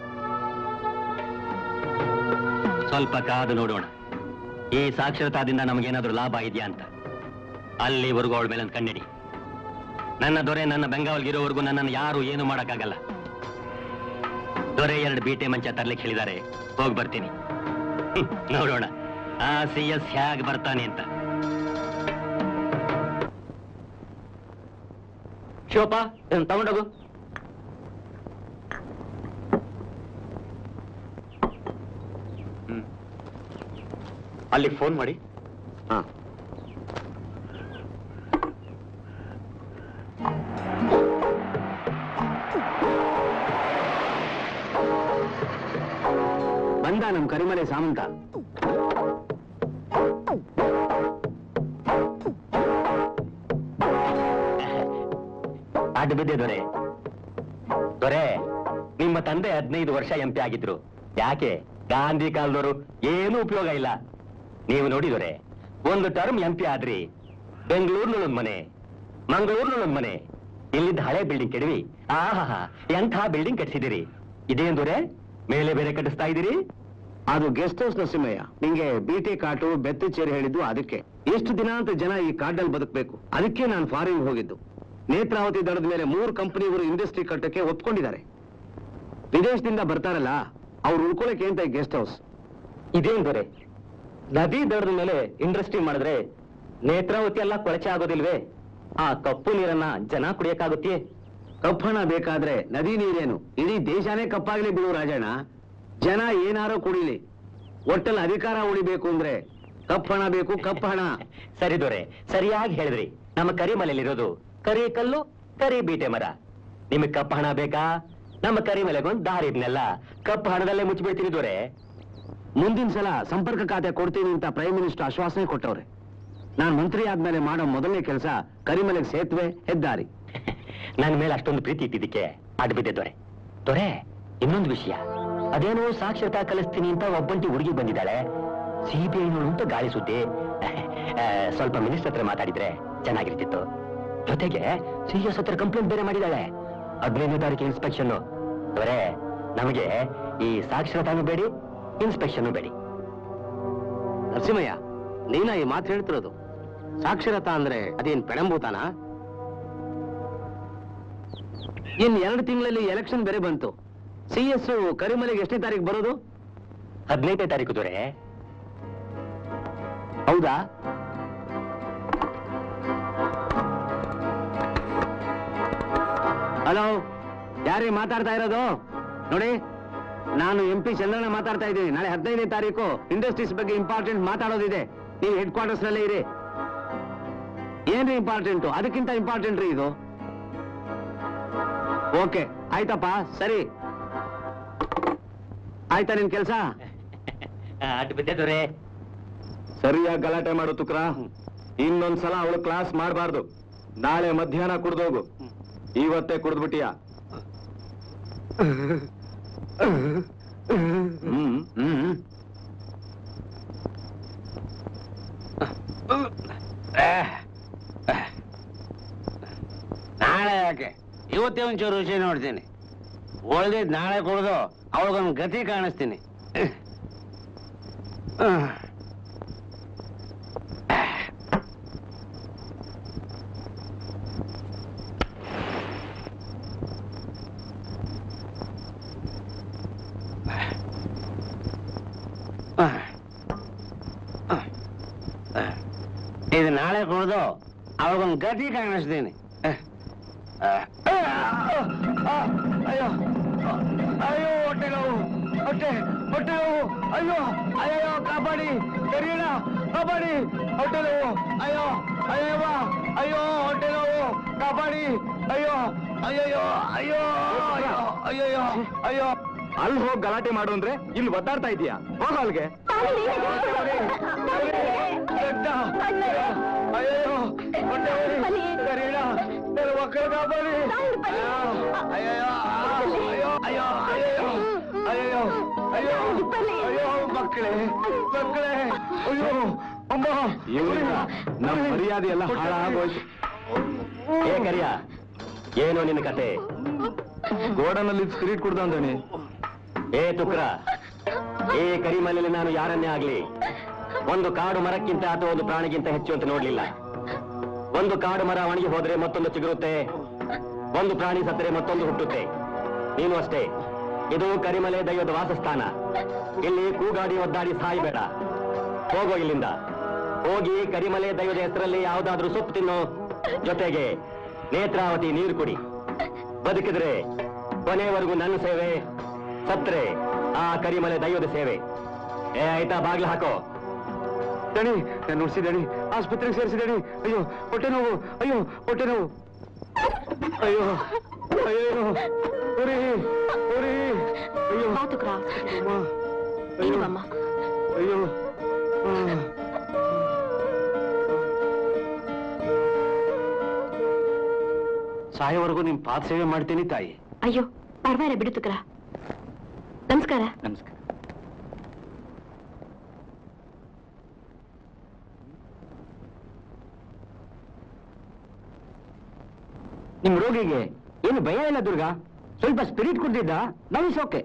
ಸ್ವಲ್ಪ ಕಾದು ನೋಡೋಣ ಈ ಸಾಕ್ಷರತಾದಿಂದ ನಮಗೇನಾದ್ರೂ ಲಾಭ ಇದೆಯಾ ಅಂತ ಅಲ್ಲಿವರೆಗೂ ಅವಳ ಮೇಲೆ ಒಂದ್ ಕಣ್ಣಿಡಿ ನನ್ನ ದೊರೆ ನನ್ನ ಬೆಂಗಾವಲ್ಗಿರೋವರೆಗೂ ನನ್ನನ್ನು ಯಾರು ಏನು ಮಾಡಕ್ಕಾಗಲ್ಲ ದೊರೆ ಎರಡು ಬೀಟೆ ಮಂಚ ತರ್ಲಿಕ್ಕೆ ಹೇಳಿದ್ದಾರೆ ಹೋಗಿ ಬರ್ತೀನಿ ಹ್ಮ್, ನೋಡೋಣ ಆ ಸಿ ಎಸ್ ಹೇಗ್ ಬರ್ತಾನೆ ಅಂತ ಶಿವಪ್ಪ ಇದನ್ನ ತಗೊಂಡೋಗು ಅಲ್ಲಿ ಫೋನ್ ಮಾಡಿ ಹಾ ಬಂದ ನಮ್ ಕರಿಮಲೆ ಸಾಮಂತ ಅಡ್ಡ ಬಿದ್ದೆ ದೊರೆ ದೊರೆ ನಿಮ್ಮ ತಂದೆ ಹದಿನೈದು ವರ್ಷ ಎಂ ಪಿ ಆಗಿದ್ರು ಯಾಕೆ ಗಾಂಧಿ ಕಾಲದವರು ಏನೂ ಉಪಯೋಗ ಇಲ್ಲ ನೀವು ನೋಡಿ ದೊರೆ ಒಂದು ಟರ್ಮ್ ಎಂ ಪಿ ಆದ್ರಿ ಬೆಂಗಳೂರಿನೊಳೊಂದ್ ಮನೆ ಮಂಗಳೂರಿನೊಳೊಂದ್ ಮನೆ ಇಲ್ಲಿದ್ದ ಹಳೆ ಬಿಲ್ಡಿಂಗ್ ಕೆಡವಿ ಆಹಾ ಎಂಥ ಬಿಲ್ಡಿಂಗ್ ಕಟ್ಸಿದಿರಿ ಇದೇನ್ ದೊರೆ ಮೇಲೆ ಬೇರೆ ಕಟ್ಟಿಸ್ತಾ ಇದ್ದೀರಿ ಅದು ಗೆಸ್ಟ್ ಹೌಸ್ ನರಸಿಂಹಯ್ಯ ನಿಂಗೆ ಬಿಟಿ ಕಾಟು ಬೆತ್ತು ಚೇರಿ ಹೇಳಿದ್ದು ಅದಕ್ಕೆ ಎಷ್ಟು ದಿನ ಅಂತ ಜನ ಈ ಕಾಡಲ್ಲಿ ಬದುಕಬೇಕು ಅದಕ್ಕೆ ನಾನು ಫಾರಿನ್ ಹೋಗಿದ್ದು ನೇತ್ರಾವತಿ ದಡದ ಮೇಲೆ ಮೂರು ಕಂಪನಿಗಳು ಇಂಡಸ್ಟ್ರಿ ಕಟ್ಟಕ್ಕೆ ಒಪ್ಕೊಂಡಿದ್ದಾರೆ ವಿದೇಶದಿಂದ ಬರ್ತಾರಲ್ಲ ಅವ್ರು ಉಳ್ಕೊಳಕ್ಕೆ ಅಂತ ಗೆಸ್ಟ್ ಹೌಸ್ ಇದೇನ್ ದೊರೆ ನದಿ ದಡದ ಮೇಲೆ ಇಂಡಸ್ಟ್ರಿ ಮಾಡಿದ್ರೆ ನೇತ್ರಾವತಿ ಎಲ್ಲ ಕೊಳಚೆ ಆಗೋದಿಲ್ವೇ ಆ ಕಪ್ಪು ನೀರನ್ನ ಜನ ಕುಡಿಯಕ್ಕಾಗುತ್ತೆ ಕಪ್ಪಣ ಬೇಕಾದ್ರೆ ನದಿ ನೀರೇನು ಇಡೀ ದೇಶನೇ ಕಪ್ಪಾಗ್ಲಿ ಬಿಡು ರಾಜಣ್ಣ ಜನ ಏನಾರೋ ಕುಡಿಲಿ ಒಟ್ಟಲ್ಲಿ ಅಧಿಕಾರ ಉಳಿಬೇಕು ಅಂದ್ರೆ ಕಪ್ಪಣ ಬೇಕು ಕಪ್ಪಣ ಸರಿ ದೊರೆ ಸರಿಯಾಗಿ ಹೇಳಿದ್ರಿ ನಮ್ಮ ಕರಿಮಲೆಯಲ್ಲಿರೋದು ಕರಿ ಕಲ್ಲು ಕರಿ ಬೀಟೆ ಮರ ನಿಮಗ್ ಕಪ್ಪ ಹಣ ಬೇಕಾ ನಮ್ಮ ಕರಿಮಲೆಗೊಂದು ದಾರಿ ಇದನ್ನೆಲ್ಲ ಕಪ್ಪು ಹಣದಲ್ಲೇ ಮುಚ್ಚಿಬಿಡ್ತೀನಿ ದೊರೆ ಮುಂದಿನ ಸಲ ಸಂಪರ್ಕ ಖಾತೆ ಕೊಡ್ತೀನಿ ಅಂತ ಪ್ರೈಮ್ ಮಿನಿಸ್ಟರ್ ಆಶ್ವಾಸನೆ ಕೊಟ್ಟವ್ರೆ ನಾನ್ ಮಂತ್ರಿ ಆದ್ಮೇಲೆ ಮಾಡೋ ಮೊದಲನೇ ಕೆಲಸ ಕರಿಮಲೆಗೆ ಸೇತುವೆ ಹೆದ್ದಾರಿ ನನ್ನ ಮೇಲೆ ಅಷ್ಟೊಂದು ಪ್ರೀತಿ ಇಟ್ಟಿದ್ದಕ್ಕೆ ಅಡ್ ಬಿದ್ದೆ ದೊರೆ ದೊರೆ ಇನ್ನೊಂದು ವಿಷಯ ಅದೇನೋ ಸಾಕ್ಷರತಾ ಕಲಿಸ್ತೀನಿ ಅಂತ ಒಬ್ಬಂಟಿ ಹುಡುಗಿ ಬಂದಿದ್ದಾಳೆ ಸಿಬಿಐ ಅಂತ ಗಾಳಿ ಸುದ್ದಿ ಆ, ಸ್ವಲ್ಪ ಮಿನಿಸ್ಟರ್ ಹತ್ರ ಮಾತಾಡಿದ್ರೆ ಚೆನ್ನಾಗಿರ್ತಿತ್ತು ಜೊತೆಗೆ ಸಿ ಎಸ್ ಹತ್ರ ಕಂಪ್ಲೇಂಟ್ ಬೇರೆ ಮಾಡಿದ್ದಾಳೆ ಹದಿನೈದನೇ ತಾರೀಕು ಇನ್ಸ್ಪೆಕ್ಷನ್ ಅವರೇ ನಮಗೆ ಈ ಸಾಕ್ಷರತಾನು ಬೇಡಿ ಇನ್ಸ್ಪೆಕ್ಷನ್ ಬೇಡಿ ನರಸಿಂಹಯ್ಯ ನೀನ ಈ ಮಾತು ಹೇಳ್ತಿರೋದು ಸಾಕ್ಷರತಾ ಅಂದ್ರೆ ಅದೇನ್ ಪೆಡಂಬೂತಾನ ಇನ್ ಎರಡು ತಿಂಗಳಲ್ಲಿ ಎಲೆಕ್ಷನ್ ಬೇರೆ ಬಂತು ಸಿ ಎಸ್ ಕರಿಮಲೆಗೆ ಎಷ್ಟನೇ ತಾರೀಕು ಬರೋದು ಹದಿನೈದನೇ ತಾರೀಕು ದೊರೆ ಹೌದಾ ಹಲೋ ಯಾರೇ ಮಾತಾಡ್ತಾ ಇರೋದು ನೋಡಿ ನಾನು ಎಂ ಪಿ ಚಂದ್ರಣ್ಣ ಮಾತಾಡ್ತಾ ಇದ್ದೀನಿ ನಾಳೆ ಹದಿನೈದನೇ ತಾರೀಕು ಇಂಡಸ್ಟ್ರೀಸ್ ಬಗ್ಗೆ ಇಂಪಾರ್ಟೆಂಟ್ ಮಾತಾಡೋದಿದೆ ನೀವು ಹೆಡ್ ಕ್ವಾರ್ಟರ್ಸ್ ನಲ್ಲೇ ಇರಿ ಏನ್ರಿ ಇಂಪಾರ್ಟೆಂಟು ಅದಕ್ಕಿಂತ ಇಂಪಾರ್ಟೆಂಟ್ ರೀ ಇದು ಓಕೆ ಆಯ್ತಪ್ಪ ಸರಿ ಆಯ್ತಾ ನಿನ್ ಕೆಲಸ ಅಡ್ ಬಿದ್ದೆ ದೊರೆ ಸರಿಯಾಗಿ ಗಲಾಟೆ ಮಾಡು ತುಕ್ರ ಇನ್ನೊಂದ್ಸಲ ಅವಳು ಕ್ಲಾಸ್ ಮಾಡಬಾರ್ದು ನಾಳೆ ಮಧ್ಯಾಹ್ನ ಕುಡ್ದೋಗು ಇವತ್ತೇ ಕುಡ್ದ್ಬಿಟ್ಟಿಯಾ ಹ್ಮ್ ಹ್ಮ್ ನಾಳೆ ಯಾಕೆ ಇವತ್ತೇ ಒಂಚೂರು ರುಚಿ ನೋಡ್ತೀನಿ ಉಳ್ದಿದ್ ನಾಳೆ ಕುಡ್ದು ಅವಳಿಗೊಂದು ಗತಿ ಕಾಣಿಸ್ತೀನಿ ಇದು ನಾಳೆ ಕುಡ್ದು ಅವಳಿಗೊಂದು ಗತಿ ಕಾಣಿಸ್ತೀನಿ ಅಯ್ಯೋ ಅಯ್ಯೋ ಹೊಟ್ಟೆ ನೋವು ಹೊಟ್ಟೆ ಹೊಟ್ಟೆ ನೋವು ಅಯ್ಯೋ ಅಯ್ಯೋ ಕಾಪಾಡಿ ಕರೀಣ ಕಾಪಾಡಿ ಹೊಟ್ಟೆ ನೋವು ಅಯ್ಯೋ ಅಯ್ಯವ್ವ ಅಯ್ಯೋ ಹೊಟ್ಟೆ ನೋವು ಕಾಪಾಡಿ ಅಯ್ಯೋ ಅಯ್ಯಯ್ಯೋ ಅಯ್ಯೋ ಅಯ್ಯೋ ಅಯ್ಯಯ್ಯೋ ಅಯ್ಯೋ ಅಲ್ಲಿ ಹೋಗಿ ಗಲಾಟೆ ಮಾಡು ಅಂದ್ರೆ ಇಲ್ಲಿ ಒದ್ದಾಡ್ತಾ ಇದೀಯಾ ಹೋಗ ಅಲ್ಗೆ ದಡ್ಡ. ಅಯ್ಯಯ್ಯೋ ಹೊಟ್ಟೆ ಉರಿ. ಕರೀಣ ನನ್ನ ಮಕ್ಕಳು ಕಾಪಾಡಿ ಅಯ್ಯೋ ಅಯ್ಯಯ್ಯೋ ಅಯ್ಯೋ ಅಯ್ಯೋ ಅಯ್ಯಯ್ಯೋ ಅಯ್ಯಯ್ಯೋ ಅಯ್ಯೋ ಅಯ್ಯೋ ಮಕ್ಕಳೇ ಮಕ್ಕಳೇ ಅಯ್ಯೋ ಅಮ್ಮ ಇವ್ರಿಂದ ನಮ್ಮ ಮರ್ಯಾದೆ ಎಲ್ಲ ಹಾಳಾಗೋಯ್ತು ಏ ಕರಿಯ ಏನು ನಿನ್ನ ಕತೆ ಗೋಡನಲ್ಲಿ ಸ್ಪಿರಿಟ್ ಕುಡ್ದಂದಣಿ ಏ ತುಕ್ರ ಏ ಕರಿಮಲೆಯಲ್ಲಿ ನಾನು ಯಾರನ್ನೇ ಆಗ್ಲಿ ಒಂದು ಕಾಡು ಮರಕ್ಕಿಂತ ಅಥವಾ ಒಂದು ಪ್ರಾಣಿಗಿಂತ ಹೆಚ್ಚು ಅಂತ ನೋಡ್ಲಿಲ್ಲ ಒಂದು ಕಾಡು ಮರ ಒಣಗಿ ಹೋದ್ರೆ ಮತ್ತೊಂದು ಚಿಗುರುತ್ತೆ ಒಂದು ಪ್ರಾಣಿ ಸತ್ತರೆ ಮತ್ತೊಂದು ಹುಟ್ಟುತ್ತೆ ನೀನು ಅಷ್ಟೇ ಇದು ಕರಿಮಲೆ ದೈವದ ವಾಸಸ್ಥಾನ ಇಲ್ಲಿ ಕೂಗಾಡಿ ಒದ್ದಾಡಿ ಸಾಯಬೇಡ ಹೋಗೋ ಇಲ್ಲಿಂದ ಹೋಗಿ ಕರಿಮಲೆ ದೈವದ ಹೆಸರಲ್ಲಿ ಯಾವುದಾದ್ರೂ ಸೊಪ್ಪು ತಿನ್ನು ಜೊತೆಗೆ ನೇತ್ರಾವತಿ ನೀರು ಕುಡಿ ಬದುಕಿದ್ರೆ ಕೊನೆವರೆಗೂ ನನ್ನ ಸೇವೆ ಸತ್ರೆ ಆ ಕರಿಮಲೆ ದೈವದ ಸೇವೆ ಏ ಆಯ್ತಾ ಬಾಗ್ಲು ಹಾಕೋ ದಣಿ ನಾನು ನುಡ್ಸಿದಣಿ ಆಸ್ಪತ್ರೆಗೆ ಸೇರಿಸಿದಣಿ ಅಯ್ಯೋ ಹೊಟ್ಟೆ ನೋವು ಅಯ್ಯೋ ಹೊಟ್ಟೆ ನೋವು ಅಯ್ಯೋ ಅಯ್ಯೋ ಉರಿ ಉರಿ ಅಯ್ಯೋ ಮಾತುಕ್ರ ಅಮ್ಮ ಅಯ್ಯೋ ಇರುವಮ್ಮ ಅಯ್ಯೋ ಆ. ಸಾಯೋವರೆಗೂ ನಿಮ್ ಪಾದ ಸೇವೆ ಮಾಡ್ತೀನಿ ತಾಯಿ ಅಯ್ಯೋ ಪರವಾಗಿಲ್ಲ ಬಿಡು ತುಕ್ರ ನಮಸ್ಕಾರ ನಮಸ್ಕಾರ ನಿಮ್ ರೋಗಿಗೆ ಏನು ಭಯ ಇಲ್ಲ ದುರ್ಗಾ ಸ್ವಲ್ಪ ಸ್ಪಿರಿಟ್ ಕುಡ್ದಿದ್ದ ನೈಸ್ ಓಕೆ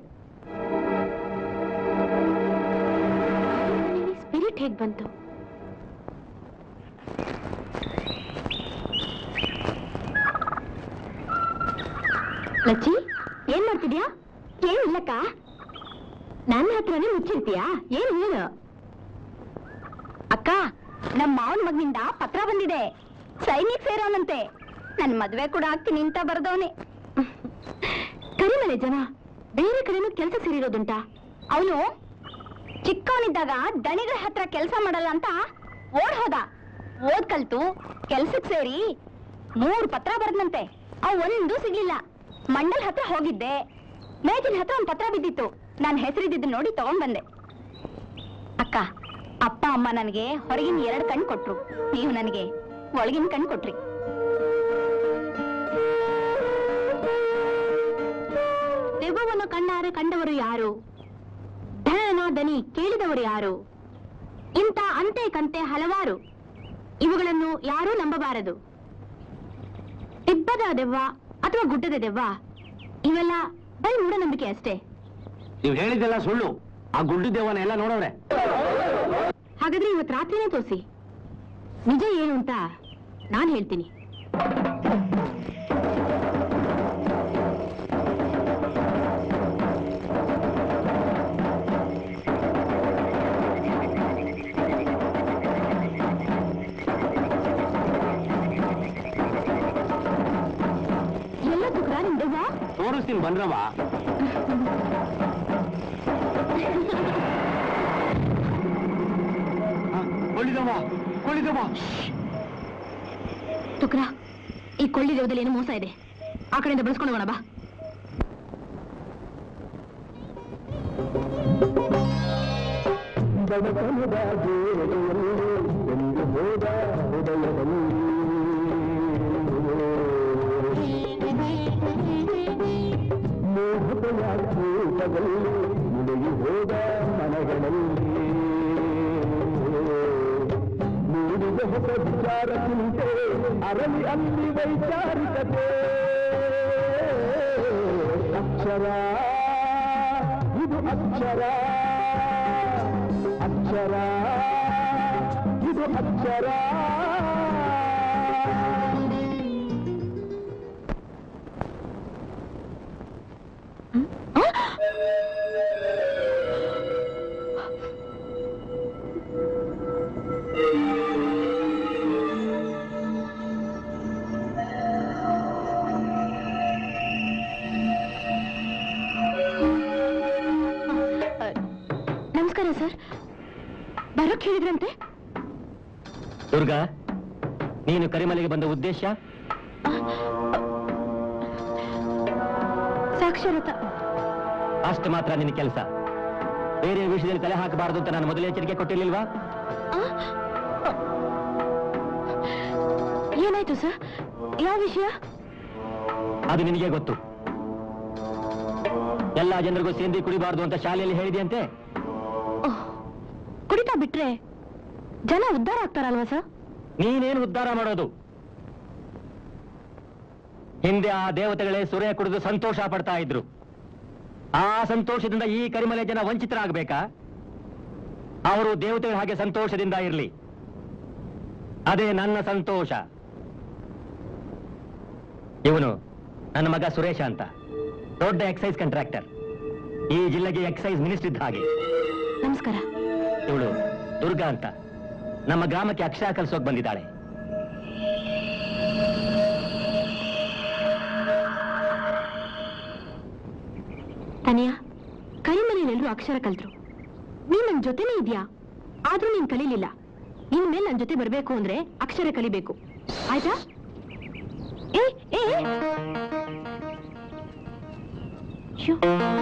ಸ್ಪಿರಿಟ್ ಹೇಗ್ ಬಂತು ಲಚ್ಚಿ ಏನ್ ಮಾಡ್ತಿದ್ಯಾ ಏನಿಲ್ಲಕ್ಕ ನನ್ನ ಹತ್ರನೇ ಮುಚ್ಚಿರ್ತೀಯಾ ಏನು ಏನು ಅಕ್ಕ ನಮ್ಮ ಮಾವನ ಮಗನಿಂದ ಪತ್ರ ಬಂದಿದೆ ಸೈನಿಕ ಸೇರೋನಂತೆ ನನ್ ಮದ್ವೆ ಕೂಡ ಆಗ್ತೀನಿ ಅಂತ ಬರ್ದವನೆ ಕರಿಮಲೆ ಜನ ಬೇರೆ ಕಡೆನೂ ಕೆಲಸ ಸೇರಿರೋದುಂಟಾ ಅವನು ಚಿಕ್ಕವನಿದ್ದಾಗ ದಣಿಗಳ ಹತ್ರ ಕೆಲಸ ಮಾಡಲ್ಲ ಅಂತ ಓಡ್ ಹೋದ ಓದ್ ಕಲ್ತು ಕೆಲ್ಸಕ್ ಸೇರಿ ಮೂರು ಪತ್ರ ಬರ್ದಂತೆ ಅವ್ ಒಂದು ಸಿಗ್ಲಿಲ್ಲ ಮಂಡಲ್ ಹತ್ರ ಹೋಗಿದ್ದೆ ಮೇಜಿನ ಹತ್ರ ಒಂದ್ ಪತ್ರ ಬಿದ್ದಿತ್ತು ನಾನ್ ಹೆಸರಿದ್ದು ನೋಡಿ ತಗೊಂಡ್ ಬಂದೆ ಅಕ್ಕ ಅಪ್ಪ ಅಮ್ಮ ನನಗೆ ಹೊರಗಿನ ಎರಡು ಕಣ್ ಕೊಟ್ರು ನೀವು ನನಗೆ ಒಳಗಿನ ಕಣ್ ಕೊಟ್ರಿ ದೆವ್ವವನ್ನು ಕಣ್ಣಾರೆ ಕಂಡವರು ಯಾರು ಧನ ದನಿ ಕೇಳಿದವರು ಯಾರು ಇಂಥ ಅಂತೆ ಕಂತೆ ಹಲವಾರು ಇವುಗಳನ್ನು ಯಾರೂ ನಂಬಬಾರದು ತಿಬ್ಬದ ದೆವ್ವ ಅಥವಾ ಗುಡ್ಡದ ದೆವ್ವ ಇವೆಲ್ಲ ಬರೀ ಮೂಢನಂಬಿಕೆ ಅಷ್ಟೇ ನೀವು ಹೇಳಿದ್ದೆಲ್ಲ ಸುಳ್ಳು ಆ ಗುಡ್ಡು ದೇವನ ಎಲ್ಲ ನೋಡವ್ರೆ ಹಾಗಾದ್ರೆ ಇವತ್ತು ರಾತ್ರಿನೇ ತೋರಿಸಿ ನಿಜ ಏನು ಅಂತ ನಾನು ಹೇಳ್ತೀನಿ ಎಲ್ಲ ತುಕ್ರ ನಿಮ್ದವ್ವ ತೋರಿಸ್ತೀನಿ ಬಂದ್ರವ ಕೊಳ್ಳಿದವ ಕೊಳ್ಳಿದವ ತುಕ್ರ ಈ ಕೊಳ್ಳಿ ದೇವದಲ್ಲಿ ಏನೋ ಮೋಸ ಇದೆ ಆ ಕಡೆಯಿಂದ ಬಳಸ್ಕೊಂಡು ಹೋಗೋಣ ಬಾ ಅರಳಿ ಅಲ್ಲಿ ವೈಚಾರಿಕತೆ ಅಕ್ಷರ ಇದು ಅಕ್ಷರ ಅಕ್ಷರ ಇದು ಅಕ್ಷರ ನಮಸ್ಕಾರ ಸರ್ ಬರೋಕ್ ಹೇಳಿದ್ರಂತೆ ದುರ್ಗಾ ನೀನು ಕರಿಮಲೆಗೆ ಬಂದ ಉದ್ದೇಶ ಸಾಕ್ಷರತ ಅಷ್ಟು ಮಾತ್ರ ನಿನ್ನ ಕೆಲಸ ಬೇರೆ ವಿಷಯದಲ್ಲಿ ತಲೆ ಹಾಕಬಾರದು ಅಂತ ನಾನು ಮೊದಲೇ ಎಚ್ಚರಿಕೆ ಕೊಟ್ಟಿರ್ಲಿಲ್ವಾ ಏನಾಯ್ತು ಸರ್ ಯಾವ ವಿಷಯ ಅದು ನಿನಗೆ ಗೊತ್ತು ಎಲ್ಲಾ ಜನರಿಗೂ ಸೇಂದಿ ಕುಡಿಬಾರದು ಅಂತ ಶಾಲೆಯಲ್ಲಿ ಹೇಳಿದೆಯಂತೆ ಓಹ್, ಕುಡಿತಾ ಬಿಟ್ರೆ ಜನ ಉದ್ಧಾರ ಆಗ್ತಾರಲ್ವಾ ಸರ್ ನೀನೇನು ಉದ್ಧಾರ ಮಾಡೋದು ಹಿಂದೆ ಆ ದೇವತೆಗಳೇ ಸುರೇ ಕುಡಿದು ಸಂತೋಷ ಪಡ್ತಾ ಇದ್ರು ಆ ಸಂತೋಷದಿಂದ ಈ ಕರಿಮಲೆ ಜನ ವಂಚಿತರಾಗಬೇಕಾ ಅವರು ದೇವತೆಗಳ ಹಾಗೆ ಸಂತೋಷದಿಂದ ಇರಲಿ ಅದೇ ನನ್ನ ಸಂತೋಷ ಇವನು ನನ್ನ ಮಗ ಸುರೇಶ ಅಂತ ದೊಡ್ಡ ಎಕ್ಸೈಸ್ ಕಾಂಟ್ರಾಕ್ಟರ್ ಈ ಜಿಲ್ಲೆಗೆ ಎಕ್ಸೈಸ್ ಮಿನಿಸ್ಟರ್ ಇದ್ದ ಹಾಗೆ ನಮಸ್ಕಾರ ಇವಳು ದುರ್ಗಾ ಅಂತ ನಮ್ಮ ಗ್ರಾಮಕ್ಕೆ ಅಕ್ಷರ ಕಲಿಸೋಕ್ ಬಂದಿದ್ದಾಳೆ ತನಿಯ ಕರಿಮನೆಯಲ್ಲೆಲ್ಲರೂ ಅಕ್ಷರ ಕಲ್ತ್ರು ನೀನ್ ನನ್ ಜೊತೆನೇ ಇದ್ಯಾ ಆದ್ರೂ ನೀನ್ ಕಲೀಲಿಲ್ಲ ನಿನ್ ಮೇಲೆ ನನ್ ಜೊತೆ ಬರ್ಬೇಕು ಅಂದ್ರೆ ಅಕ್ಷರ ಕಲಿಬೇಕು ಆಯ್ತಾ ಏ ಏ ಏ. ಶ್ಯೋ.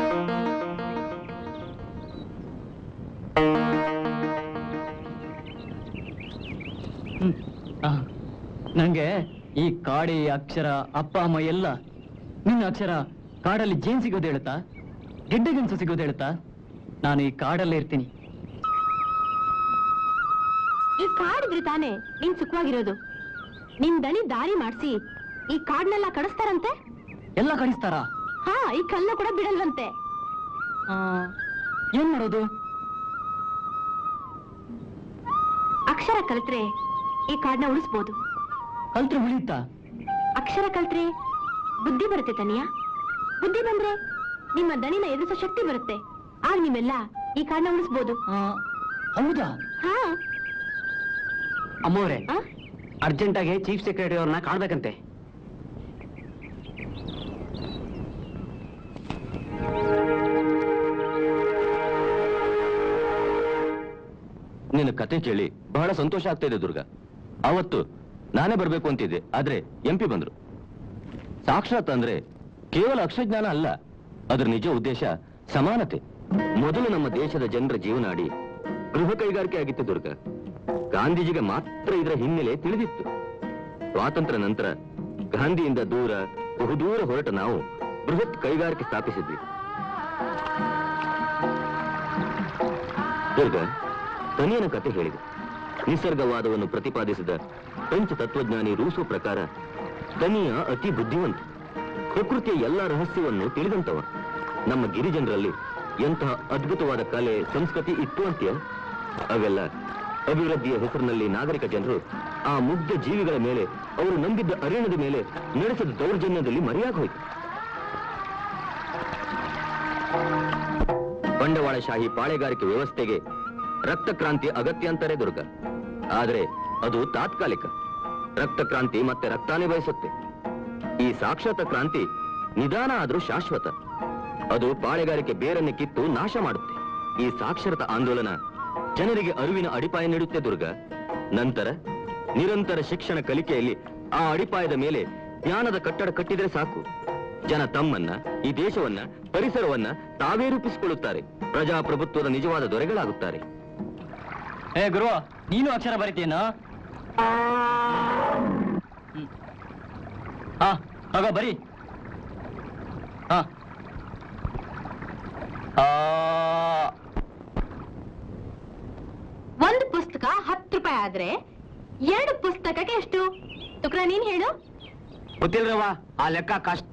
ನಂಗೆ ಈ ಕಾಡಿ ಅಕ್ಷರ ಅಪ್ಪ ಅಮ್ಮ ಎಲ್ಲ ನಿನ್ನ ಅಕ್ಷರ ಕಾಡಲ್ಲಿ ಜೇನ್ ಸಿಗೋದು ಹೇಳುತ್ತಾ ಗೆಡ್ಡೆಗೆಣಸು ಸಿಗೋದು ಹೇಳುತ್ತಾ ನಾನು ಈ ಕಾಡಲ್ಲೇ ಇರ್ತೀನಿ ಈ ಕಾಡಿದ್ರೆ ತಾನೇ ನೀನ್ ಸುಖವಾಗಿರೋದು ನಿನ್ ದಣಿ ದಾರಿ ಮಾಡ್ಸಿ ಈ ಕಾಡ್ನೆಲ್ಲ ಕಡಿಸ್ತಾರಂತೆ ಎಲ್ಲ ಕಳಿಸ್ತಾರ ಹಾ ಈ ಕಲ್ಲು ಕೂಡ ಬಿಡಲ್ವಂತೆ ಏನ್ ಮಾಡೋದು ಅಕ್ಷರ ಕಲ್ತ್ರೆ ಈ ಕಾಡ್ನ ಉಳಿಸ್ಬೋದು ಕಲ್ತ್ರೆ ಉಳಿಯುತ್ತಾ ಅಕ್ಷರ ಕಲ್ತ್ರೆ ಬುದ್ಧಿ ಬರುತ್ತೆ ತನಿಯ ಬುದ್ಧಿ ಬಂದ್ರೆ ನಿಮ್ಮ ದಣಿನ ಎದುರಿಸೋ ಶಕ್ತಿ ಬರುತ್ತೆ ಆಗ ನೀವೆಲ್ಲ ಈ ಕಾಡ್ನ ಉಳಿಸ್ಬೋದು ಆ, ಹೌದಾ ಹಾ ಅಮ್ಮವ್ರೆ ಆ? ಅರ್ಜೆಂಟಾಗಿ ಚೀಫ್ ಸೆಕ್ರೆಟರಿ ಅವ್ರನ್ನ ಕಾಣ್ಬೇಕಂತೆ ನಿನ್ನ ಕತೆ ಕೇಳಿ ಬಹಳ ಸಂತೋಷ ಆಗ್ತಾ ಇದೆ ದುರ್ಗ ಅವತ್ತು ನಾನೇ ಬರ್ಬೇಕು ಅಂತಿದ್ದೆ ಆದ್ರೆ ಎಂ ಪಿ ಬಂದ್ರು ಸಾಕ್ಷಾತ್ ಅಂದ್ರೆ ಕೇವಲ ಅಕ್ಷಜ್ಞಾನ ಅಲ್ಲ ಅದರ ನಿಜ ಉದ್ದೇಶ ಸಮಾನತೆ ಮೊದಲು ನಮ್ಮ ದೇಶದ ಜನರ ಜೀವನಾಡಿ ಗೃಹ ಕೈಗಾರಿಕೆ ಆಗಿತ್ತು ದುರ್ಗ ಗಾಂಧೀಜಿಗೆ ಮಾತ್ರ ಇದರ ಹಿನ್ನೆಲೆ ತಿಳಿದಿತ್ತು ಸ್ವಾತಂತ್ರ್ಯ ನಂತರ ಗಾಂಧಿಯಿಂದ ದೂರ ಬಹುದೂರ ಹೊರಟ ನಾವು ಬೃಹತ್ ಕೈಗಾರಿಕೆ ಸ್ಥಾಪಿಸಿದ್ವಿ ದುರ್ಗ ತನಿಯನ ಕತೆ ಹೇಳಿದೆ ನಿಸರ್ಗವಾದವನ್ನು ಪ್ರತಿಪಾದಿಸಿದ ಫ್ರೆಂಚ್ ತತ್ವಜ್ಞಾನಿ ರೂಸೋ ಪ್ರಕಾರ ತನಿಯ ಅತಿ ಬುದ್ಧಿವಂತ ಪ್ರಕೃತಿಯ ಎಲ್ಲ ರಹಸ್ಯವನ್ನು ತಿಳಿದಂತವ ನಮ್ಮ ಗಿರಿಜನರಲ್ಲಿ ಎಂತಹ ಅದ್ಭುತವಾದ ಕಲೆ ಸಂಸ್ಕೃತಿ ಇತ್ತು ಅಂತೀಯ ಅವೆಲ್ಲ ಅಭಿವೃದ್ಧಿಯ ಹೆಸರಿನಲ್ಲಿ ನಾಗರಿಕ ಜನರು ಆ ಮುಗ್ಧ ಜೀವಿಗಳ ಮೇಲೆ ಅವರು ನಂಬಿದ್ದ ಅರಣ್ಯದ ಮೇಲೆ ನಡೆಸಿದ ದೌರ್ಜನ್ಯದಲ್ಲಿ ಮರೆಯಾಗಿ ಹೋಯ್ತು ಬಂಡವಾಳಶಾಹಿ ಪಾಳೆಗಾರಿಕೆ ವ್ಯವಸ್ಥೆಗೆ ರಕ್ತ ಕ್ರಾಂತಿ ಅಗತ್ಯ ಅಂತಾರೆ ದುರ್ಗ ಆದರೆ ಅದು ತಾತ್ಕಾಲಿಕ ರಕ್ತ ಕ್ರಾಂತಿ ಮತ್ತೆ ರಕ್ತಾನೇ ಬಯಸುತ್ತೆ ಈ ಸಾಕ್ಷಾತ್ ಕ್ರಾಂತಿ ನಿಧಾನ ಆದ್ರೂ ಶಾಶ್ವತ ಅದು ಪಾಳೆಗಾರಿಕೆ ಬೇರನ್ನೇ ಕಿತ್ತು ನಾಶ ಮಾಡುತ್ತೆ ಈ ಸಾಕ್ಷರತಾ ಆಂದೋಲನ ಜನರಿಗೆ ಅರಿವಿನ ಅಡಿಪಾಯ ನೀಡುತ್ತೆ ದುರ್ಗ ನಂತರ ನಿರಂತರ ಶಿಕ್ಷಣ ಕಲಿಕೆಯಲ್ಲಿ ಆ ಅಡಿಪಾಯದ ಮೇಲೆ ಜ್ಞಾನದ ಕಟ್ಟಡ ಕಟ್ಟಿದ್ರೆ ಸಾಕು ಜನ ತಮ್ಮನ್ನ ಈ ದೇಶವನ್ನ ಪರಿಸರವನ್ನ ತಾವೇ ರೂಪಿಸಿಕೊಳ್ಳುತ್ತಾರೆ ಪ್ರಜಾಪ್ರಭುತ್ವದ ನಿಜವಾದ ದೊರೆಗಳಾಗುತ್ತಾರೆ ಏ ಗುರು ನೀನು ಅಕ್ಷರ ಬರಿತೀಯೇನೋ ಹಾ ಆಗ ಬರಿ ಹಾ ಆ ಒಂದು ಪುಸ್ತಕ ಹತ್ತು ರೂಪಾಯಿ ಆದ್ರೆ ಎರಡು ಪುಸ್ತಕಕ್ಕೆ ಎಷ್ಟು ತುಕ್ರ ನೀನ್ ಹೇಳು ಗೊತ್ತಿಲ್ರವ ಆ ಲೆಕ್ಕ ಕಷ್ಟ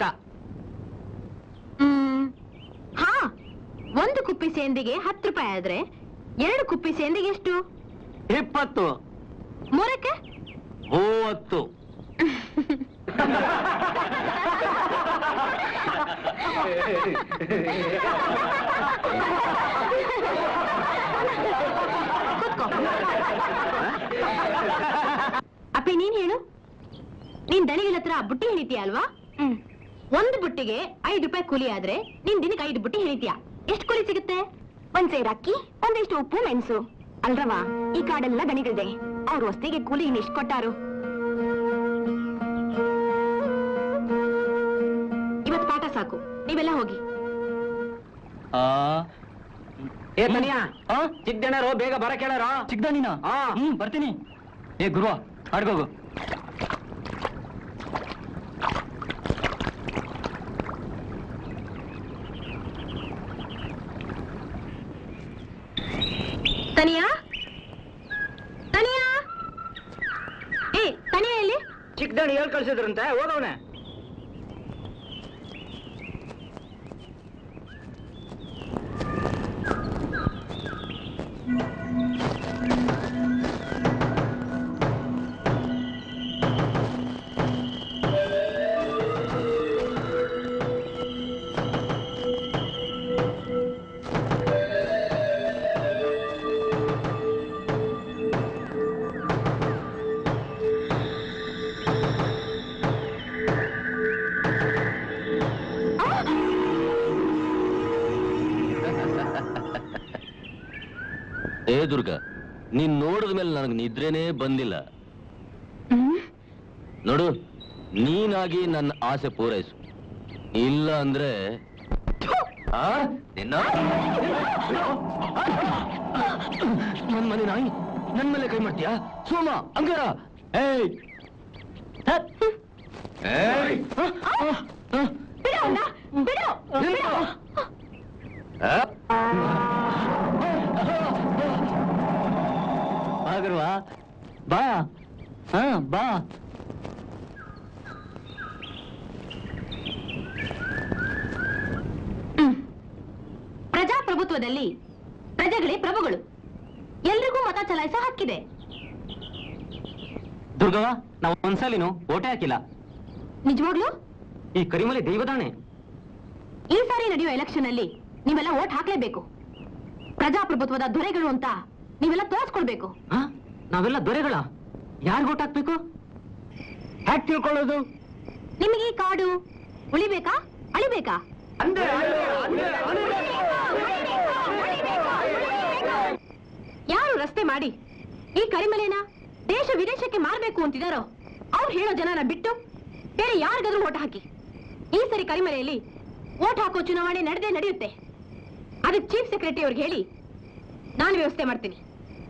ಹ್ಮ್ ಹಾ ಒಂದು ಕುಪ್ಪಿ ಸೇಂದಿಗೆ ಹತ್ತು ರೂಪಾಯಿ ಆದ್ರೆ ಎರಡು ಕುಪ್ಪಿ ಸೇಂದಿಗೆ ಎಷ್ಟು ಇಪ್ಪತ್ತು ಮೂರಕ್ಕೆ ಮೂವತ್ತು ಕೂತ್ಕೋ ಅಪ್ಪಿ ನೀನ್ ಹೇಳು ನೀನ್ ದಣಿಗಳ ಹತ್ರ ಬುಟ್ಟಿ ಹಿಡಿತೀಯ ಅಲ್ವಾ ಒಂದು ಬುಟ್ಟಿಗೆ ಐದು ರೂಪಾಯಿ ಕೂಲಿ ಆದ್ರೆ ನೀನ್ ದಿನಕ್ಕೆ ಐದು ಬುಟ್ಟಿ ಹಿಡಿತೀಯ ಎಷ್ಟು ಕೂಲಿ ಸಿಗುತ್ತೆ ಒಂದ್ ಸೇರ್ ಅಕ್ಕಿ ಒಂದಿಷ್ಟು ಉಪ್ಪು ಮೆಣಸು ಅಲ್ರವ ಈ ಕಾಡೆಲ್ಲ ದಣಿಗಳಿದೆ ಅವ್ರ ವಸ್ತಿಗೆ ಕೂಲಿ ಇನ್ ಎಷ್ಟು ಕೊಟ್ಟಾರು ಇವತ್ ಪಾಠ ಸಾಕು ನೀವೆಲ್ಲ ಹೋಗಿ ಆ ಏ ತನಿಯಾ ಆ? ಚಿಕ್ಕದಣ್ಣರು ಬೇಗ ಬರ ಕೇಳಾರೋ ಚಿಕ್ಕದ ನೀನ ಆ. ಹ್ಮ್ ಬರ್ತೀನಿ ಏ ಗುರುವ ಅಡ್ಗೋಗು ತನಿಯಾ ತನಿಯಾ ಏ ತನಿಯಾ ಎಲ್ಲಿ ಚಿಕ್ಕದಣ್ಣ ಹೇಳ್ ಕಳ್ಸಿದ್ರಂತೆ ಹೋಗವನೆ ಏ ದುರ್ಗ ನೀನ್ ನೋಡಿದ ಮೇಲೆ ನನಗೆ ನಿದ್ರೆನೇ ಬಂದಿಲ್ಲ ನೋಡು ನೀನಾಗಿ ನನ್ನ ಆಸೆ ಪೂರೈಸು ಇಲ್ಲ ಅಂದ್ರೆ ಆ? ನಿನ್ನ ನನ್ ಮನೆ ನಾಯಿ ನನ್ ಮೇಲೆ ಕೈ ಮಾಡ್ತೀಯಾ ಸೋಮ ಅಂಗಾರ ಏಯ್ ಹತ್. ಏಯ್ ಬಿಡು ಅವ್ನ, ಬಿಡು ನಿಲ್ಲು. ಆ? ಬಾ ಗುರುವ ಬಾ ಹಾ ಬಾ ಪ್ರಜಾಪ್ರಭುತ್ವದಲ್ಲಿ ಪ್ರಜೆಗಳೇ ಪ್ರಭುಗಳು ಎಲ್ರಿಗೂ ಮತ ಚಲಾಯಿಸೋ ಹಕ್ಕಿದೆ ದುರ್ಗವ ನಾವು ಒಂದ್ಸಲಿನೂ ಓಟೆ ಹಾಕಿಲ್ಲ ನಿಜವಾಗ್ಲೂ ಈ ಕರಿಮಲೆ ದೈವದಾಣೆ ಈ ಸಾರಿ ನಡೆಯುವ ಎಲೆಕ್ಷನ್ ಅಲ್ಲಿ ನೀವೆಲ್ಲ ವೋಟ್ ಹಾಕ್ಲೇಬೇಕು ಪ್ರಜಾಪ್ರಭುತ್ವದ ದೊರೆಗಳು ಅಂತ ನೀವೆಲ್ಲ ತೋರಿಸ್ಕೊಳ್ಬೇಕು ಹ? ನಾವೆಲ್ಲ ದೊರೆಗಳ ಯಾರು ಓಟ್ ಹಾಕ್ಬೇಕು ಹ್ಯಾಕ್ ತಿಳ್ಕೊಳ್ಳೋದು ನಿಮಗೆ ಈ ಕಾಡು ಉಳಿಬೇಕಾ ಅಳಿಬೇಕಾ ಯಾರು ರಸ್ತೆ ಮಾಡಿ ಈ ಕರಿಮಲೆನ ದೇಶ ವಿದೇಶಕ್ಕೆ ಮಾರ್ಬೇಕು ಅಂತಿದಾರೋ ಅವ್ರು ಹೇಳೋ ಜನನ ಬಿಟ್ಟು ಬೇರೆ ಯಾರಿಗಾದ್ರೂ ಓಟ್ ಹಾಕಿ ಈ ಸರಿ ಕರಿಮಲೆಯಲ್ಲಿ ಓಟ್ ಹಾಕೋ ಚುನಾವಣೆ ನಡೆದೇ ನಡೆಯುತ್ತೆ ಅದಕ್ಕೆ ಚೀಫ್ ಸೆಕ್ರೆಟರಿ ಅವ್ರಿಗೆ ಹೇಳಿ ನಾನು ವ್ಯವಸ್ಥೆ ಮಾಡ್ತೀನಿ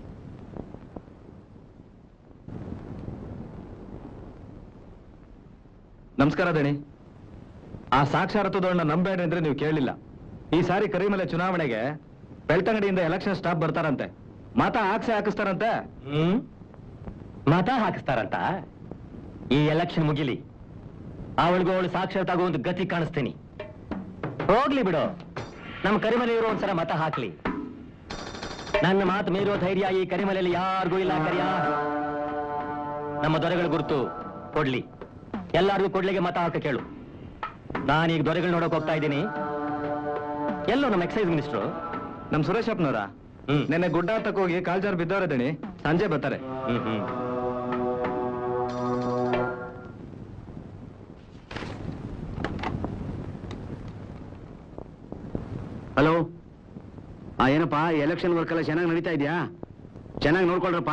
ನಮಸ್ಕಾರ ದಣಿ ಆ ಸಾಕ್ಷಾರತದವನ್ನ ನಂಬೇಡ್ರಿ ಅಂದ್ರೆ ನೀವು ಕೇಳಲಿಲ್ಲ ಈ ಸಾರಿ ಕರಿಮಲೆ ಚುನಾವಣೆಗೆ ಬೆಳ್ತಂಗಡಿಯಿಂದ ಎಲೆಕ್ಷನ್ ಸ್ಟಾಫ್ ಬರ್ತಾರಂತೆ ಮತ ಹಾಕ್ಸೆ ಹಾಕಿಸ್ತಾರಂತೆ ಹ್ಮ್ ಮತ ಹಾಕಿಸ್ತಾರಂತ ಈ ಎಲೆಕ್ಷನ್ ಮುಗಿಲಿ ಅವಳಿಗೂ ಅವಳು ಸಾಕ್ಷಾತ್ ಆಗೋ ಒಂದು ಗತಿ ಕಾಣಿಸ್ತೀನಿ ಹೋಗ್ಲಿ ಬಿಡು ನಮ್ಮ ಕರಿಮಲೆಯವರು ಒಂದ್ಸಲ ಮತ ಹಾಕ್ಲಿ ನನ್ನ ಮಾತು ಮೀರೋ ಧೈರ್ಯ ಈ ಕರಿಮಲೆಯಲ್ಲಿ ಯಾರಿಗೂ ಇಲ್ಲ ಕರಿಯ ನಮ್ಮ ದೊರೆಗಳ ಗುರುತು ಕೊಡ್ಲಿ ಎಲ್ಲಾರ್ಗೂ ಕೊಡ್ಲಿಗೆ ಮತ ಹಾಕ ಕೇಳು ನಾನೀಗ ದೊರೆಗಳು ನೋಡಕ್ ಹೋಗ್ತಾ ಇದ್ದೀನಿ ಎಲ್ಲೋ ನಮ್ಮ ಎಕ್ಸೈಸ್ ಮಿನಿಸ್ಟ್ರು ನಮ್ ಸುರೇಶಪ್ಪನವರ ಹ್ಮ್. ನೆನ್ನೆ ಗುಡ್ಡ ಹತ್ತಕ್ ಹೋಗಿ ಕಾಲ್ಜಾರ್ ಬಿದ್ದವ್ರೆ ದಣಿ ಸಂಜೆ ಬರ್ತಾರೆ ಹ್ಮ್ ಹ್ಮ್ ಹಲೋ ಆ ಏನಪ್ಪ ಎಲೆಕ್ಷನ್ ವರ್ಕ್ ಎಲ್ಲ ಚೆನ್ನಾಗಿ ನಡೀತಾ ಇದೆಯಾ ಚೆನ್ನಾಗಿ ನೋಡ್ಕೊಳ್ರಪ್ಪ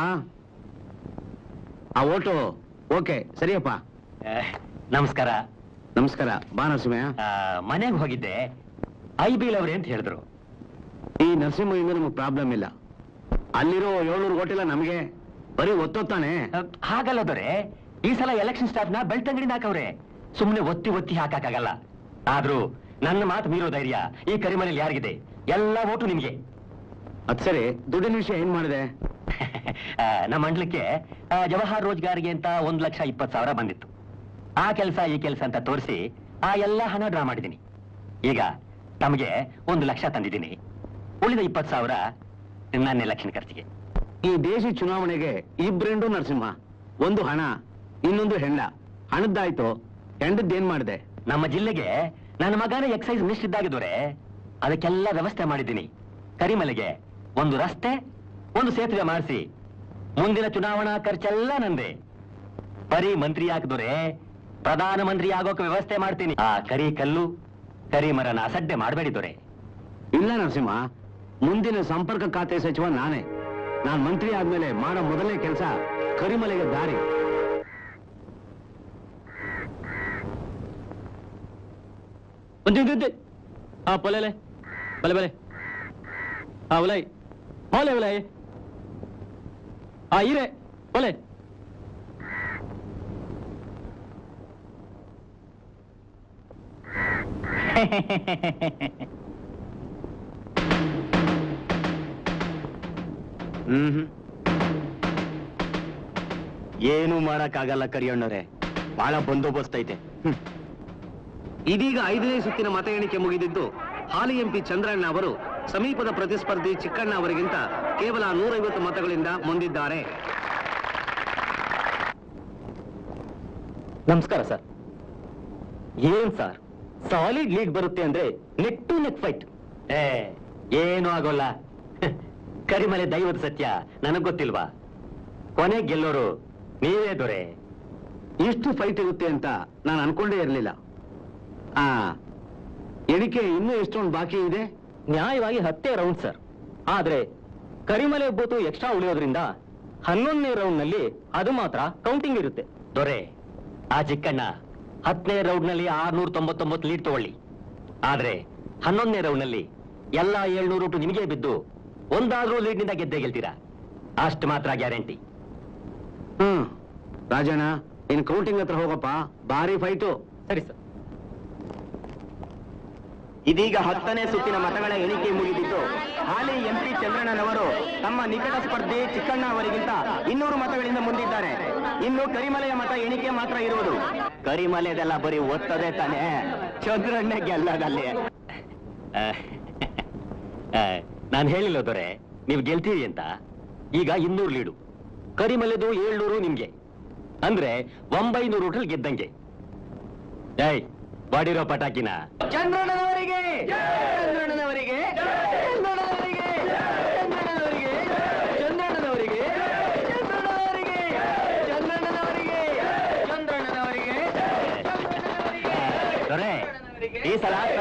ಆ ಓಟು ಓಕೆ ಸರಿಯಪ್ಪ ಆ, ನಮಸ್ಕಾರ ನಮಸ್ಕಾರ ಬಾ ನರಸಿಂಹಯ್ಯ ಮನೆಗೆ ಹೋಗಿದ್ದೆ ಐ ಬಿಲ್ ಅವ್ರೆ ಅಂತ ಹೇಳಿದ್ರು ಈ ನರಸಿಂಹಯ್ಯಿಂದ ನಮಗೆ ಪ್ರಾಬ್ಲಮ್ ಇಲ್ಲ ಅಲ್ಲಿರೋ ಏಳ್ನೂರು ಓಟಿಲ್ಲ ನಮಗೆ ಬರೀ ಒತ್ತೊತ್ತಾನೆ ಆ, ಹಾಗಲ್ಲ ದೊರೆ ಈ ಸಲ ಎಲೆಕ್ಷನ್ ಸ್ಟಾಫ್ ನ ಬೆಳ್ತಂಗಡಿನ ಹಾಕವ್ರೆ ಸುಮ್ನೆ ಒತ್ತಿ ಒತ್ತಿ ಹಾಕಕ್ಕಾಗಲ್ಲ ಆದ್ರೂ ನನ್ನ ಮಾತು ಮೀರೋ ಧೈರ್ಯ ಈ ಕರಿಮನೆಯಲ್ಲಿ ಯಾರಿಗಿದೆ ಎಲ್ಲ ಓಟು ನಿಮ್ಗೆ ಅದ್ ಸರಿ ದುಡ್ಡಿನ ವಿಷಯ ಏನ್ ಮಾಡಿದೆ ಆ, ನಮ್ಮ ಮಂಡಲಕ್ಕೆ ಆ, ಜವಾಹರ್ ರೋಜ್ಗಾರ್ಗೆ ಅಂತ ಒಂದ್ ಲಕ್ಷ ಇಪ್ಪತ್ತು ಸಾವಿರ ಬಂದಿತ್ತು ಆ ಕೆಲಸ ಈ ಕೆಲಸ ಅಂತ ತೋರಿಸಿ ಆ ಎಲ್ಲ ಹಣ ಡ್ರಾ ಮಾಡಿದ್ದೀನಿ ಈಗ ತಮಗೆ ಒಂದು ಲಕ್ಷ ತಂದಿದ್ದೀನಿ ಉಳಿದ ಇಪ್ಪತ್ತು ಸಾವಿರ ನನ್ನ ಎಲೆಕ್ಷನ್ ಖರ್ಚಿಗೆ ಈ ದೇಶಿ ಚುನಾವಣೆಗೆ ಇಬ್ರೆಂಡು ನರಸಿಂಹ ಒಂದು ಹಣ ಇನ್ನೊಂದು ಹೆಂಡ ಹಣದ್ದಾಯ್ತು ಹೆಂಡದ್ದೇನ್ ಮಾಡಿದೆ ನಮ್ಮ ಜಿಲ್ಲೆಗೆ ನನ್ನ ಮಗನ ಎಕ್ಸೈಸ್ ಮಿನಿಸ್ಟರ್ ಇದ್ದಾಗಿದ್ದವ್ರೆ ಅದಕ್ಕೆಲ್ಲ ವ್ಯವಸ್ಥೆ ಮಾಡಿದ್ದೀನಿ ಕರಿಮಲೆಗೆ ಒಂದು ರಸ್ತೆ ಒಂದು ಸೇತುವೆ ಮಾಡಿಸಿ ಮುಂದಿನ ಚುನಾವಣಾ ಖರ್ಚೆಲ್ಲ ನಂದೆ ಬರೀ ಮಂತ್ರಿ ಹಾಕಿದವ್ರೆ ಪ್ರಧಾನ ಮಂತ್ರಿ ಆಗೋಕೆ ವ್ಯವಸ್ಥೆ ಮಾಡ್ತೀನಿ ಆ ಕರಿ ಕಲ್ಲು ಕರಿ ಮರನ ಅಸಡ್ಡೆ ಮಾಡಬೇಡಿದವ್ರೆ ಇಲ್ಲ ನರಸಿಂಹ ಮುಂದಿನ ಸಂಪರ್ಕ ಖಾತೆ ಸಚಿವ ನಾನೇ ನಾನ್ ಮಂತ್ರಿ ಆದ್ಮೇಲೆ ಮಾಡೋ ಮೊದಲನೇ ಕೆಲಸ ಕರಿಮಲೆಗೆ ದಾರಿ ಒಂದು ಹಾ ಪೊಲೆಲೆ ಬಲೆ ಬಲೆ ಹಾ ಉಲೈ ಹೋಲೆ ಉಲೈ ಹಾ ಇರೆ ಒಲೆ ಹ್ಮ್ ಏನು ಮಾಡಕ್ಕಾಗಲ್ಲ ಕರಿಯಣ್ಣವ್ರೆ ಬಹಳ ಬಂದೋಬಸ್ತ್ ಐತೆ ಇದೀಗ ಐದನೇ ಸುತ್ತಿನ ಮತ ಎಣಿಕೆ ಮುಗಿದಿದ್ದು ಹಾಲಿ ಎಂಪಿ ಚಂದ್ರಣ್ಣ ಅವರು ಸಮೀಪದ ಪ್ರತಿಸ್ಪರ್ಧಿ ಚಿಕ್ಕಣ್ಣ ಅವರಿಗಿಂತ ಕೇವಲ ನೂರೈವತ್ತು ಮತಗಳಿಂದ ಮುಂದಿದ್ದಾರೆ ನಮಸ್ಕಾರ ಸರ್ ಏನ್ ಸರ್ ಸಾಲಿಡ್ ಲೀಗ್ ಬರುತ್ತೆ ಅಂದ್ರೆ ನೆಕ್ ಟು ನೆಕ್ ಫೈಟ್ ಏ ಏನು ಆಗೋಲ್ಲ ಕರಿಮಲೆ ದೈವದ ಸತ್ಯ ನನಗ್ ಗೊತ್ತಿಲ್ವಾ ಕೊನೆ ಗೆಲ್ಲೋರು ನೀವೇ ದೊರೆ ಇಷ್ಟು ಫೈಟ್ ಇರುತ್ತೆ ಅಂತ ನಾನು ಅನ್ಕೊಂಡೇ ಇರಲಿಲ್ಲ ಆ ಎಣಿಕೆ ಇನ್ನೂ ಎಷ್ಟೊಂದು ಬಾಕಿ ಇದೆ ನ್ಯಾಯವಾಗಿ ಹತ್ತೇ ರೌಂಡ್ ಸರ್ ಆದ್ರೆ ಕರಿಮಲೆ ಬೂತು ಎಕ್ಸ್ಟ್ರಾ ಉಳಿಯೋದ್ರಿಂದ ಹನ್ನೊಂದನೇ ರೌಂಡ್ ನಲ್ಲಿ ಅದು ಮಾತ್ರ ಕೌಂಟಿಂಗ್ ಇರುತ್ತೆ ದೊರೆ ಆ ಚಿಕ್ಕಣ್ಣ ಹತ್ತನೇ ರೌಂಡ್ ನಲ್ಲಿ ಆರ್ನೂರ ತೊಂಬತ್ತೊಂಬತ್ತು ಲೀಡ್ ತಗೊಳ್ಳಿ ಆದ್ರೆ ಹನ್ನೊಂದನೇ ರೌಂಡ್ ನಲ್ಲಿ ಎಲ್ಲಾ ಏಳ್ನೂರು ಟು ನಿಮಗೆ ಬಿದ್ದು ಒಂದಾದ್ರೂ ಲೀಡ್ನಿಂದ ಗೆದ್ದೇ ಗೆಲ್ತೀರಾ ಅಷ್ಟು ಮಾತ್ರ ಗ್ಯಾರಂಟಿ ಹ್ಮ್ ರಾಜಣ್ಣ ಇನ್ ಕೌಂಟಿಂಗ್ ಹತ್ರ ಹೋಗಪ್ಪ ಭಾರಿ ಫೈಟು ಸರಿ ಸರ್ ಇದೀಗ ಹತ್ತನೇ ಸುತ್ತಿನ ಮತಗಳ ಎಣಿಕೆ ಮುಗಿದಿದ್ದು ಹಾಲಿ ಎಂಪಿ ಚಂದ್ರಣ್ಣನವರು ತಮ್ಮ ನಿಕಟ ಸ್ಪರ್ಧಿ ಚಿಕ್ಕಣ್ಣ ಅವರಿಗಿಂತ ಇನ್ನೂರು ಮತಗಳಿಂದ ಮುಂದಿದ್ದಾರೆ ಇನ್ನು ಕರಿಮಲೆಯ ಮತ ಎಣಿಕೆ ಮಾತ್ರ ಇರುವುದು ಕರಿಮಲೆದೆಲ್ಲ ಬರೀ ಒತ್ತದೇ ತಾನೆ ಚಂದ್ರಣ್ಣ ಗೆಲ್ಲದಲ್ಲಿ ನಾನು ಹೇಳಿಲ್ಲ ದೊರೆ ನೀವು ಗೆಲ್ತೀರಿ ಅಂತ ಈಗ ಇನ್ನೂರು ಲೀಡು ಕರಿಮಲೆದು ಏಳ್ನೂರು ನಿಮ್ಗೆ ಅಂದ್ರೆ ಒಂಬೈನೂರು ಹೋಟೆಲ್ ಗೆದ್ದಂಗೆ ಏಯ್ ಬಾಡಿರೋ ಪಟಾಕಿನ ಚಂದ್ರಣ್ಣನವರಿಗೆ ಚಂದ್ರಣ್ಣನವರಿಗೆ ಚಂದ್ರಣ್ಣನವರಿಗೆ ಚಂದ್ರಣ್ಣನವರಿಗೆ ಚಂದ್ರಣ್ಣನವರಿಗೆ ಚಂದ್ರಣ್ಣನವರಿಗೆ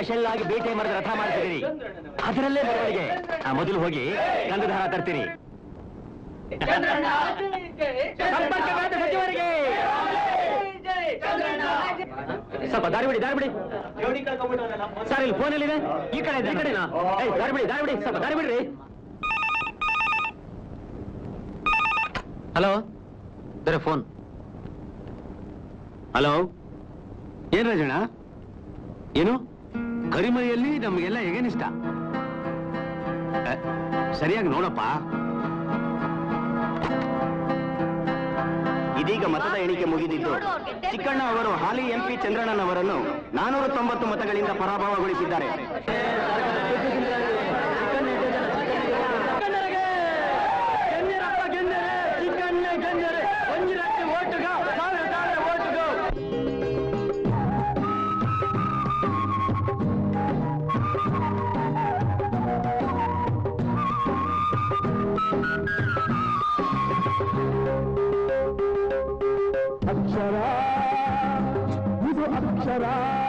ಸ್ಪೆಷಲ್ ಆಗಿ ಬೇಟೆ ಮರದ ರಥ ಮಾಡ್ತಿದ್ದೀರಿ ಅದರಲ್ಲೇ ಮೆರವಣಿಗೆ ಆ, ಮೊದಲು ಹೋಗಿ ಗಂಧದ ಹಾರ ತರ್ತೀನಿ ಸಂಪರ್ಕ ಖಾತೆ ಸಚಿವರಿಗೆ ಸ್ವಲ್ಪ ದಾರಿ ಬಿಡಿ ದಾರಿ ಬಿಡಿ ಸರ್ ಇಲ್ಲಿ ಫೋನ್ ಎಲ್ಲಿದೆ ಈ ಕಡೆ ಇದೆ ಈ ಕಡೆನಾ ಏಯ್ ದಾರಿ ಬಿಡಿ ದಾರಿ ಬಿಡಿ ಸ್ವಲ್ಪ ದಾರಿ ಬಿಡ್ರಿ ಹಲೋ ಬೇರೆ ಫೋನ್ ಹಲೋ ಏನ್ ರಾಜಣ್ಣ ಏನು ಕರಿಮೈಯಲ್ಲಿ ನಮಗೆಲ್ಲ ಹೇಗೇನಿಷ್ಟ ಸರಿಯಾಗಿ ನೋಡಪ್ಪ ಇದೀಗ ಮತದ ಎಣಿಕೆ ಮುಗಿದಿದ್ದು ಚಿಕ್ಕಣ್ಣ ಅವರು ಹಾಲಿ ಎಂಪಿ ಚಂದ್ರಣ್ಣನವರನ್ನು ನಾನೂರ ತೊಂಬತ್ತು ಮತಗಳಿಂದ ಪರಾಭವಗೊಳಿಸಿದ್ದಾರೆ ಅಕ್ಷರ ಇದು ಅಕ್ಷರ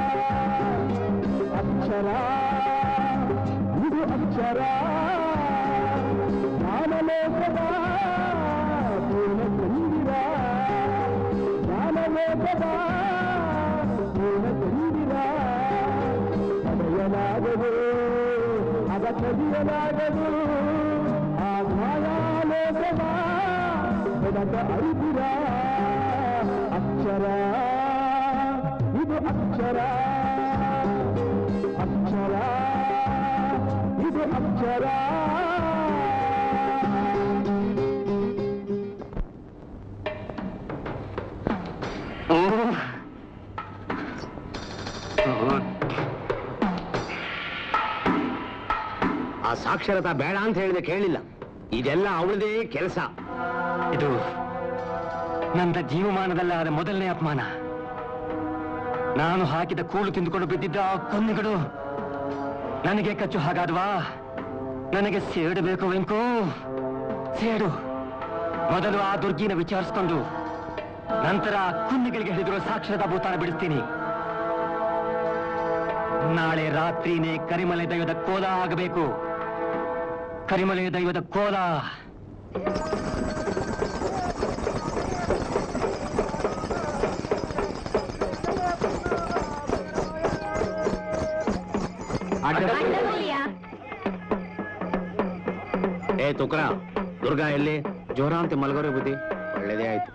ಅಕ್ಷರ ಇದು ಅಕ್ಷರ ಜ್ಞಾನಲೋಕದ ಪೂರ್ಣ ಚಂದಿರ ಜ್ಞಾನಲೋಕದ ಪೂರ್ಣ ಚಂದಿರ ತಡೆಯಲಾಗದು ಅದ ಕದಿಯಲಾಗದು ಆ ಜ್ಞಾನಾಲೋಕದ ಬೆಳಕ ಅರಿದಿರ ಅಕ್ಷರ ಇದು ಅಕ್ಷರ ಅಕ್ಷರ ಇದು ಅಕ್ಷರ ಆ ಸಾಕ್ಷರತಾ ಬೇಡ ಅಂತ ಹೇಳಿದೆ ಕೇಳಿಲ್ಲ ಇದೆಲ್ಲ ಅವಳದೇ ಕೆಲಸ ಇದು ನನ್ನ ಜೀವಮಾನದಲ್ಲಾದ ಮೊದಲನೇ ಅಪಮಾನ ನಾನು ಹಾಕಿದ ಕೂಳು ತಿಂದುಕೊಂಡು ಬಿದ್ದಿದ್ದ ಆ ಕೊನ್ನೆಗಳು ನನಗೆ ಕಚ್ಚು ಹಾಗಾದ್ವಾ ನನಗೆ ಸೇಡು ಬೇಕು ವೆಂಕು ಸೇಡು ಮೊದಲು ಆ ದುರ್ಗಿನ ವಿಚಾರಿಸ್ಕೊಂಡು ನಂತರ ಆ ಕುನ್ನಿಗಳಿಗೆ ಹಿಡಿದಿರೋ ಸಾಕ್ಷರತಾ ಭೂತಾನ ಬಿಡಿಸ್ತೀನಿ ನಾಳೆ ರಾತ್ರಿನೇ ಕರಿಮಲೆ ದೈವದ ಕೋಲ ಆಗಬೇಕು ಕರಿಮಲೆ ದೈವದ ಕೋಲ ಏ ತುಕ್ರ ದುರ್ಗಾ ಎಲ್ಲಿ ಜ್ವರ ಅಂತ ಮಲಗೋರೆ ಬುದ್ಧಿ ಒಳ್ಳೇದೇ ಆಯ್ತು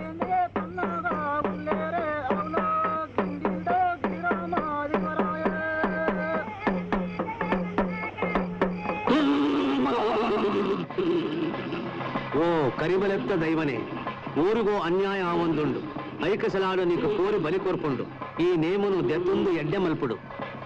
ಓ ಕರಿಬಲೆಪ್ತ ದೈವನೇ ಊರಿಗೂ ಅನ್ಯಾಯ ಆವೊಂದುಂಡು ಐಕಸಲಾಡು ನೀಕು ಕೋರಿ ಬಲಿ ಕೋರ್ಕೊಂಡು ಈ ನೇಮನು ದೆತ್ತೊಂದು ಎಡ್ಡೆ ಮಲ್ಪುಡು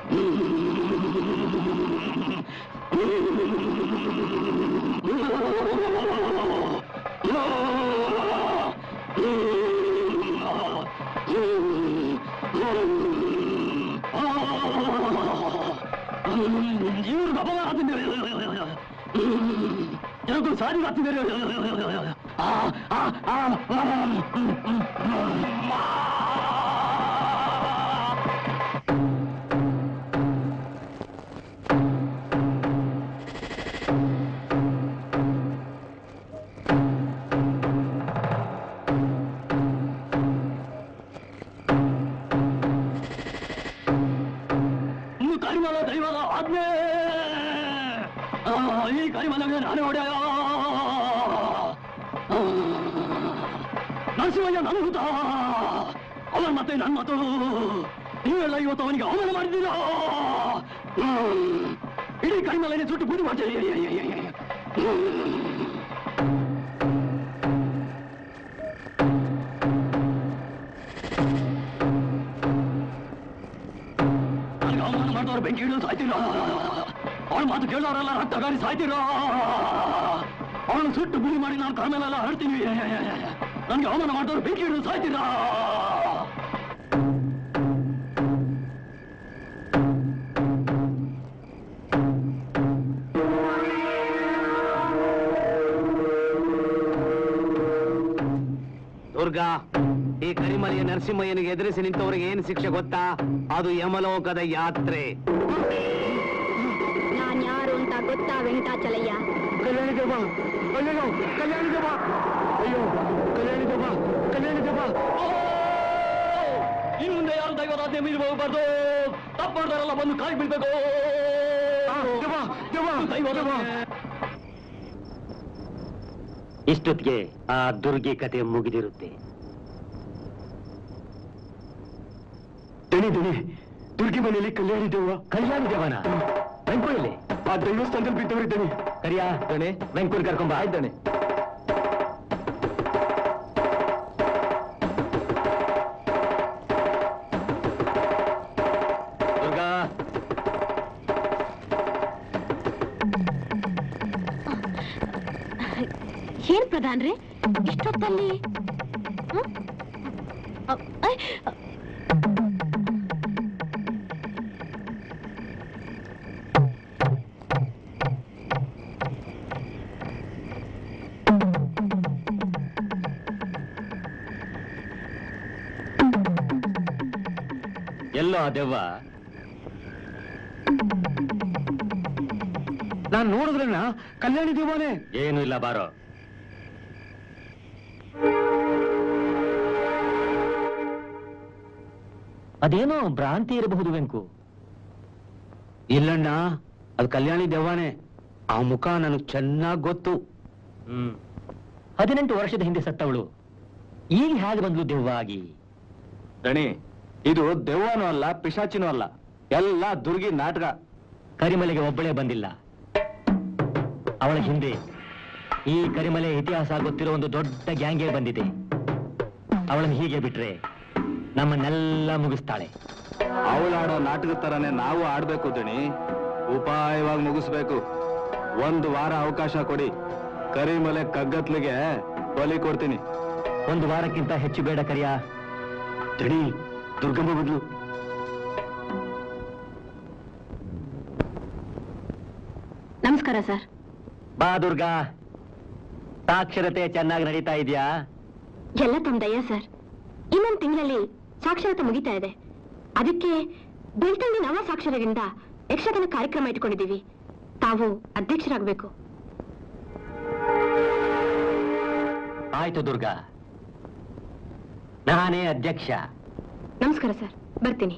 ಇವ್ರಿಗೆ ಅಪವಾದ எனக்கு சாரி காத்து ಇನ್ನು ಕರಿಮಲ ದೈವದ ಆಜ್ಞೆ ಆ, ಈ ಕರಿಮಲಗೆ ನಾನು ಹೊಡೆಯ ನರಸಿಂಹಯ್ಯ ನನ್ನ ಹುತ ಅವನ ಮತ್ತೆ ನನ್ನ ಮಾತು ನೀವೆಲ್ಲ ಇವತ್ತು ಅವನಿಗೆ ಅವಮಾನ ಮಾಡಿದ್ದೀರಾ ಹ್ಮ್. ಇಡೀ ಕರಿಮಲನೆ ಸುಟ್ಟು ಬುದ್ಧಿ ಮಾಡ್ತೀರಿ ನನಗೆ ಅವಮಾನ ಮಾಡಿದವರು ಬೆಂಕಿ ಹಿಡಿದು ಸಾಯ್ತೀರಾ ಅವಳ ಮಾತು ಕೇಳೋರೆಲ್ಲ ರಕ್ತಗಾರಿ ಸಾಯ್ತೀರಾ ಅವನು ಸುಟ್ಟು ಗುರಿ ಮಾಡಿ ನಾನು ಕರ್ಮೇಲೆಲ್ಲ ಹರಡ್ತೀನಿ ನನಗೆ ಅವಮಾನ ಮಾಡಿದವರು ಬೆಂಕಿ ಹಿಡಿದು ಸಾಯ್ತೀರಾ ದುರ್ಗಾ ಈ ಕರಿಮಲೆಯ ನರಸಿಂಹಯ್ಯನಿಗೆ ಎದುರಿಸಿ ನಿಂತವರಿಗೆ ಏನು ಶಿಕ್ಷೆ ಗೊತ್ತಾ ಅದು ಯಮಲೋಕದ ಯಾತ್ರೆ ನಾನ್ ಯಾರು ಅಂತ ಗೊತ್ತಾ ವೆಂಕಟಾಚಲಯ್ಯ ಕಲ್ಯಾಣಿ ದೇವ ಅಯ್ಯೋ ಕಲ್ಯಾಣಿ ದೇವ ಅಯ್ಯೋ ಕಲ್ಯಾಣಿ ದೇವ ಕಲ್ಯಾಣಿ ದೇವ ಇನ್ನು ಮುಂದೆ ಯಾರು ದೈವರಾಜ್ಯ ಮೀರಿ ಹೋಗಬಾರ್ದು ತಪ್ಪು ಮಾಡಿದಾರಲ್ಲ ಬಂದು ಕಾಯಿ ಬೀಳ್ಬೇಕು ಇಷ್ಟೊತ್ತಿಗೆ ಆ ದುರ್ಗೆ ಕತೆ ಮುಗಿದಿರುತ್ತೆ ದಣಿ ದಣಿ ದುರ್ಗಿ ಮನೆಯಲ್ಲಿ ಕಲ್ಯಾಣಿ ದೇವ ಕಲ್ಯಾಣಿ ದೇವನ ವೆಂಕುಳಲ್ಲಿ ಆ ದೇವಸ್ಥಾನದಲ್ಲಿ ಬಿದ್ದವರಿದ್ದಾನೆ ಕರಿಯಾ ದಣೆ ವೆಂಕುಲ್ ಕರ್ಕೊಂಬ ಆಯ್ತಾನೆ ದುರ್ಗಾ ಏನ್ ಪ್ರಧಾನ್ರಿ ಇಷ್ಟೊತ್ತಲ್ಲಿ ಹ? ಅ- ಐ, ಅ- ಎಲ್ಲೋ ಆ ದೆವ್ವ ನಾನ್ ನೋಡಿದ್ರಣ್ಣ ಕಲ್ಯಾಣಿ ದೇವನೇ ಏನು ಇಲ್ಲ ಬಾರೋ ಅದೇನೋ ಭ್ರಾಂತಿ ಇರಬಹುದು ವೆಂಕು ಇಲ್ಲಣ್ಣ ಅದು ಕಲ್ಯಾಣಿ ದೆವ್ವಾನೆ ಆ ಮುಖ ನನಗೆ ಚೆನ್ನಾಗಿ ಗೊತ್ತು ಹ್ಮ್ ಹದಿನೆಂಟು ವರ್ಷದ ಹಿಂದೆ ಸತ್ತವಳು ಈಗ ಹೇಗೆ ಬಂದ್ಲು ದೆವ್ವ ಆಗಿ ದಣಿ ಇದು ದೆವ್ವನೂ ಅಲ್ಲ ಪಿಶಾಚಿನೂ ಅಲ್ಲ ಎಲ್ಲ ದುರ್ಗಿ ನಾಟಕ ಕರಿಮಲೆಗೆ ಒಬ್ಬಳೇ ಬಂದಿಲ್ಲ ಅವಳ ಹಿಂದೆ ಈ ಕರಿಮಲೆ ಇತಿಹಾಸ ಗೊತ್ತಿರೋ ಒಂದು ದೊಡ್ಡ ಗ್ಯಾಂಗೇ ಬಂದಿದೆ ಅವಳನ್ನು ಹೀಗೆ ಬಿಟ್ರೆ ನಮ್ಮನ್ನೆಲ್ಲ ಮುಗಿಸ್ತಾಳೆ ಅವಳಾಡೋ ನಾಟಕದ ತರನೇ ನಾವು ಆಡ್ಬೇಕು ದಣಿ ಉಪಾಯವಾಗಿ ಮುಗಿಸ್ಬೇಕು ಒಂದು ವಾರ ಅವಕಾಶ ಕೊಡಿ ಕರಿಮಲೆ ಕಗ್ಗತ್ಲಿಗೆ ಬಲಿ ಕೊಡ್ತೀನಿ ಒಂದು ವಾರಕ್ಕಿಂತ ಹೆಚ್ಚು ಬೇಡ ಕರಿಯ ತಡಿ ದುರ್ಗಮ್ಮ ಬದಲು ನಮಸ್ಕಾರ ಸರ್ ಬಾ ದುರ್ಗಾ ಸಾಕ್ಷರತೆ ಚೆನ್ನಾಗಿ ನಡೀತಾ ಇದೆಯಾ ಎಲ್ಲ ತಮ್ಮ ದಯ ಸರ್ ಇನ್ನೊಂದು ತಿಂಗಳಲ್ಲಿ ಸಾಕ್ಷರತೆ ಮುಗಿತಾ ಇದೆ ಅದಕ್ಕೆ ಬೆಳ್ತಂಗಿ ನವ ಸಾಕ್ಷರರಿಂದ ಯಕ್ಷಗಾನ ಕಾರ್ಯಕ್ರಮ ಇಟ್ಕೊಂಡಿದ್ದೀವಿ ತಾವು ಅಧ್ಯಕ್ಷರಾಗಬೇಕು ಆಯ್ತು ದುರ್ಗಾ ನಾನೇ ಅಧ್ಯಕ್ಷ ನಮಸ್ಕಾರ ಸರ್ ಬರ್ತೀನಿ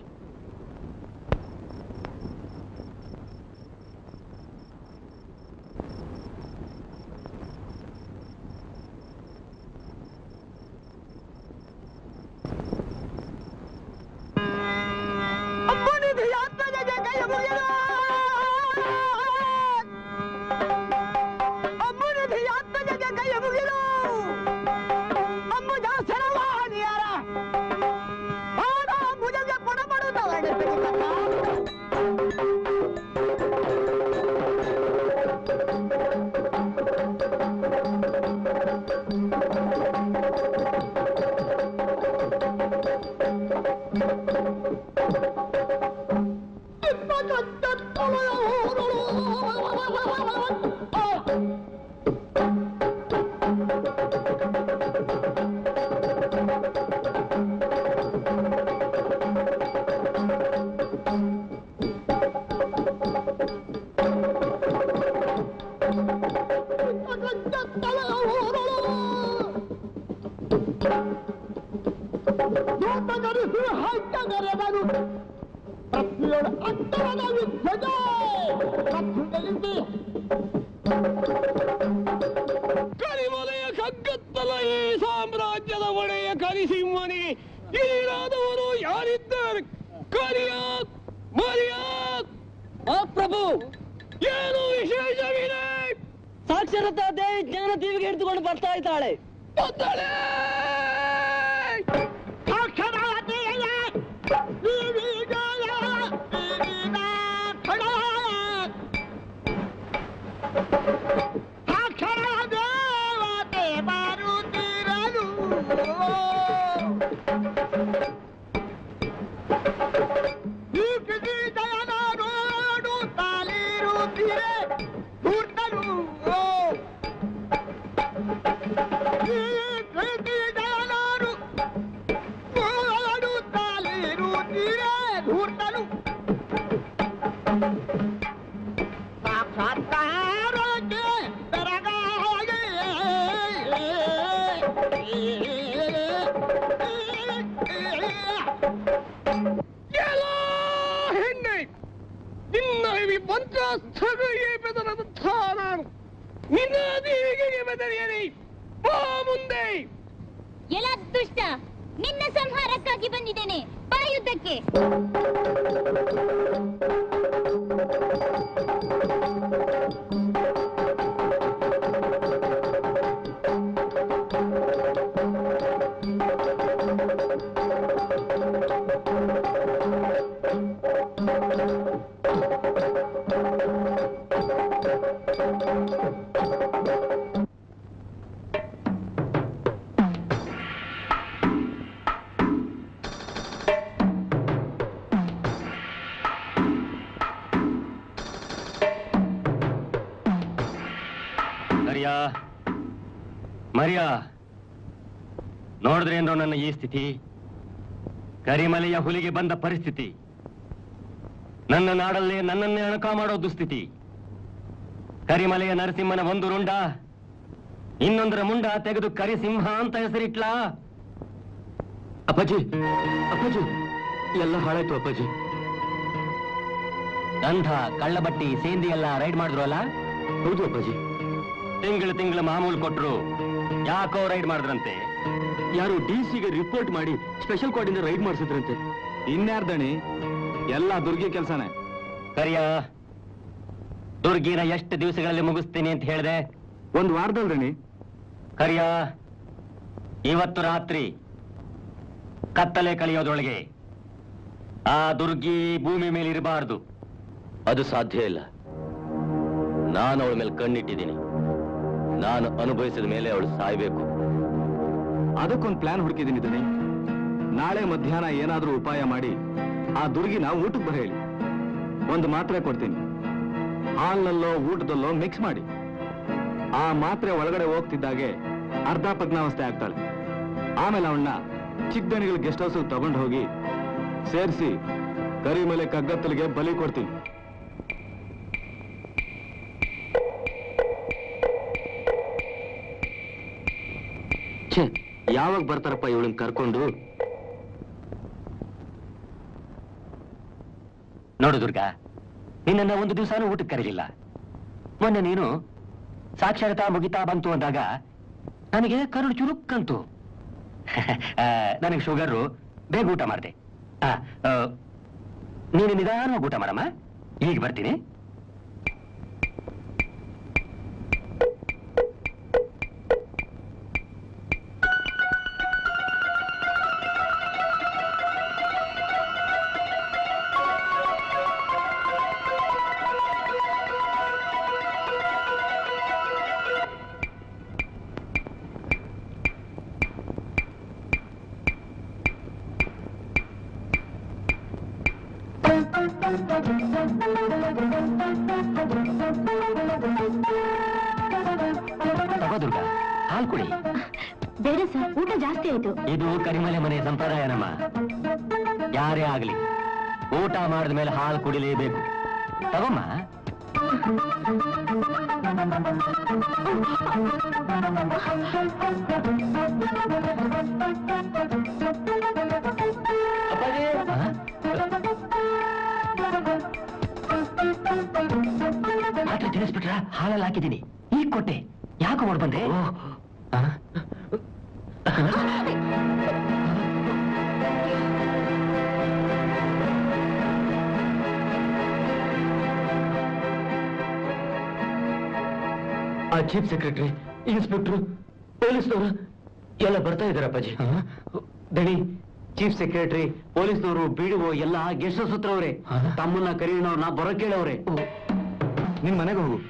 ಕರಿಮಲೆಯ ಕಗ್ಗತ್ತಲ ಈ ಸಾಮ್ರಾಜ್ಯದ ಒಡೆಯ ಕರಿಸಿಂಹನಿ ಇರಾದವರು ಯಾರಿದ್ದಾರೆ ಕರಿಯ ಮರಿಯ ಆ ಪ್ರಭು ಏನು ವಿಶೇಷವಿದೆ ಸಾಕ್ಷರತಾ ದೇವಿ ಜ್ಞಾನ ದೇವಿಗೆ ಹಿಡಿದುಕೊಂಡು ಬರ್ತಾ ಇದ್ದಾಳೆ ಬಂದಳೆ ಈ ನಿನ್ನ ದೇವಿಗೆ ಬದಲಿಯಲಿ ಬಾ ಮುಂದೆ ಎಲ ದುಷ್ಟ ನಿನ್ನ ಸಂಹಾರಕ್ಕಾಗಿ ಬಂದಿದ್ದೇನೆ ಬಾ ಯುದ್ಧಕ್ಕೆ ಮರಿಯಾ ಮರಿಯಾ ನೋಡಿದ್ರೇನ್ರೋ ನನ್ನ ಈ ಸ್ಥಿತಿ ಕರಿಮಲೆಯ ಹುಲಿಗೆ ಬಂದ ಪರಿಸ್ಥಿತಿ ನನ್ನ ನಾಡಲ್ಲೇ ನನ್ನನ್ನೇ ಅಣಕ ಮಾಡೋ ದುಸ್ಥಿತಿ ಕರಿಮಲೆಯ ನರಸಿಂಹನ ಒಂದು ರುಂಡ ಇನ್ನೊಂದರ ಮುಂಡ ತೆಗೆದು ಕರಿಸಿಂಹ ಅಂತ ಹೆಸರಿಟ್ಲಾ ಅಪ್ಪಾಜಿ ಅಪ್ಪಾಜಿ ಎಲ್ಲ ಹಾಳಾಯ್ತು ಅಪ್ಪಾಜಿ ಗಂಧ ಕಳ್ಳಬಟ್ಟಿ ಸೇಂದಿ ಎಲ್ಲ ರೈಡ್ ಮಾಡಿದ್ರು ಅಲ್ಲ ಹೌದು ಅಪ್ಪಾಜಿ ತಿಂಗಳು ತಿಂಗಳು ಮಾಮೂಲು ಕೊಟ್ರು ಯಾಕೋ ರೈಡ್ ಮಾಡಿದ್ರಂತೆ ಯಾರು ಡಿ ಸಿಗೆ ರಿಪೋರ್ಟ್ ಮಾಡಿ ಸ್ಪೆಷಲ್ ಕೋರ್ಟಿಂದ ರೈಡ್ ಮಾಡಿಸಿದ್ರಂತೆ ಇನ್ಯಾರ್ದಣಿ ಎಲ್ಲ ದುರ್ಗಿ ಕೆಲಸನೇ ಕರಿಯ ದುರ್ಗಿನ ಎಷ್ಟು ದಿವಸಗಳಲ್ಲಿ ಮುಗಿಸ್ತೀನಿ ಅಂತ ಹೇಳಿದೆ ಒಂದ್ ವಾರದಲ್ದಣಿ ಕರಿಯ ಇವತ್ತು ರಾತ್ರಿ ಕತ್ತಲೆ ಕಳೆಯೋದ್ರೊಳಗೆ ಆ ದುರ್ಗಿ ಭೂಮಿ ಮೇಲೆ ಇರಬಾರ್ದು ಅದು ಸಾಧ್ಯ ಇಲ್ಲ ನಾನು ಅವಳ ಮೇಲೆ ಕಣ್ಣಿಟ್ಟಿದ್ದೀನಿ ನಾನು ಅನುಭವಿಸಿದ ಮೇಲೆ ಅವಳು ಸಾಯ್ಬೇಕು ಅದಕ್ಕೊಂದ್ ಪ್ಲಾನ್ ಹುಡುಕಿದ್ದೀನಿ ದಣಿ ನಾಳೆ ಮಧ್ಯಾಹ್ನ ಏನಾದ್ರೂ ಉಪಾಯ ಮಾಡಿ ಆ ದುರ್ಗಿನ ಊಟಕ್ಕೆ ಬರ ಹೇಳಿ ಒಂದು ಮಾತ್ರೆ ಕೊಡ್ತೀನಿ ಹಾಲ್ನಲ್ಲೋ ಊಟದಲ್ಲೋ ಮಿಕ್ಸ್ ಮಾಡಿ ಆ ಮಾತ್ರೆ ಒಳಗಡೆ ಹೋಗ್ತಿದ್ದಾಗೆ ಅರ್ಧ ಪ್ರಜ್ಞಾವಸ್ಥೆ ಆಗ್ತಾಳೆ ಆಮೇಲೆ ಅವಳನ್ನ ಚಿಕ್ಕದಣಿಗಳ ಗೆಸ್ಟ್ ಹೌಸ್ ತಗೊಂಡು ಹೋಗಿ ಸೇರಿಸಿ ಕರಿಮಲೆ ಕಗ್ಗತ್ತಲಿಗೆ ಬಲಿ ಕೊಡ್ತೀನಿ ಛೇ ಯಾವಾಗ ಬರ್ತಾರಪ್ಪ ಇವಳನ್ನ ಕರ್ಕೊಂಡು ನೋಡು ದುರ್ಗಾ ನಿನ್ನನ್ನ ಒಂದು ದಿವಸನೂ ಊಟಕ್ಕೆ ಕರೀಲಿಲ್ಲ ಮೊನ್ನೆ ನೀನು ಸಾಕ್ಷರತಾ ಮುಗಿತಾ ಬಂತು ಅಂದಾಗ ನನಗೆ ಕರುಳು ಚುರುಕ್ಕಂತು ಆ, ನನಗೆ ಶುಗರು ಬೇಗ ಊಟ ಮಾಡಿದೆ ನೀನು ನಿಧಾನವಾಗಿ ಊಟ ಮಾಡಮ್ಮ ಈಗ ಬರ್ತೀನಿ ತಗೋ ದುರ್ಗಾ ಹಾಲು ಕುಡಿ ಬೇಡ ಸರ್ ಊಟ ಜಾಸ್ತಿ ಆಯ್ತು ಇದು ಕರಿಮಲೆ ಮನೆ ಸಂಪ್ರದಾಯನಮ್ಮ ಯಾರೇ ಆಗ್ಲಿ ಊಟ ಮಾಡಿದ ಮೇಲೆ ಹಾಲು ಕುಡಿಲೇಬೇಕು ತಗೊಮ್ಮ ಆ? ಮಾತ್ರೆ ತಿಳಿಸ್ಬಿಟ್ರ ಹಾಲಲ್ಲಿ ಹಾಕಿದ್ದೀನಿ ಈಗ ಕೊಟ್ಟೆ ಯಾಕೆ ಓಡ್ ಬಂದೆ ಆ? ಆ ಚೀಫ್ ಸೆಕ್ರೆಟರಿ ಇನ್ಸ್ಪೆಕ್ಟರ್ ಪೊಲೀಸ್ನವರು ಎಲ್ಲ ಬರ್ತಾ ಇದಾರೆ ಅಪ್ಪಾಜಿ ದಣಿ ಚೀಫ್ ಸೆಕ್ರೆಟರಿ ಪೊಲೀಸ್ನವರು ಬಿಡಿಒ ಎಲ್ಲ ಗೆಸ್ಟ್ ಹೌಸ್ ಹತ್ರ ಅವ್ರೆ ಹಾ? ತಮ್ಮನ್ನ ಕರೀನವ್ರನ್ನ ಬರೋ ಕೇಳವ್ರೆ ನಿನ್ ಮನೆಗೆ ಹೋಗು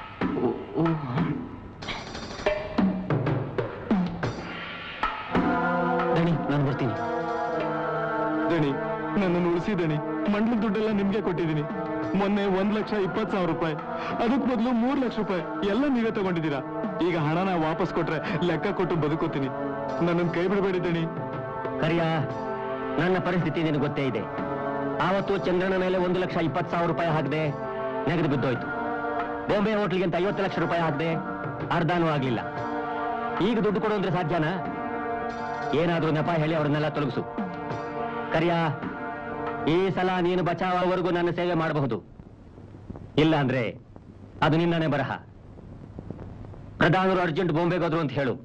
ದಣಿ ನಾನು ಬರ್ತೀನಿ ದಣಿ ನನ್ನನ್ನು ಉಳಿಸಿದಣಿ ಮಂಡ್ಲದ ದುಡ್ಡೆಲ್ಲ ನಿಮ್ಗೆ ಕೊಟ್ಟಿದ್ದೀನಿ ಮೊನ್ನೆ ಒಂದ್ ಲಕ್ಷ ಇಪ್ಪತ್ ಸಾವಿರ ರೂಪಾಯಿ ಅದಕ್ ಬದಲು ಮೂರ್ ಲಕ್ಷ ರೂಪಾಯಿ ಎಲ್ಲ ನೀವೇ ತಗೊಂಡಿದ್ದೀರಾ ಈಗ ಹಣನ ವಾಪಸ್ ಕೊಟ್ರೆ ಲೆಕ್ಕ ಕೊಟ್ಟು ಬದುಕೋತೀನಿ ನನ್ನನ್ನು ಕೈ ಬಿಡಬೇಡಿ ದಣಿ ಕರಿಯ ನನ್ನ ಪರಿಸ್ಥಿತಿ ನಿನಗೆ ಗೊತ್ತೇ ಇದೆ ಆವತ್ತು ಚಂದ್ರನ ಮೇಲೆ ಒಂದು ಲಕ್ಷ ಇಪ್ಪತ್ತು ಸಾವಿರ ರೂಪಾಯಿ ಹಾಕಿದೆ ನೆಗೆದು ಬಿದ್ದೋಯ್ತು ಬಾಂಬೆ ಹೋಟ್ಲಿಗೆ ಅಂತ ಐವತ್ತು ಲಕ್ಷ ರೂಪಾಯಿ ಹಾಕಿದೆ ಅರ್ಧನೂ ಆಗ್ಲಿಲ್ಲ ಈಗ ದುಡ್ಡು ಕೊಡು ಅಂದ್ರೆ ಸಾಧ್ಯನಾ ಏನಾದ್ರೂ ನೆಪ ಹೇಳಿ ಅವ್ರನ್ನೆಲ್ಲ ತೊಲಗಿಸು ಕರಿಯ ಈ ಸಲ ನೀನು ಬಚಾವವರೆಗೂ ನನ್ನ ಸೇವೆ ಮಾಡಬಹುದು ಇಲ್ಲ ಅಂದ್ರೆ ಅದು ನಿನ್ನನೇ ಬರಹ ಪ್ರಧಾನರು ಅರ್ಜೆಂಟ್ ಬಾಂಬೆಗಾದ್ರು ಅಂತ ಹೇಳು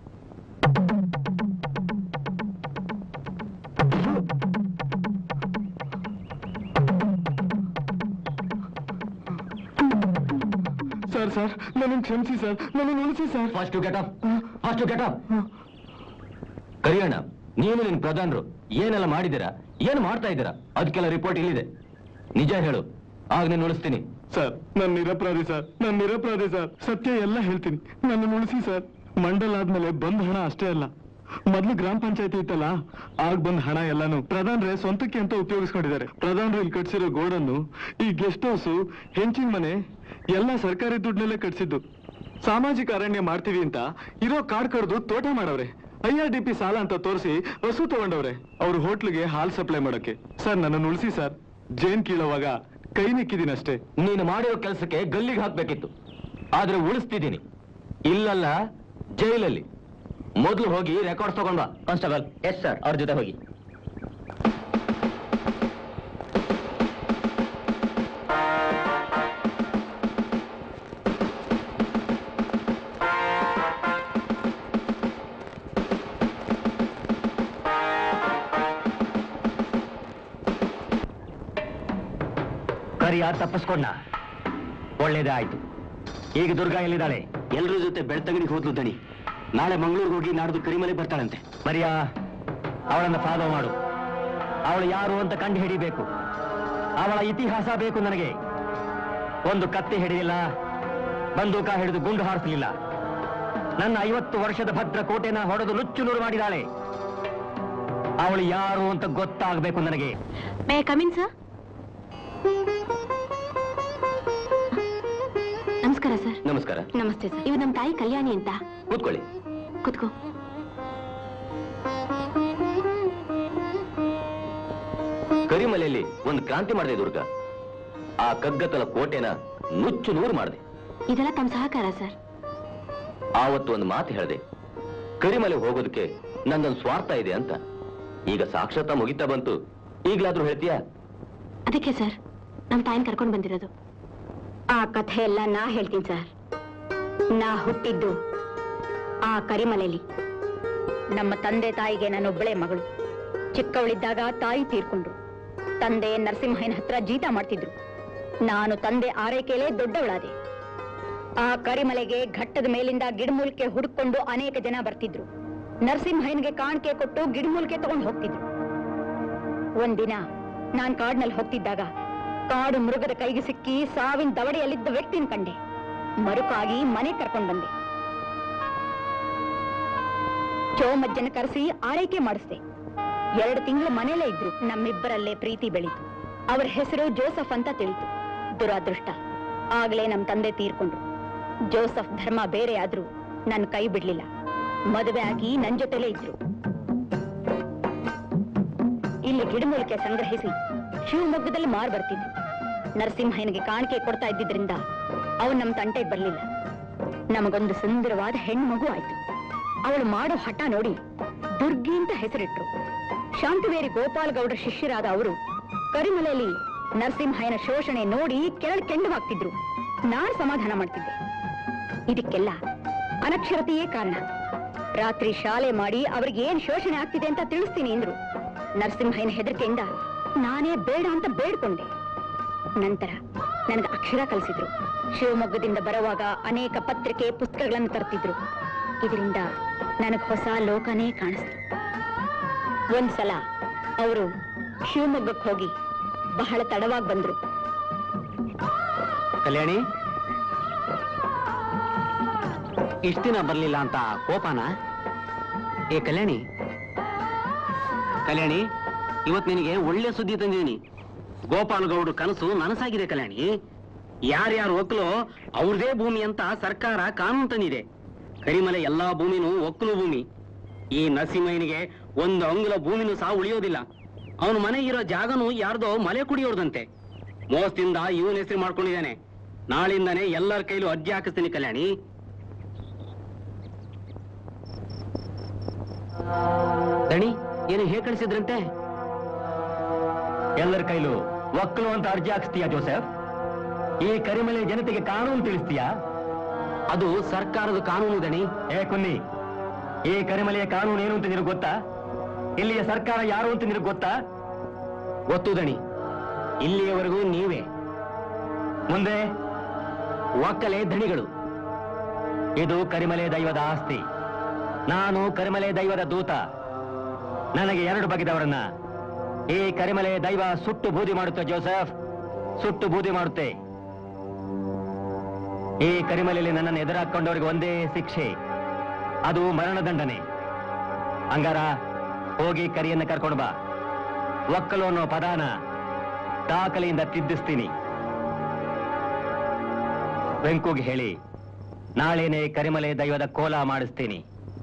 ಸರ್ ಸರ್ ನನ್ನನ್ನು ಕ್ಷಮಿಸಿ ಸರ್ ನನ್ನನ್ನು ಉಳಿಸಿ sir first to get up first to get up Kariyanna ನೀನು ನಿನ್ ಪ್ರಧಾನರು ಏನೆಲ್ಲ ಮಾಡಿದ್ದೀರಾ ಏನು ಮಾಡ್ತಾ ಇದ್ದೀರಾ ಅದಕ್ಕೆಲ್ಲ ರಿಪೋರ್ಟ್ ಇಲ್ಲಿದೆ ನಿಜ ಹೇಳು ಆಗ ನೀನು ಉಳಿಸ್ತೀನಿ ಸರ್ ನಾನು ನಿರಪರಾಧಿ ಸರ್ ನಾನು ನಿರಪರಾಧಿ ಸರ್ ಸತ್ಯ ಎಲ್ಲ ಹೇಳ್ತೀನಿ ನನ್ನನ್ನು ಉಳಿಸಿ ಸರ್ ಮಂಡಲ್ ಆದ್ಮೇಲೆ ಬಂದ್ ಹಣ ಅಷ್ಟೇ ಅಲ್ಲ ಮೊದ್ಲು ಗ್ರಾಮ ಪಂಚಾಯತಿ ಇತ್ತಲ್ಲ ಆಗ ಬಂದ್ ಹಣ ಎಲ್ಲಾನು ಪ್ರಧಾನ್ರೆ ಸ್ವಂತಕ್ಕೆ ಅಂತ ಉಪಯೋಗಿಸ್ಕೊಂಡಿದ್ದಾರೆ ಪ್ರಧಾನರು ಇಲ್ಲಿ ಕಟ್ಸಿರೋ ಗೋಡನ್ನು ಈ ಗೆಸ್ಟ್ ಹೌಸು ಹೆಂಚಿನ ಮನೆ ಎಲ್ಲ ಸರ್ಕಾರಿ ದುಡ್ಡಲ್ಲೇ ಕಟ್ಸಿದ್ದು ಸಾಮಾಜಿಕ ಅರಣ್ಯ ಮಾಡ್ತೀವಿ ಅಂತ ಇರೋ ಕಾಡ್ ಕಡ್ದು ತೋಟ ಮಾಡವ್ರೆ ಐ ಆರ್ ಡಿ ಪಿ ಸಾಲ ಅಂತ ತೋರಿಸಿ ಹಸು ತಗೊಂಡವ್ರೆ ಅವ್ರ ಹೋಟ್ಲಿಗೆ ಹಾಲ್ ಸಪ್ಲೈ ಮಾಡಕ್ಕೆ ಸರ್ ನನ್ನನ್ನು ಉಳಿಸಿ ಸರ್ ಜೇನ್ ಕೀಳುವಾಗ ಕೈ ನಿಕ್ಕಿದೀನಿ ಅಷ್ಟೇ ನೀನು ಮಾಡಿರೋ ಕೆಲಸಕ್ಕೆ ಗಲ್ಲಿಗೆ ಹಾಕ್ಬೇಕಿತ್ತು ಆದ್ರೆ ಉಳಿಸ್ತಿದ್ದೀನಿ ಇಲ್ಲಲ್ಲ ಜೈಲಲ್ಲಿ ಮೊದಲು ಹೋಗಿ ರೆಕಾರ್ಡ್ ತಗೊಂಡ್ ಬಾ ಕಾನ್ಸ್ಟೇಬಲ್ ಎಸ್ ಸರ್ ಅವ್ರ ಜೊತೆ ಹೋಗಿ ಕರಿಯ ತಪ್ಪಿಸ್ಕೊಂಡ ಒಳ್ಳೇದೇ ಆಯ್ತು ಈಗ ದುರ್ಗಾ ಎಲ್ಲಿದ್ದಾಳೆ ಎಲ್ಲರ ಜೊತೆ ಬೆಳ್ತಂಗಡಿಗೆ ಹೋದ್ಲು ದಣಿ ನಾಳೆ ಮಂಗಳೂರಿಗೆ ಹೋಗಿ ನಾಡ್ದು ಕರಿಮಲೆ ಬರ್ತಾಳಂತೆ ಮರಿಯಾ ಅವಳನ್ನ ಫಾಲೋ ಮಾಡು ಅವಳು ಯಾರು ಅಂತ ಕಂಡು ಹಿಡಿಬೇಕು ಅವಳ ಇತಿಹಾಸ ಬೇಕು ನನಗೆ ಒಂದು ಕತ್ತಿ ಹಿಡಿದಿಲ್ಲ ಬಂದೂಕ ಹಿಡಿದು ಗುಂಡು ಹಾರಿಸಲಿಲ್ಲ ನನ್ನ ಐವತ್ತು ವರ್ಷದ ಭದ್ರ ಕೋಟೆನ ಹೊಡೆದು ನುಚ್ಚು ನೂರು ಮಾಡಿದಾಳೆ ಅವಳು ಯಾರು ಅಂತ ಗೊತ್ತಾಗಬೇಕು ನನಗೆ ಮೇ ಕಮಿನ್ ಸರ್ ನಮಸ್ಕಾರ ಸರ್ ನಮಸ್ಕಾರ ನಮಸ್ತೆ ಸರ್ ಇವ್ ನಮ್ಮ ತಾಯಿ ಕಲ್ಯಾಣಿ ಅಂತ ಕೂತ್ಕೊಳ್ಳಿ ಕುತ್ಕೋ ಕರಿಮಲೆಯಲ್ಲಿ ಒಂದು ಕ್ರಾಂತಿ ಮಾಡಿದೆ ದುರ್ಗ ಆ ಕಗ್ಗತ್ತಲ ಕೋಟೆನ ನುಚ್ಚು ನೂರು ಮಾಡಿದೆ ಇದೆಲ್ಲ ತಮ್ಮ ಸಹಕಾರ ಸರ್ ಆವತ್ತು ಒಂದು ಮಾತು ಹೇಳಿದೆ ಕರಿಮಲೆ ಹೋಗೋದಕ್ಕೆ ನಂದೊಂದು ಸ್ವಾರ್ಥ ಇದೆ ಅಂತ ಈಗ ಸಾಕ್ಷಾತ್ ಮುಗಿತಾ ಬಂತು ಈಗ್ಲಾದ್ರೂ ಹೇಳ್ತೀಯಾ ಅದಕ್ಕೆ ಸರ್ ನಮ್ಮ ತಾಯಿನ ಕರ್ಕೊಂಡು ಬಂದಿರೋದು ಆ ಕಥೆ ಎಲ್ಲ ನಾ ಹೇಳ್ತೀನಿ ಸರ್ ನಾ ಹುಟ್ಟಿದ್ದು ಆ ಕರಿಮಲೆಯಲ್ಲಿ ನಮ್ಮ ತಂದೆ ತಾಯಿಗೆ ನಾನೊಬ್ಬಳೇ ಮಗಳು ಚಿಕ್ಕವಳಿದ್ದಾಗ ತಾಯಿ ತೀರ್ಕೊಂಡ್ರು ತಂದೆ ನರಸಿಂಹಯ್ಯನ ಹತ್ರ ಜೀತ ಮಾಡ್ತಿದ್ರು ನಾನು ತಂದೆ ಆರೈಕೆಯಲ್ಲೇ ದೊಡ್ಡವಳಾದೆ ಆ ಕರಿಮಲೆಗೆ ಘಟ್ಟದ ಮೇಲಿಂದ ಗಿಡಮೂಲಿಕೆ ಹುಡುಕೊಂಡು ಅನೇಕ ಜನ ಬರ್ತಿದ್ರು ನರಸಿಂಹಯ್ಯನಿಗೆ ಕಾಣಿಕೆ ಕೊಟ್ಟು ಗಿಡಮೂಲಿಕೆ ತಗೊಂಡು ಹೋಗ್ತಿದ್ರು ಒಂದಿನ ನಾನ್ ಕಾಡ್ನಲ್ಲಿ ಹೋಗ್ತಿದ್ದಾಗ ಕಾಡು ಮೃಗದ ಕೈಗೆ ಸಿಕ್ಕಿ ಸಾವಿನ ದವಡೆಯಲ್ಲಿದ್ದ ವ್ಯಕ್ತಿನ ಕಂಡೆ ಮರುಕಾಗಿ ಮನೆ ಕರ್ಕೊಂಡ್ ಬಂದೆ ಚೋಮಜ್ಜನ ಕರೆಸಿ ಆರೈಕೆ ಮಾಡಿಸ್ದೆ ಎರಡು ತಿಂಗಳು ಮನೇಲೇ ಇದ್ರು ನಮ್ಮಿಬ್ಬರಲ್ಲೇ ಪ್ರೀತಿ ಬೆಳೀತು ಅವರ ಹೆಸರು ಜೋಸಫ್ ಅಂತ ತಿಳಿತು ದುರಾದೃಷ್ಟ ಆಗ್ಲೇ ನಮ್ ತಂದೆ ತೀರ್ಕೊಂಡ್ರು ಜೋಸಫ್ ಧರ್ಮ ಬೇರೆ ಆದ್ರೂ ನನ್ ಕೈ ಬಿಡ್ಲಿಲ್ಲ ಮದುವೆ ಆಗಿ ನನ್ ಜೊತೆಲೇ ಇದ್ರು ಇಲ್ಲಿ ಗಿಡಮೂಲಿಕೆ ಸಂಗ್ರಹಿಸಿ ಶಿವಮೊಗ್ಗದಲ್ಲಿ ಮಾರ್ ಬರ್ತಿದ್ರು ನರಸಿಂಹಯ್ಯನಿಗೆ ಕಾಣಿಕೆ ಕೊಡ್ತಾ ಇದ್ದಿದ್ರಿಂದ ಅವನು ನಮ್ಮ ತಂಟೆಗೆ ಬರ್ಲಿಲ್ಲ ನಮಗೊಂದು ಸುಂದರವಾದ ಹೆಣ್ಣು ಮಗು ಆಯ್ತು ಅವಳು ಮಾಡೋ ಹಠ ನೋಡಿ ದುರ್ಗಿ ಅಂತ ಹೆಸರಿಟ್ರು ಶಾಂತವೇರಿ ಗೋಪಾಲ್ ಗೌಡ್ರ ಶಿಷ್ಯರಾದ ಅವರು ಕರಿಮಲೆಯಲ್ಲಿ ನರಸಿಂಹಯ್ಯನ ಶೋಷಣೆ ನೋಡಿ ಕೆರಳು ಕೆಂಡವಾಗ್ತಿದ್ರು ನಾನ್ ಸಮಾಧಾನ ಮಾಡ್ತಿದ್ದೆ ಇದಕ್ಕೆಲ್ಲ ಅನಕ್ಷರತೆಯೇ ಕಾರಣ ರಾತ್ರಿ ಶಾಲೆ ಮಾಡಿ ಅವ್ರಿಗೆ ಏನ್ ಶೋಷಣೆ ಆಗ್ತಿದೆ ಅಂತ ತಿಳಿಸ್ತೀನಿ ಅಂದ್ರು ನರಸಿಂಹಯ್ಯನ ಹೆದರಿಕೆಯಿಂದ ನಾನೇ ಬೇಡ ಅಂತ ಬೇಡ್ಕೊಂಡೆ ನಂತರ ನನಗೆ ಅಕ್ಷರ ಕಲಿಸಿದ್ರು ಶಿವಮೊಗ್ಗದಿಂದ ಬರುವಾಗ ಅನೇಕ ಪತ್ರಿಕೆ ಪುಸ್ತಕಗಳನ್ನು ತರ್ತಿದ್ರು ಇದರಿಂದ ನನಗೆ ಹೊಸ ಲೋಕನೇ ಕಾಣಿಸ್ತು ಒಂದ್ಸಲ ಅವರು ಶಿವಮೊಗ್ಗಕ್ಕೆ ಹೋಗಿ ಬಹಳ ತಡವಾಗಿ ಬಂದ್ರು ಕಲ್ಯಾಣಿ ಇಷ್ಟ ದಿನ ಬರ್ಲಿಲ್ಲ ಅಂತ ಕೋಪನ ಏ ಕಲ್ಯಾಣಿ ಕಲ್ಯಾಣಿ ಇವತ್ ನಿನಗೆ ಒಳ್ಳೆ ಸುದ್ದಿ ತಂದಿದ್ದೀನಿ ಗೋಪಾಲ್ ಗೌಡ್ರ ಕನಸು ನನಸಾಗಿದೆ ಕಲ್ಯಾಣಿ ಯಾರ್ಯಾರು ಒಕ್ಕಲು ಅವ್ರದೇ ಭೂಮಿ ಅಂತ ಸರ್ಕಾರ ಕಾನೂನು ತಂದಿದೆ ಕರಿಮಲೆ ಎಲ್ಲಾ ಭೂಮಿನೂ ಒಕ್ಕಲು ಭೂಮಿ ಈ ನರಸಿಂಹಯ್ಯನಿಗೆ ಒಂದು ಅಂಗುಲ ಭೂಮಿನೂ ಸಹ ಉಳಿಯೋದಿಲ್ಲ ಅವನ ಮನೆ ಇರೋ ಜಾಗನೂ ಯಾರ್ದೋ ಮಲೆ ಕುಡಿಯೋರ್ದಂತೆ ಮೋಸದಿಂದ ಇವನ್ ಹೆಸರು ಮಾಡ್ಕೊಂಡಿದ್ದಾನೆ ನಾಳಿಂದಾನೆ ಎಲ್ಲರ ಕೈಲೂ ಅರ್ಜಿ ಹಾಕಿಸ್ತೀನಿ ಕಲ್ಯಾಣಿ ದಣಿ ಏನು ಹೇಗೆ ಕಳಿಸಿದ್ರಂತೆ ಎಲ್ಲರ ಕೈಲೂ ಒಕ್ಕಲು ಅಂತ ಅರ್ಜಿ ಹಾಕ್ಸ್ತೀಯಾ ಜೋಸೆಫ್ ಈ ಕರಿಮಲೆ ಜನತೆಗೆ ಕಾನೂನು ತಿಳಿಸ್ತೀಯಾ ಅದು ಸರ್ಕಾರದ ಕಾನೂನು ದಣಿ ಏ ಕುನ್ನಿ ಈ ಕರಿಮಲೆಯ ಕಾನೂನು ಏನು ಅಂತ ನಿನಗೆ ಗೊತ್ತಾ ಇಲ್ಲಿಯ ಸರ್ಕಾರ ಯಾರು ಅಂತ ನಿನಗೆ ಗೊತ್ತಾ ಗೊತ್ತು ದಣಿ ಇಲ್ಲಿಯವರೆಗೂ ನೀವೇ ಮುಂದೆ ಒಕ್ಕಲೆ ದಣಿಗಳು ಇದು ಕರಿಮಲೆ ದೈವದ ಆಸ್ತಿ ನಾನು ಕರಿಮಲೆ ದೈವದ ದೂತ ನನಗೆ ಎರಡು ಬಗೆದವರನ್ನ ಈ ಕರಿಮಲೆ ದೈವ ಸುಟ್ಟು ಬೂದಿ ಮಾಡುತ್ತೆ ಜೋಸೆಫ್ ಸುಟ್ಟು ಬೂದಿ ಮಾಡುತ್ತೆ ಈ ಕರಿಮಲೆಯಲ್ಲಿ ನನ್ನನ್ನು ಎದುರಾಕೊಂಡವರಿಗೆ ಒಂದೇ ಶಿಕ್ಷೆ ಅದು ಮರಣದಂಡನೆ ಹಂಗಾರ ಹೋಗಿ ಕರಿಯನ್ನ ಕರ್ಕೊಂಡು ಬಾ ಒಕ್ಕಲು ಅನ್ನೋ ಪದಾನ ದಾಖಲೆಯಿಂದ ತಿದ್ದಿಸ್ತೀನಿ ವೆಂಕುಗೆ ಹೇಳಿ ನಾಳೆನೆ ಕರಿಮಲೆ ದೈವದ ಕೋಲ ಮಾಡಿಸ್ತೀನಿ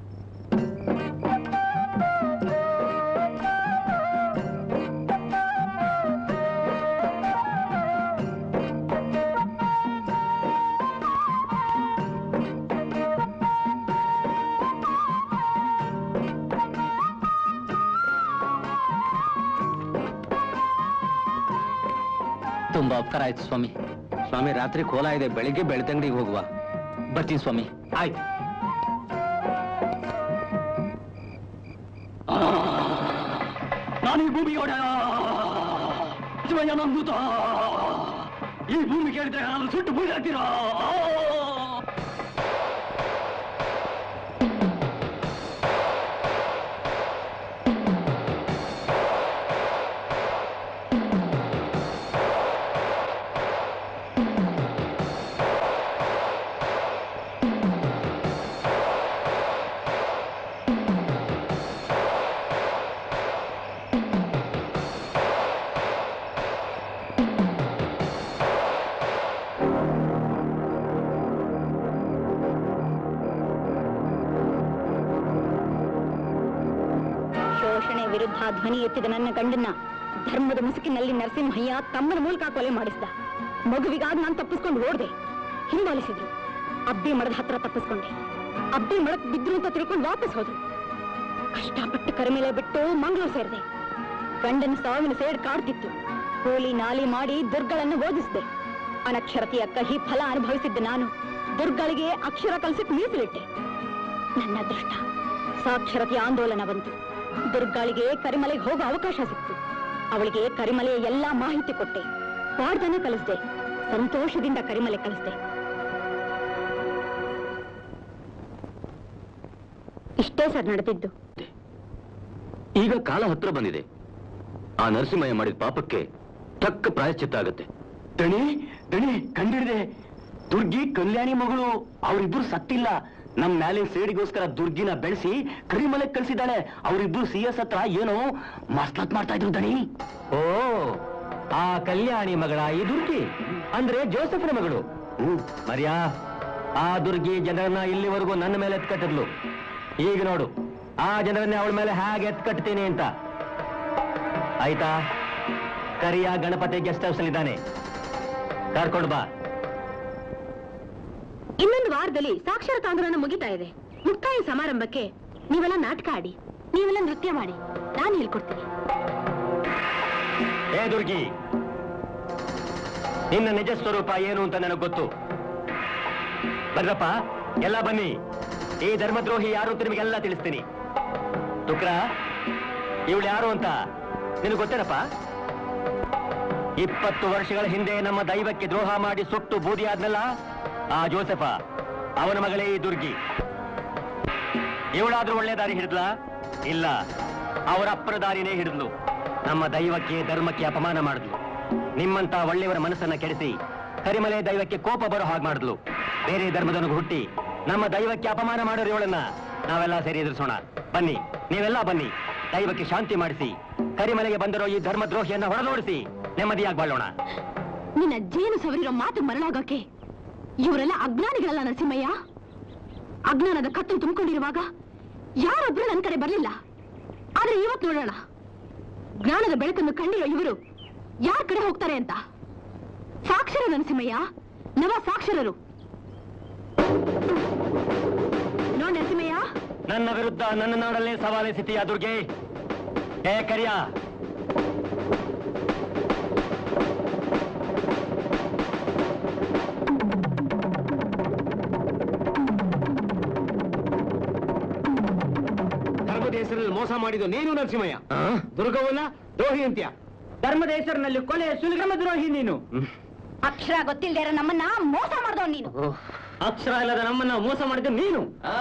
ತುಂಬಾ ಉಪಕಾರ ಆಯ್ತು ಸ್ವಾಮಿ ಸ್ವಾಮಿ ರಾತ್ರಿ ಕೋಲ ಇದೆ ಬೆಳಿಗ್ಗೆ ಬೆಳ್ತಂಗಡಿಗೆ ಹೋಗುವ ಬರ್ತೀನಿ ಸ್ವಾಮಿ ಆಯ್ತು ನಾನು ಈ ಭೂಮಿ ಶಿವಯ್ಯ ನಂಬುತ್ತ ಈ ಭೂಮಿ ಕೇಳಿದ್ರೆ ನಾನು ಸುಟ್ಟು ಬೂದಿ ಹಾಕ್ತೀರಾ ಶೋಷಣೆ ವಿರುದ್ಧ ಧ್ವನಿ ಎತ್ತಿದ ನನ್ನ ಗಂಡನ್ನ ಧರ್ಮದ ಮುಸುಕಿನಲ್ಲಿ ನರಸಿಂಹಯ್ಯ ತಮ್ಮನ ಮೂಲಕ ಕೊಲೆ ಮಾಡಿಸಿದ ಮಗುವಿಗಾದ ನಾನು ತಪ್ಪಿಸ್ಕೊಂಡು ಓಡ್ದೆ ಹಿಂಬಾಲಿಸಿದ್ರು ಅಬ್ಬಿ ಮರದ ಹತ್ರ ತಪ್ಪಿಸ್ಕೊಂಡೆ ಅಬ್ಬಿ ಮಡಕ್ ಬಿದ್ರು ಅಂತ ತಿಳ್ಕೊಂಡು ವಾಪಸ್ ಹೋದ್ರು ಕಷ್ಟಪಟ್ಟು ಕರಿಮೇಲೆ ಬಿಟ್ಟು ಮಂಗಳೂರು ಸೇರಿದೆ ಗಂಡನ ಸಾವಿನ ಸೇಡ್ ಕಾಡ್ತಿತ್ತು ಕೂಲಿ ನಾಲಿ ಮಾಡಿ ದುರ್ಗಳನ್ನು ಓದಿಸಿದೆ ಅನಕ್ಷರತೆಯ ಕಹಿ ಫಲ ಅನುಭವಿಸಿದ್ದ ನಾನು ದುರ್ಗಳಿಗೆ ಅಕ್ಷರ ಕಲಿಸಕ್ ಮೀಸಲಿಟ್ಟೆ ನನ್ನ ಅದೃಷ್ಟ ಸಾಕ್ಷರತೆಯ ಆಂದೋಲನ ಬಂತು ದುರ್ಗಾಳಿಗೆ ಕರಿಮಲೆಗೆ ಹೋಗೋ ಅವಕಾಶ ಸಿಕ್ತು ಅವಳಿಗೆ ಕರಿಮಲೆಯ ಎಲ್ಲಾ ಮಾಹಿತಿ ಕೊಟ್ಟೆ ಪಾಡ್ದನ ಕಲಿಸ್ದೆ ಸಂತೋಷದಿಂದ ಕರಿಮಲೆ ಕಲಿಸ್ದೆ ಇಷ್ಟೇ ಸರ್ ನಡೆದಿದ್ದು ಈಗ ಕಾಲ ಹತ್ರ ಬಂದಿದೆ ಆ ನರಸಿಂಹಯ್ಯ ಮಾಡಿದ ಪಾಪಕ್ಕೆ ತಕ್ಕ ಪ್ರಾಯಶ್ಚಿತ್ತ ಆಗತ್ತೆ ದಣಿ ದಣಿ ಕಂಡಿಡಿದೆ ದುರ್ಗಿ ಕಲ್ಯಾಣಿ ಮಗಳು ಅವರಿಬ್ರು ಸತ್ತಿಲ್ಲ ನಮ್ ಮ್ಯಾಲಿನ ಸೇಡಿಗೋಸ್ಕರ ದುರ್ಗಿನ ಬೆಳೆಸಿ ಕರಿಮಲೆಗ್ ಕಳ್ಸಿದ್ದಾಳೆ ಅವರಿಬ್ರು ಸಿ ಎಸ್ ಹತ್ರ ಏನೋ ಮಸ್ಲತ್ ಮಾಡ್ತಾ ಇದ್ರು ದಣಿ ಓ ಆ ಕಲ್ಯಾಣಿ ಮಗಳ ಈ ದುರ್ಗಿ ಅಂದ್ರೆ ಜೋಸಫ್ನ ಮಗಳು ಮರ್ಯಾ ಆ ದುರ್ಗಿ ಜನರನ್ನ ಇಲ್ಲಿವರೆಗೂ ನನ್ನ ಮೇಲೆ ಎತ್ಕಟ್ಟಿದ್ಲು ಈಗ ನೋಡು ಆ ಜನರನ್ನೇ ಅವಳ ಮೇಲೆ ಹೇಗೆ ಎತ್ಕಟ್ತೀನಿ ಅಂತ ಆಯ್ತಾ ಕರಿಯ ಗಣಪತಿ ಗೆಸ್ಟ್ ಹೌಸ್ ಇದ್ದಾನೆ ಕರ್ಕೊಂಡು ಬಾ ಇನ್ನೊಂದು ವಾರದಲ್ಲಿ ಸಾಕ್ಷರತಾ ಆಂದೋಲನ ಮುಗಿತಾ ಇದೆ ಮುಕ್ತಾಯ ಸಮಾರಂಭಕ್ಕೆ ನೀವೆಲ್ಲ ನಾಟಕ ಆಡಿ ನೀವೆಲ್ಲ ನೃತ್ಯ ಮಾಡಿ ನಾನು ಹೇಳ್ಕೊಡ್ತೀನಿ ಏ ದುರ್ಗಿ ನಿನ್ನ ನಿಜ ಸ್ವರೂಪ ಏನು ಅಂತ ನನಗೆ ಗೊತ್ತು ಬರ್ರಪ್ಪ ಎಲ್ಲ ಬನ್ನಿ ಈ ಧರ್ಮದ್ರೋಹಿ ಯಾರು ಅಂತ ನಿಮಗೆಲ್ಲ ತಿಳಿಸ್ತೀನಿ ತುಕ್ರ ಇವಳು ಯಾರು ಅಂತ ನಿನಗೆ ಗೊತ್ತೇನಪ್ಪ ಇಪ್ಪತ್ತು ವರ್ಷಗಳ ಹಿಂದೆ ನಮ್ಮ ದೈವಕ್ಕೆ ದ್ರೋಹ ಮಾಡಿ ಸುಟ್ಟು ಬೂದಿ ಆದ್ನಲ್ಲ ಆ ಜೋಸೆಫ ಅವನ ಮಗಳೇ ಈ ದುರ್ಗಿ ಇವಳಾದ್ರೂ ಒಳ್ಳೆ ದಾರಿ ಹಿಡಿದ್ಲಾ ಇಲ್ಲ ಅವರ ಅಪ್ಪನ ದಾರಿನೇ ಹಿಡಿದ್ಲು ನಮ್ಮ ದೈವಕ್ಕೆ ಧರ್ಮಕ್ಕೆ ಅಪಮಾನ ಮಾಡಿದ್ಲು ನಿಮ್ಮಂತ ಒಳ್ಳೆಯವರ ಮನಸ್ಸನ್ನ ಕೆಡಿಸಿ ಕರಿಮಲೆ ದೈವಕ್ಕೆ ಕೋಪ ಬರೋ ಹಾಗೆ ಮಾಡಿದ್ಲು ಬೇರೆ ಧರ್ಮದವನಿಗೆ ಹುಟ್ಟಿ ನಮ್ಮ ದೈವಕ್ಕೆ ಅಪಮಾನ ಮಾಡೋರು ಇವಳನ್ನ ನಾವೆಲ್ಲ ಸೇರಿ ಎದುರಿಸೋಣ ಬನ್ನಿ ನೀವೆಲ್ಲ ಬನ್ನಿ ದೈವಕ್ಕೆ ಶಾಂತಿ ಮಾಡಿಸಿ ಕರಿಮಲೆಗೆ ಬಂದಿರೋ ಈ ಧರ್ಮದ್ರೋಹಿಯನ್ನ ಹೊಡೆದೋಡಿಸಿ ನೆಮ್ಮದಿಯಾಗಿ ಬಾಳೋಣ ನಿನ್ನ ಜೇನು ಸವರಿರೋ ಮಾತು ಮರಳಾಗೋಕೆ ಇವರೆಲ್ಲ ಅಜ್ಞಾನಿಗಳಲ್ಲ ನರಸಿಂಹಯ್ಯ ಅಜ್ಞಾನದ ಕತ್ತು ತುಂಬಿಕೊಂಡಿರುವಾಗ ಯಾರೊಬ್ರು ನನ್ನ ಕಡೆ ಬರಲಿಲ್ಲ ಆದ್ರೆ ಇವತ್ತು ನೋಡೋಣ ಜ್ಞಾನದ ಬೆಳಕನ್ನು ಕಂಡಿರೋ ಇವರು ಯಾರ ಕಡೆ ಹೋಗ್ತಾರೆ ಅಂತ ಸಾಕ್ಷರ ನರಸಿಂಹಯ್ಯ ನವ ಸಾಕ್ಷರರು ನೋಡ್ ನರಸಿಂಹಯ್ಯ ನನ್ನ ವಿರುದ್ಧ ನನ್ನ ನಾಡಲ್ಲೇ ಸವಾಲೆಸಿತೀಯ ದುರ್ಗೆ ಏ ಕರಿಯ ಹೆಸರಲ್ಲಿ ಮೋಸ ಮಾಡಿದ್ದು ನೀನು ನರಸಿಂಹಯ್ಯ ದುರ್ಗವನ್ನ ದ್ರೋಹಿ ಅಂತ್ಯ ಧರ್ಮದ ಹೆಸರಿನಲ್ಲಿ ಕೊಲೆ ಸುಲಿಗಮ ದ್ರೋಹಿ ನೀನು ಅಕ್ಷರ ಗೊತ್ತಿಲ್ದೇ ಇರೋ ನಮ್ಮನ್ನ ಮೋಸ ಮಾಡ್ದವ್ ನೀನು ಅಕ್ಷರ ಇಲ್ಲದ ನಮ್ಮನ್ನ ಮೋಸ ಮಾಡಿದ್ದು ನೀನು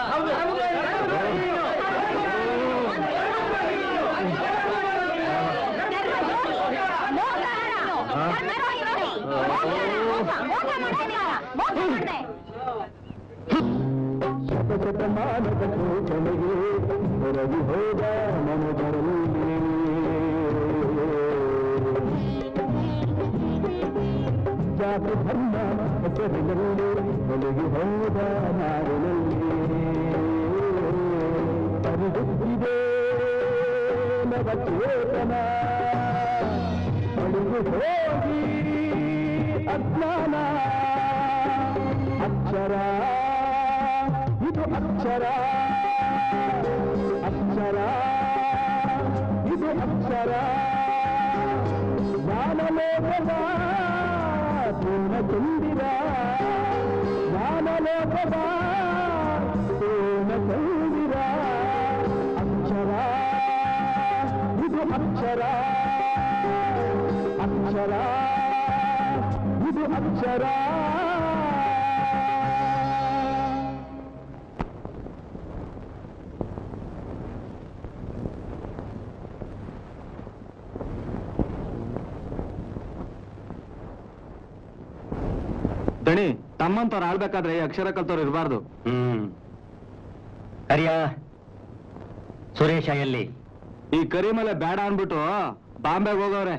ದಣಿ ತಮ್ಮಂತವ್ರು ಆಳ್ಬೇಕಾದ್ರೆ ಈ ಅಕ್ಷರ ಕಲ್ತವ್ರು ಇರಬಾರ್ದು ಹ್ಮ್ ಕರಿಯ ಸುರೇಶ ಎಲ್ಲಿ ಈ ಕರಿಮಲೆ ಬೇಡ ಅನ್ಬಿಟ್ಟು ಬಾಂಬೆಗೆ ಹೋಗವ್ರೆ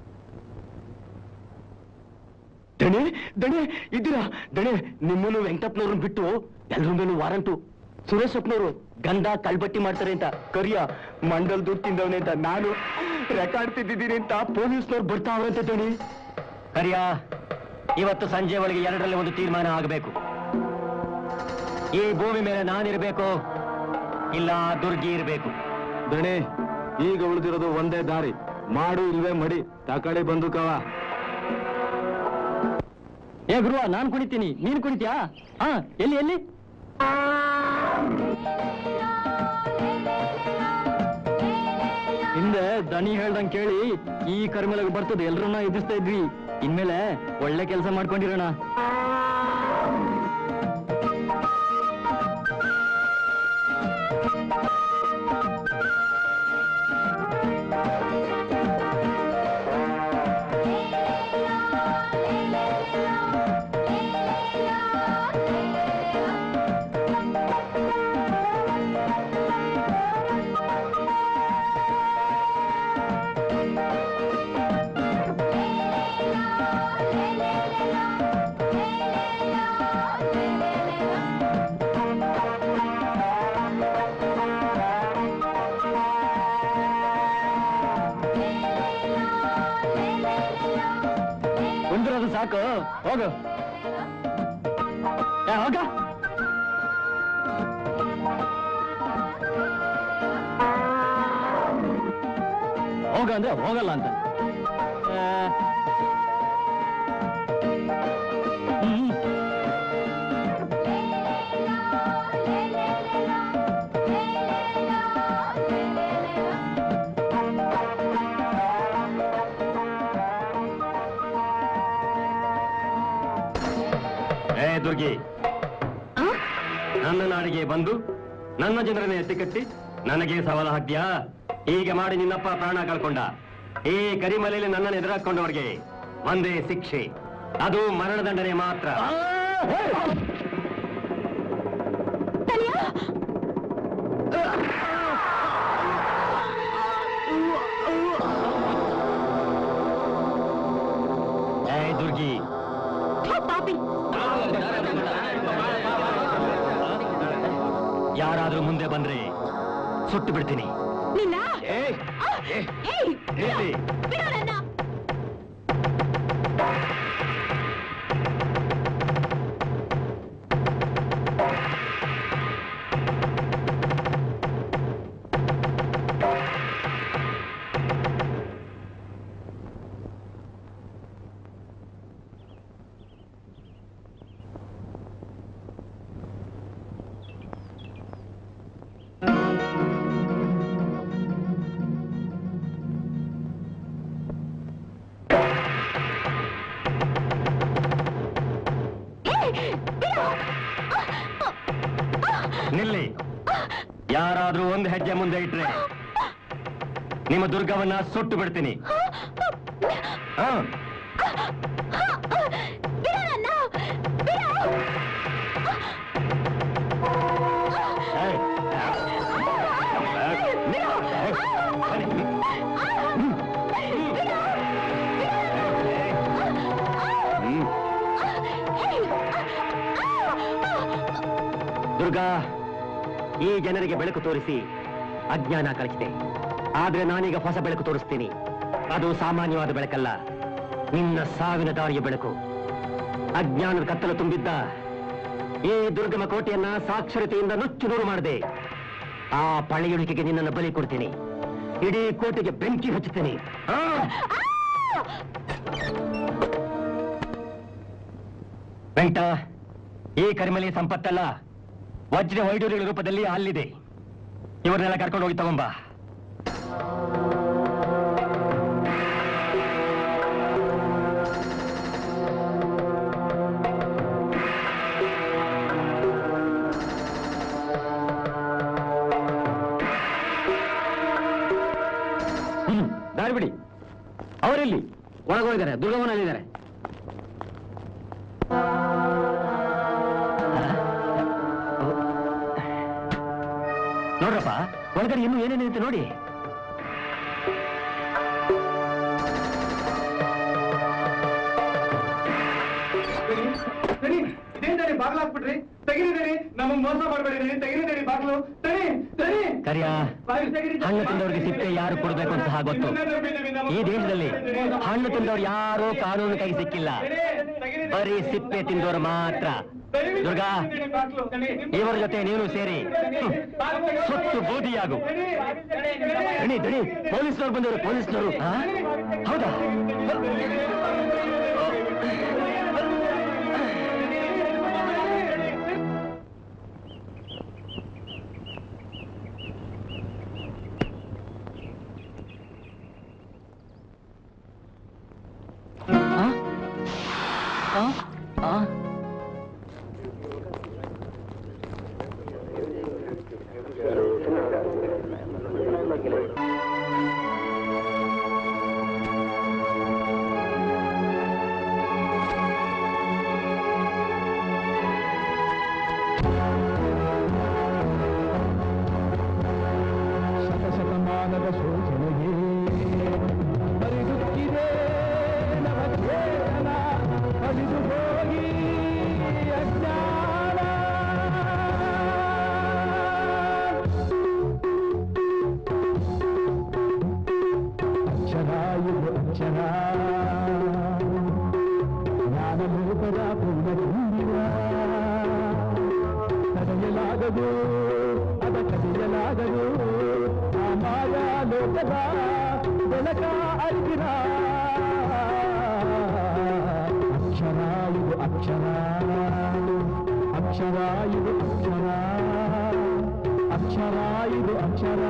ದಣೆ ದಣೆ ಇದ್ದೀರಾ ದಣೆ ನಿಮ್ಮನ್ನು ವೆಂಕಟಪ್ಪನವ್ರನ್ನ ಬಿಟ್ಟು ಎಲ್ರ ಮೇಲೂ ವಾರಂಟು ಸುರೇಶಪ್ಪನವರು ಗಂಧ ಕಳ್ಬಟ್ಟಿ ಮಾಡ್ತಾರೆ ಅಂತ ಕರಿಯ ಮಂಡಲ್ ದುಡ್ಡು ತಿಂದವನೆ ಅಂತ ನಾನು ರೆಕಾರ್ಡ್ ತಿದ್ದಿದ್ದೀನಿ ಅಂತ ಪೊಲೀಸ್ನವ್ರು ಬರ್ತಾವ್ರಂತೆ ದಣಿ ಕರಿಯ ಇವತ್ತು ಸಂಜೆ ಒಳಗೆ ಎರಡರಲ್ಲಿ ಒಂದು ತೀರ್ಮಾನ ಆಗಬೇಕು ಈ ಭೂಮಿ ಮೇಲೆ ನಾನಿರ್ಬೇಕು ಇಲ್ಲ ದುರ್ಗಿ ಇರಬೇಕು ದಣಿ ಈಗ ಉಳಿದಿರೋದು ಒಂದೇ ದಾರಿ ಮಾಡು ಇಲ್ವೇ ಮಡಿ ತಕಳಿ ಬಂದು ಕವ ಏ ಗುರುವ ನಾನ್ ಕುಣಿತೀನಿ ನೀನ್ ಕುಣಿತ್ಯಾ ಹಾ ಎಲ್ಲಿ ಎಲ್ಲಿ ಹಿಂದೆ ದನಿ ಹೇಳ್ದಂಗ್ ಕೇಳಿ ಈ ಕರ್ಮೆಲಾಗ ಬರ್ತದೆ ಎಲ್ರನ್ನ ಎದುರಿಸ್ತಾ ಇದ್ವಿ ಇನ್ಮೇಲೆ ಒಳ್ಳೆ ಕೆಲಸ ಮಾಡ್ಕೊಂಡಿರೋಣ ಕುಂದಿರೋದು ಸಾಕು ಹೋಗು ಏ, ಹೋಗ ಹೋಗ ಅಂದ್ರೆ ಹೋಗಲ್ಲ ಅಂತ ಆ, ಹ್ಮ್. ಏ ದುರ್ಗಿ ನನ್ನ ನಾಡಿಗೆ ಬಂದು ನನ್ನ ಜನರನ್ನ ಎತ್ತಿಕಟ್ಟಿ ನನಗೆ ಸವಾಲ ಹಾಕ್ತೀಯಾ ಹೀಗೆ ಮಾಡಿ ನಿನ್ನಪ್ಪ ಪ್ರಾಣ ಕಳ್ಕೊಂಡ ಈ ಕರಿಮಲೆಯಲ್ಲಿ ನನ್ನನ್ನು ಎದುರಾಕೊಂಡವರಿಗೆ ಒಂದೇ ಶಿಕ್ಷೆ ಅದು ಮರಣದಂಡನೆ ಮಾತ್ರ ಏ ದುರ್ಗಿ ಪಾಪಿ ಯಾರಾದ್ರೂ ಮುಂದೆ ಬಂದ್ರೆ ಸುಟ್ಟು ಬಿಡ್ತೀನಿ ನಿನ್ನ ಆ, ಏಯ್, ಬಿಡು, ಬಿಡು ನನ್ನ. ಯಾರಾದ್ರೂ ಒಂದು ಹೆಜ್ಜೆ ಮುಂದೆ ಇಟ್ರೆ ನಿಮ್ಮ ದುರ್ಗವನ್ನ ಸುಟ್ಟು ಬಿಡ್ತೀನಿ ಹಾ ಏಯ್. ಹ್ಮ್. ದುರ್ಗಾ ಈ ಜನರಿಗೆ ಬೆಳಕು ತೋರಿಸಿ ಅಜ್ಞಾನ ಕಳಿಸಿದೆ ಆದ್ರೆ ನಾನೀಗ ಹೊಸ ಬೆಳಕು ತೋರಿಸ್ತೀನಿ ಅದು ಸಾಮಾನ್ಯವಾದ ಬೆಳಕಲ್ಲ ನಿನ್ನ ಸಾವಿನ ದಾರಿಯ ಬೆಳಕು ಅಜ್ಞಾನದ ಕತ್ತಲು ತುಂಬಿದ್ದ ಈ ದುರ್ಗಮ ಕೋಟೆಯನ್ನ ಸಾಕ್ಷರತೆಯಿಂದ ನುಚ್ಚು ನೂರು ಮಾಡಿದೆ ಆ ಪಳೆಯುಳಿಕೆಗೆ ನಿನ್ನನ್ನು ಬಲಿ ಕೊಡ್ತೀನಿ ಇಡೀ ಕೋಟೆಗೆ ಬೆಂಕಿ ಹಚ್ಚುತ್ತೇನೆ ಆ! ವೆಂಕಟ ಈ ಕರಿಮಲಿ ಸಂಪತ್ತಲ್ಲ ವಜ್ರ ವೈಡೂರ್ಯಗಳ ರೂಪದಲ್ಲಿ ಅಲ್ಲಿದೆ ಇವರನ್ನೆಲ್ಲ ಕರ್ಕೊಂಡು ಹೋಗಿ ತಗೊಂಬ ದಾರಿ ಬಿಡಿ ಅವರೆಲ್ಲಿ ಒಳಗೋಗಿದ್ದಾರೆ ದುರ್ಗಮ್ಮನಲ್ಲಿದ್ದಾರೆ ನೋಡ್ರಪ್ಪ ಒಳಗಡೆ ಇನ್ನೂ ಏನೇನಿರುತ್ತೆ ನೋಡಿ ಇದೇನ್ ಬಾಗ್ಲ ಹಾಕ್ಬಿಟ್ರಿ ತೆಗಿರಿದೀನಿ ನಮಗ್ ಮೋಸ ಮಾಡ್ಬೇಡಿ ತೆಗಿರಿದೀನಿ ಬಾಗ್ಲು ತಡಿ ತಡಿ ಕರಿಯ ಹಣ್ಣು ತಿಂದವ್ರಿಗೆ ಸಿಪ್ಪೆ ಯಾರು ಕೊಡ್ಬೇಕು ಅಂತ ಸಹ ಗೊತ್ತು ಈ ದೇಶದಲ್ಲಿ ಹಣ್ಣು ತಿಂದವ್ರು ಯಾರೂ ಕಾನೂನು ಕೈ ಸಿಕ್ಕಿಲ್ಲ ಬರೀ ಸಿಪ್ಪೆ ತಿಂದವರು ಮಾತ್ರ ದುರ್ಗಾ ಇವರ ಜೊತೆ ನೀನು ಸೇರಿ ಹ್ಮ್, ಸುಟ್ಟು ಬೂದಿಯಾಗು ದಣಿ ದಣಿ ಪೊಲೀಸ್ನವ್ರು ಬಂದವರು ಪೊಲೀಸ್ನವರು ಆ? ಹೌದಾ ಶತಶತಮಾನದ ಶೋಷಣೆಗೆ ಬರಿದುಕ್ಕಿದೆ ನವಚೇತನ ಅಳಿದು ಹೋಗಿ ಅಜ್ಞಾನ ಅಕ್ಷರ ಇದು ಅಕ್ಷರ ಜ್ಞಾನ ಲೋಕದ ಪೂರ್ಣ ತುಂಬಿವ ತಡೆಯಲಾಗದು ಅದ ಕದಿಯಲಾಗದು ಆ ಮಾಯಾ ಲೋಕದ ಬೆಳಕ ಅರಿವಿನ ಅಕ್ಷರ ಇದು ಅಕ್ಷರ ಅಕ್ಷರ ಇದು ಅಕ್ಷರ ಅಕ್ಷರ ಇದು ಅಕ್ಷರ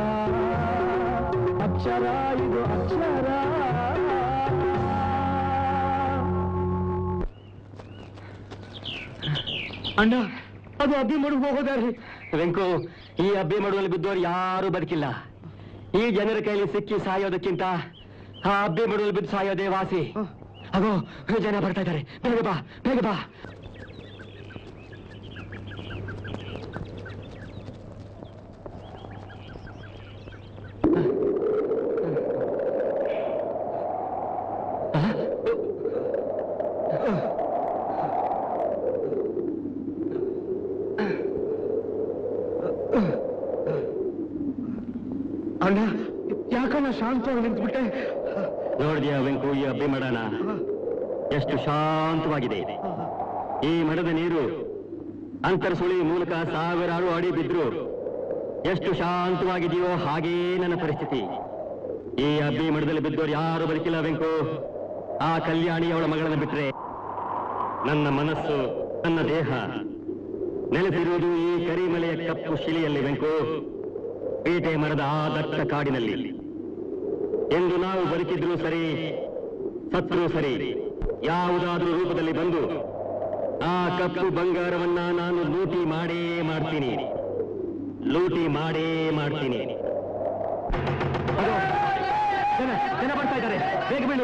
ಅಕ್ಷರ ಇದು ಅಕ್ಷರ ಅಣ್ಣ ಅದು ಅಬ್ಬಿ ಮಡುಗು ಹೋಗೋದಾರ್ರಿ ವೆಂಕು ಈ ಅಬ್ಬಿ ಮಡುಗಲ್ಲಿ ಬಿದ್ದವರು ಯಾರೂ ಬದುಕಿಲ್ಲ ಈ ಜನರ ಕೈಲಿ ಸಿಕ್ಕಿ ಸಾಯೋದಕ್ಕಿಂತ ಆ ಅಬ್ಬಿ ಮಡುಗಲ್ಲಿ ಬಿದ್ದು ಸಾಯೋದೇ ವಾಸಿ ಅಗೋ ಜನ ಬರ್ತಾ ಇದ್ದಾರೆ ಬೇಗ ಬಾ ಬೇಗ ಬಾ ಅಣ್ಣ ಯಾಕಣ್ಣ ಶಾಂತವಾಗಿ ನಿಂತ್ಬಿಟ್ಟೆ ನೋಡಿದ್ಯಾ ವೆಂಕು ಈ ಅಬ್ಬಿ ಮಡನ ಎಷ್ಟು ಶಾಂತವಾಗಿದೆ ಈ ಮಡದ ನೀರು ಅಂತರ್ಸುಳಿ ಮೂಲಕ ಸಾವಿರಾರು ಅಡಿ ಬಿದ್ರು ಎಷ್ಟು ಶಾಂತವಾಗಿದೆಯೋ ಹಾಗೇ ನನ್ನ ಪರಿಸ್ಥಿತಿ ಈ ಅಬ್ಬಿ ಮಡದಲ್ಲಿ ಬಿದ್ದೋರು ಯಾರು ಬದುಕಿಲ್ಲ ವೆಂಕು ಆ ಕಲ್ಯಾಣಿ ಅವಳ ಮಗಳನ್ನು ಬಿಟ್ರೆ ನನ್ನ ಮನಸ್ಸು ನನ್ನ ದೇಹ ನೆಲೆಸಿರುವುದು ಈ ಕರಿಮಲೆಯ ಕಪ್ಪು ಶಿಲೆಯಲ್ಲಿ ವೆಂಕು ಪೀಟೆ ಮರದ ಆ ದಟ್ಟ ಕಾಡಿನಲ್ಲಿ ಎಂದು ನಾವು ಬದುಕಿದ್ರು ಸರಿ ಸತ್ರು ಸರಿ ಯಾವುದಾದ್ರೂ ರೂಪದಲ್ಲಿ ಬಂದು ಆ ಕಪ್ಪು ಬಂಗಾರವನ್ನ ನಾನು ಲೂಟಿ ಮಾಡೇ ಮಾಡ್ತೀನಿ ಲೂಟಿ ಮಾಡೇ ಮಾಡ್ತೀನಿ ಜನ ಜನ ಬರ್ತಾ ಇದ್ದಾರೆ ಬೇಗ ಬೀಳು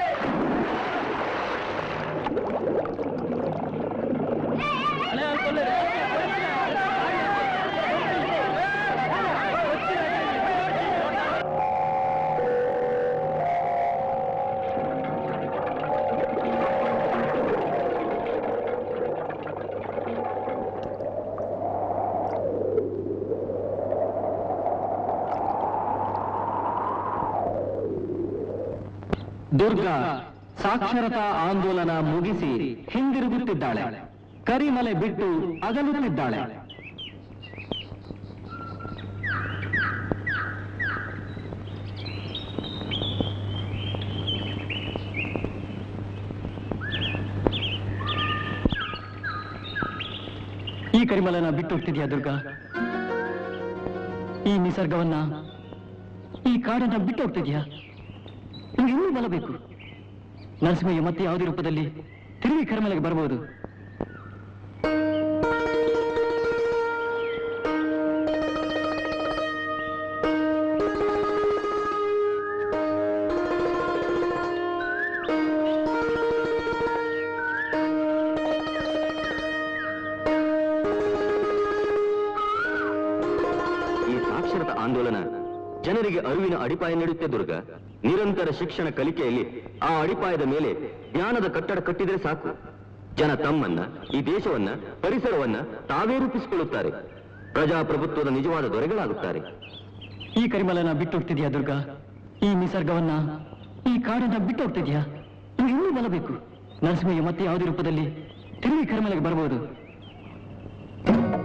ದುರ್ಗಾ ಸಾಕ್ಷರತಾ ಆಂದೋಲನ ಮುಗಿಸಿ ಹಿಂದಿರುಗುತ್ತಿದ್ದಾಳೆ ಕರಿಮಲೆ ಬಿಟ್ಟು ಅಗಲುತ್ತಿದ್ದಾಳೆ ಈ ಕರಿಮಲನ ಬಿಟ್ಟು ಹೋಗ್ತಿದ್ಯಾ ದುರ್ಗಾ ಈ ನಿಸರ್ಗವನ್ನ ಈ ಕಾಡನ್ನ ಬಿಟ್ಟು ಹೋಗ್ತಿದ್ಯಾ ನಿಮ್ಗೆ ಇನ್ನೂ ಬಲ ಬೇಕು ನರಸಿಂಹಯ್ಯ ಮತ್ತೆ ಯಾವುದೇ ರೂಪದಲ್ಲಿ ತಿರುಗಿ ಕರಿಮಲೆಗೆ ಬರಬಹುದು ಈ ಸಾಕ್ಷರತಾ ಆಂದೋಲನ ಜನರಿಗೆ ಅರಿವಿನ ಅಡಿಪಾಯ ನೀಡುತ್ತೆ ದುರ್ಗ ನಿರಂತರ ಶಿಕ್ಷಣ ಕಲಿಕೆಯಲ್ಲಿ ಆ ಅಡಿಪಾಯದ ಮೇಲೆ ಜ್ಞಾನದ ಕಟ್ಟಡ ಕಟ್ಟಿದರೆ ಸಾಕು ಜನ ತಮ್ಮನ್ನ ಈ ದೇಶವನ್ನ ಪರಿಸರವನ್ನ ತಾವೇ ರೂಪಿಸಿಕೊಳ್ಳುತ್ತಾರೆ ಪ್ರಜಾಪ್ರಭುತ್ವದ ನಿಜವಾದ ದೊರೆಗಳಾಗುತ್ತಾರೆ ಈ ಕರಿಮಲನ ಬಿಟ್ಟು ಹೋಗ್ತಿದ್ಯಾ ದುರ್ಗಾ ಈ ನಿಸರ್ಗವನ್ನ ಈ ಕಾಡನ್ನ ಬಿಟ್ಟು ಹೋಗ್ತಿದ್ಯಾ ನಿಮ್ಗೆ ಇನ್ನೂ ಬಲ ಬೇಕು ನರಸಿಂಹಯ್ಯ ಮತ್ತೆ ಯಾವುದೇ ರೂಪದಲ್ಲಿ ತಿರುಗಿ ಕರಿಮಲೆಗೆ ಬರಬಹುದು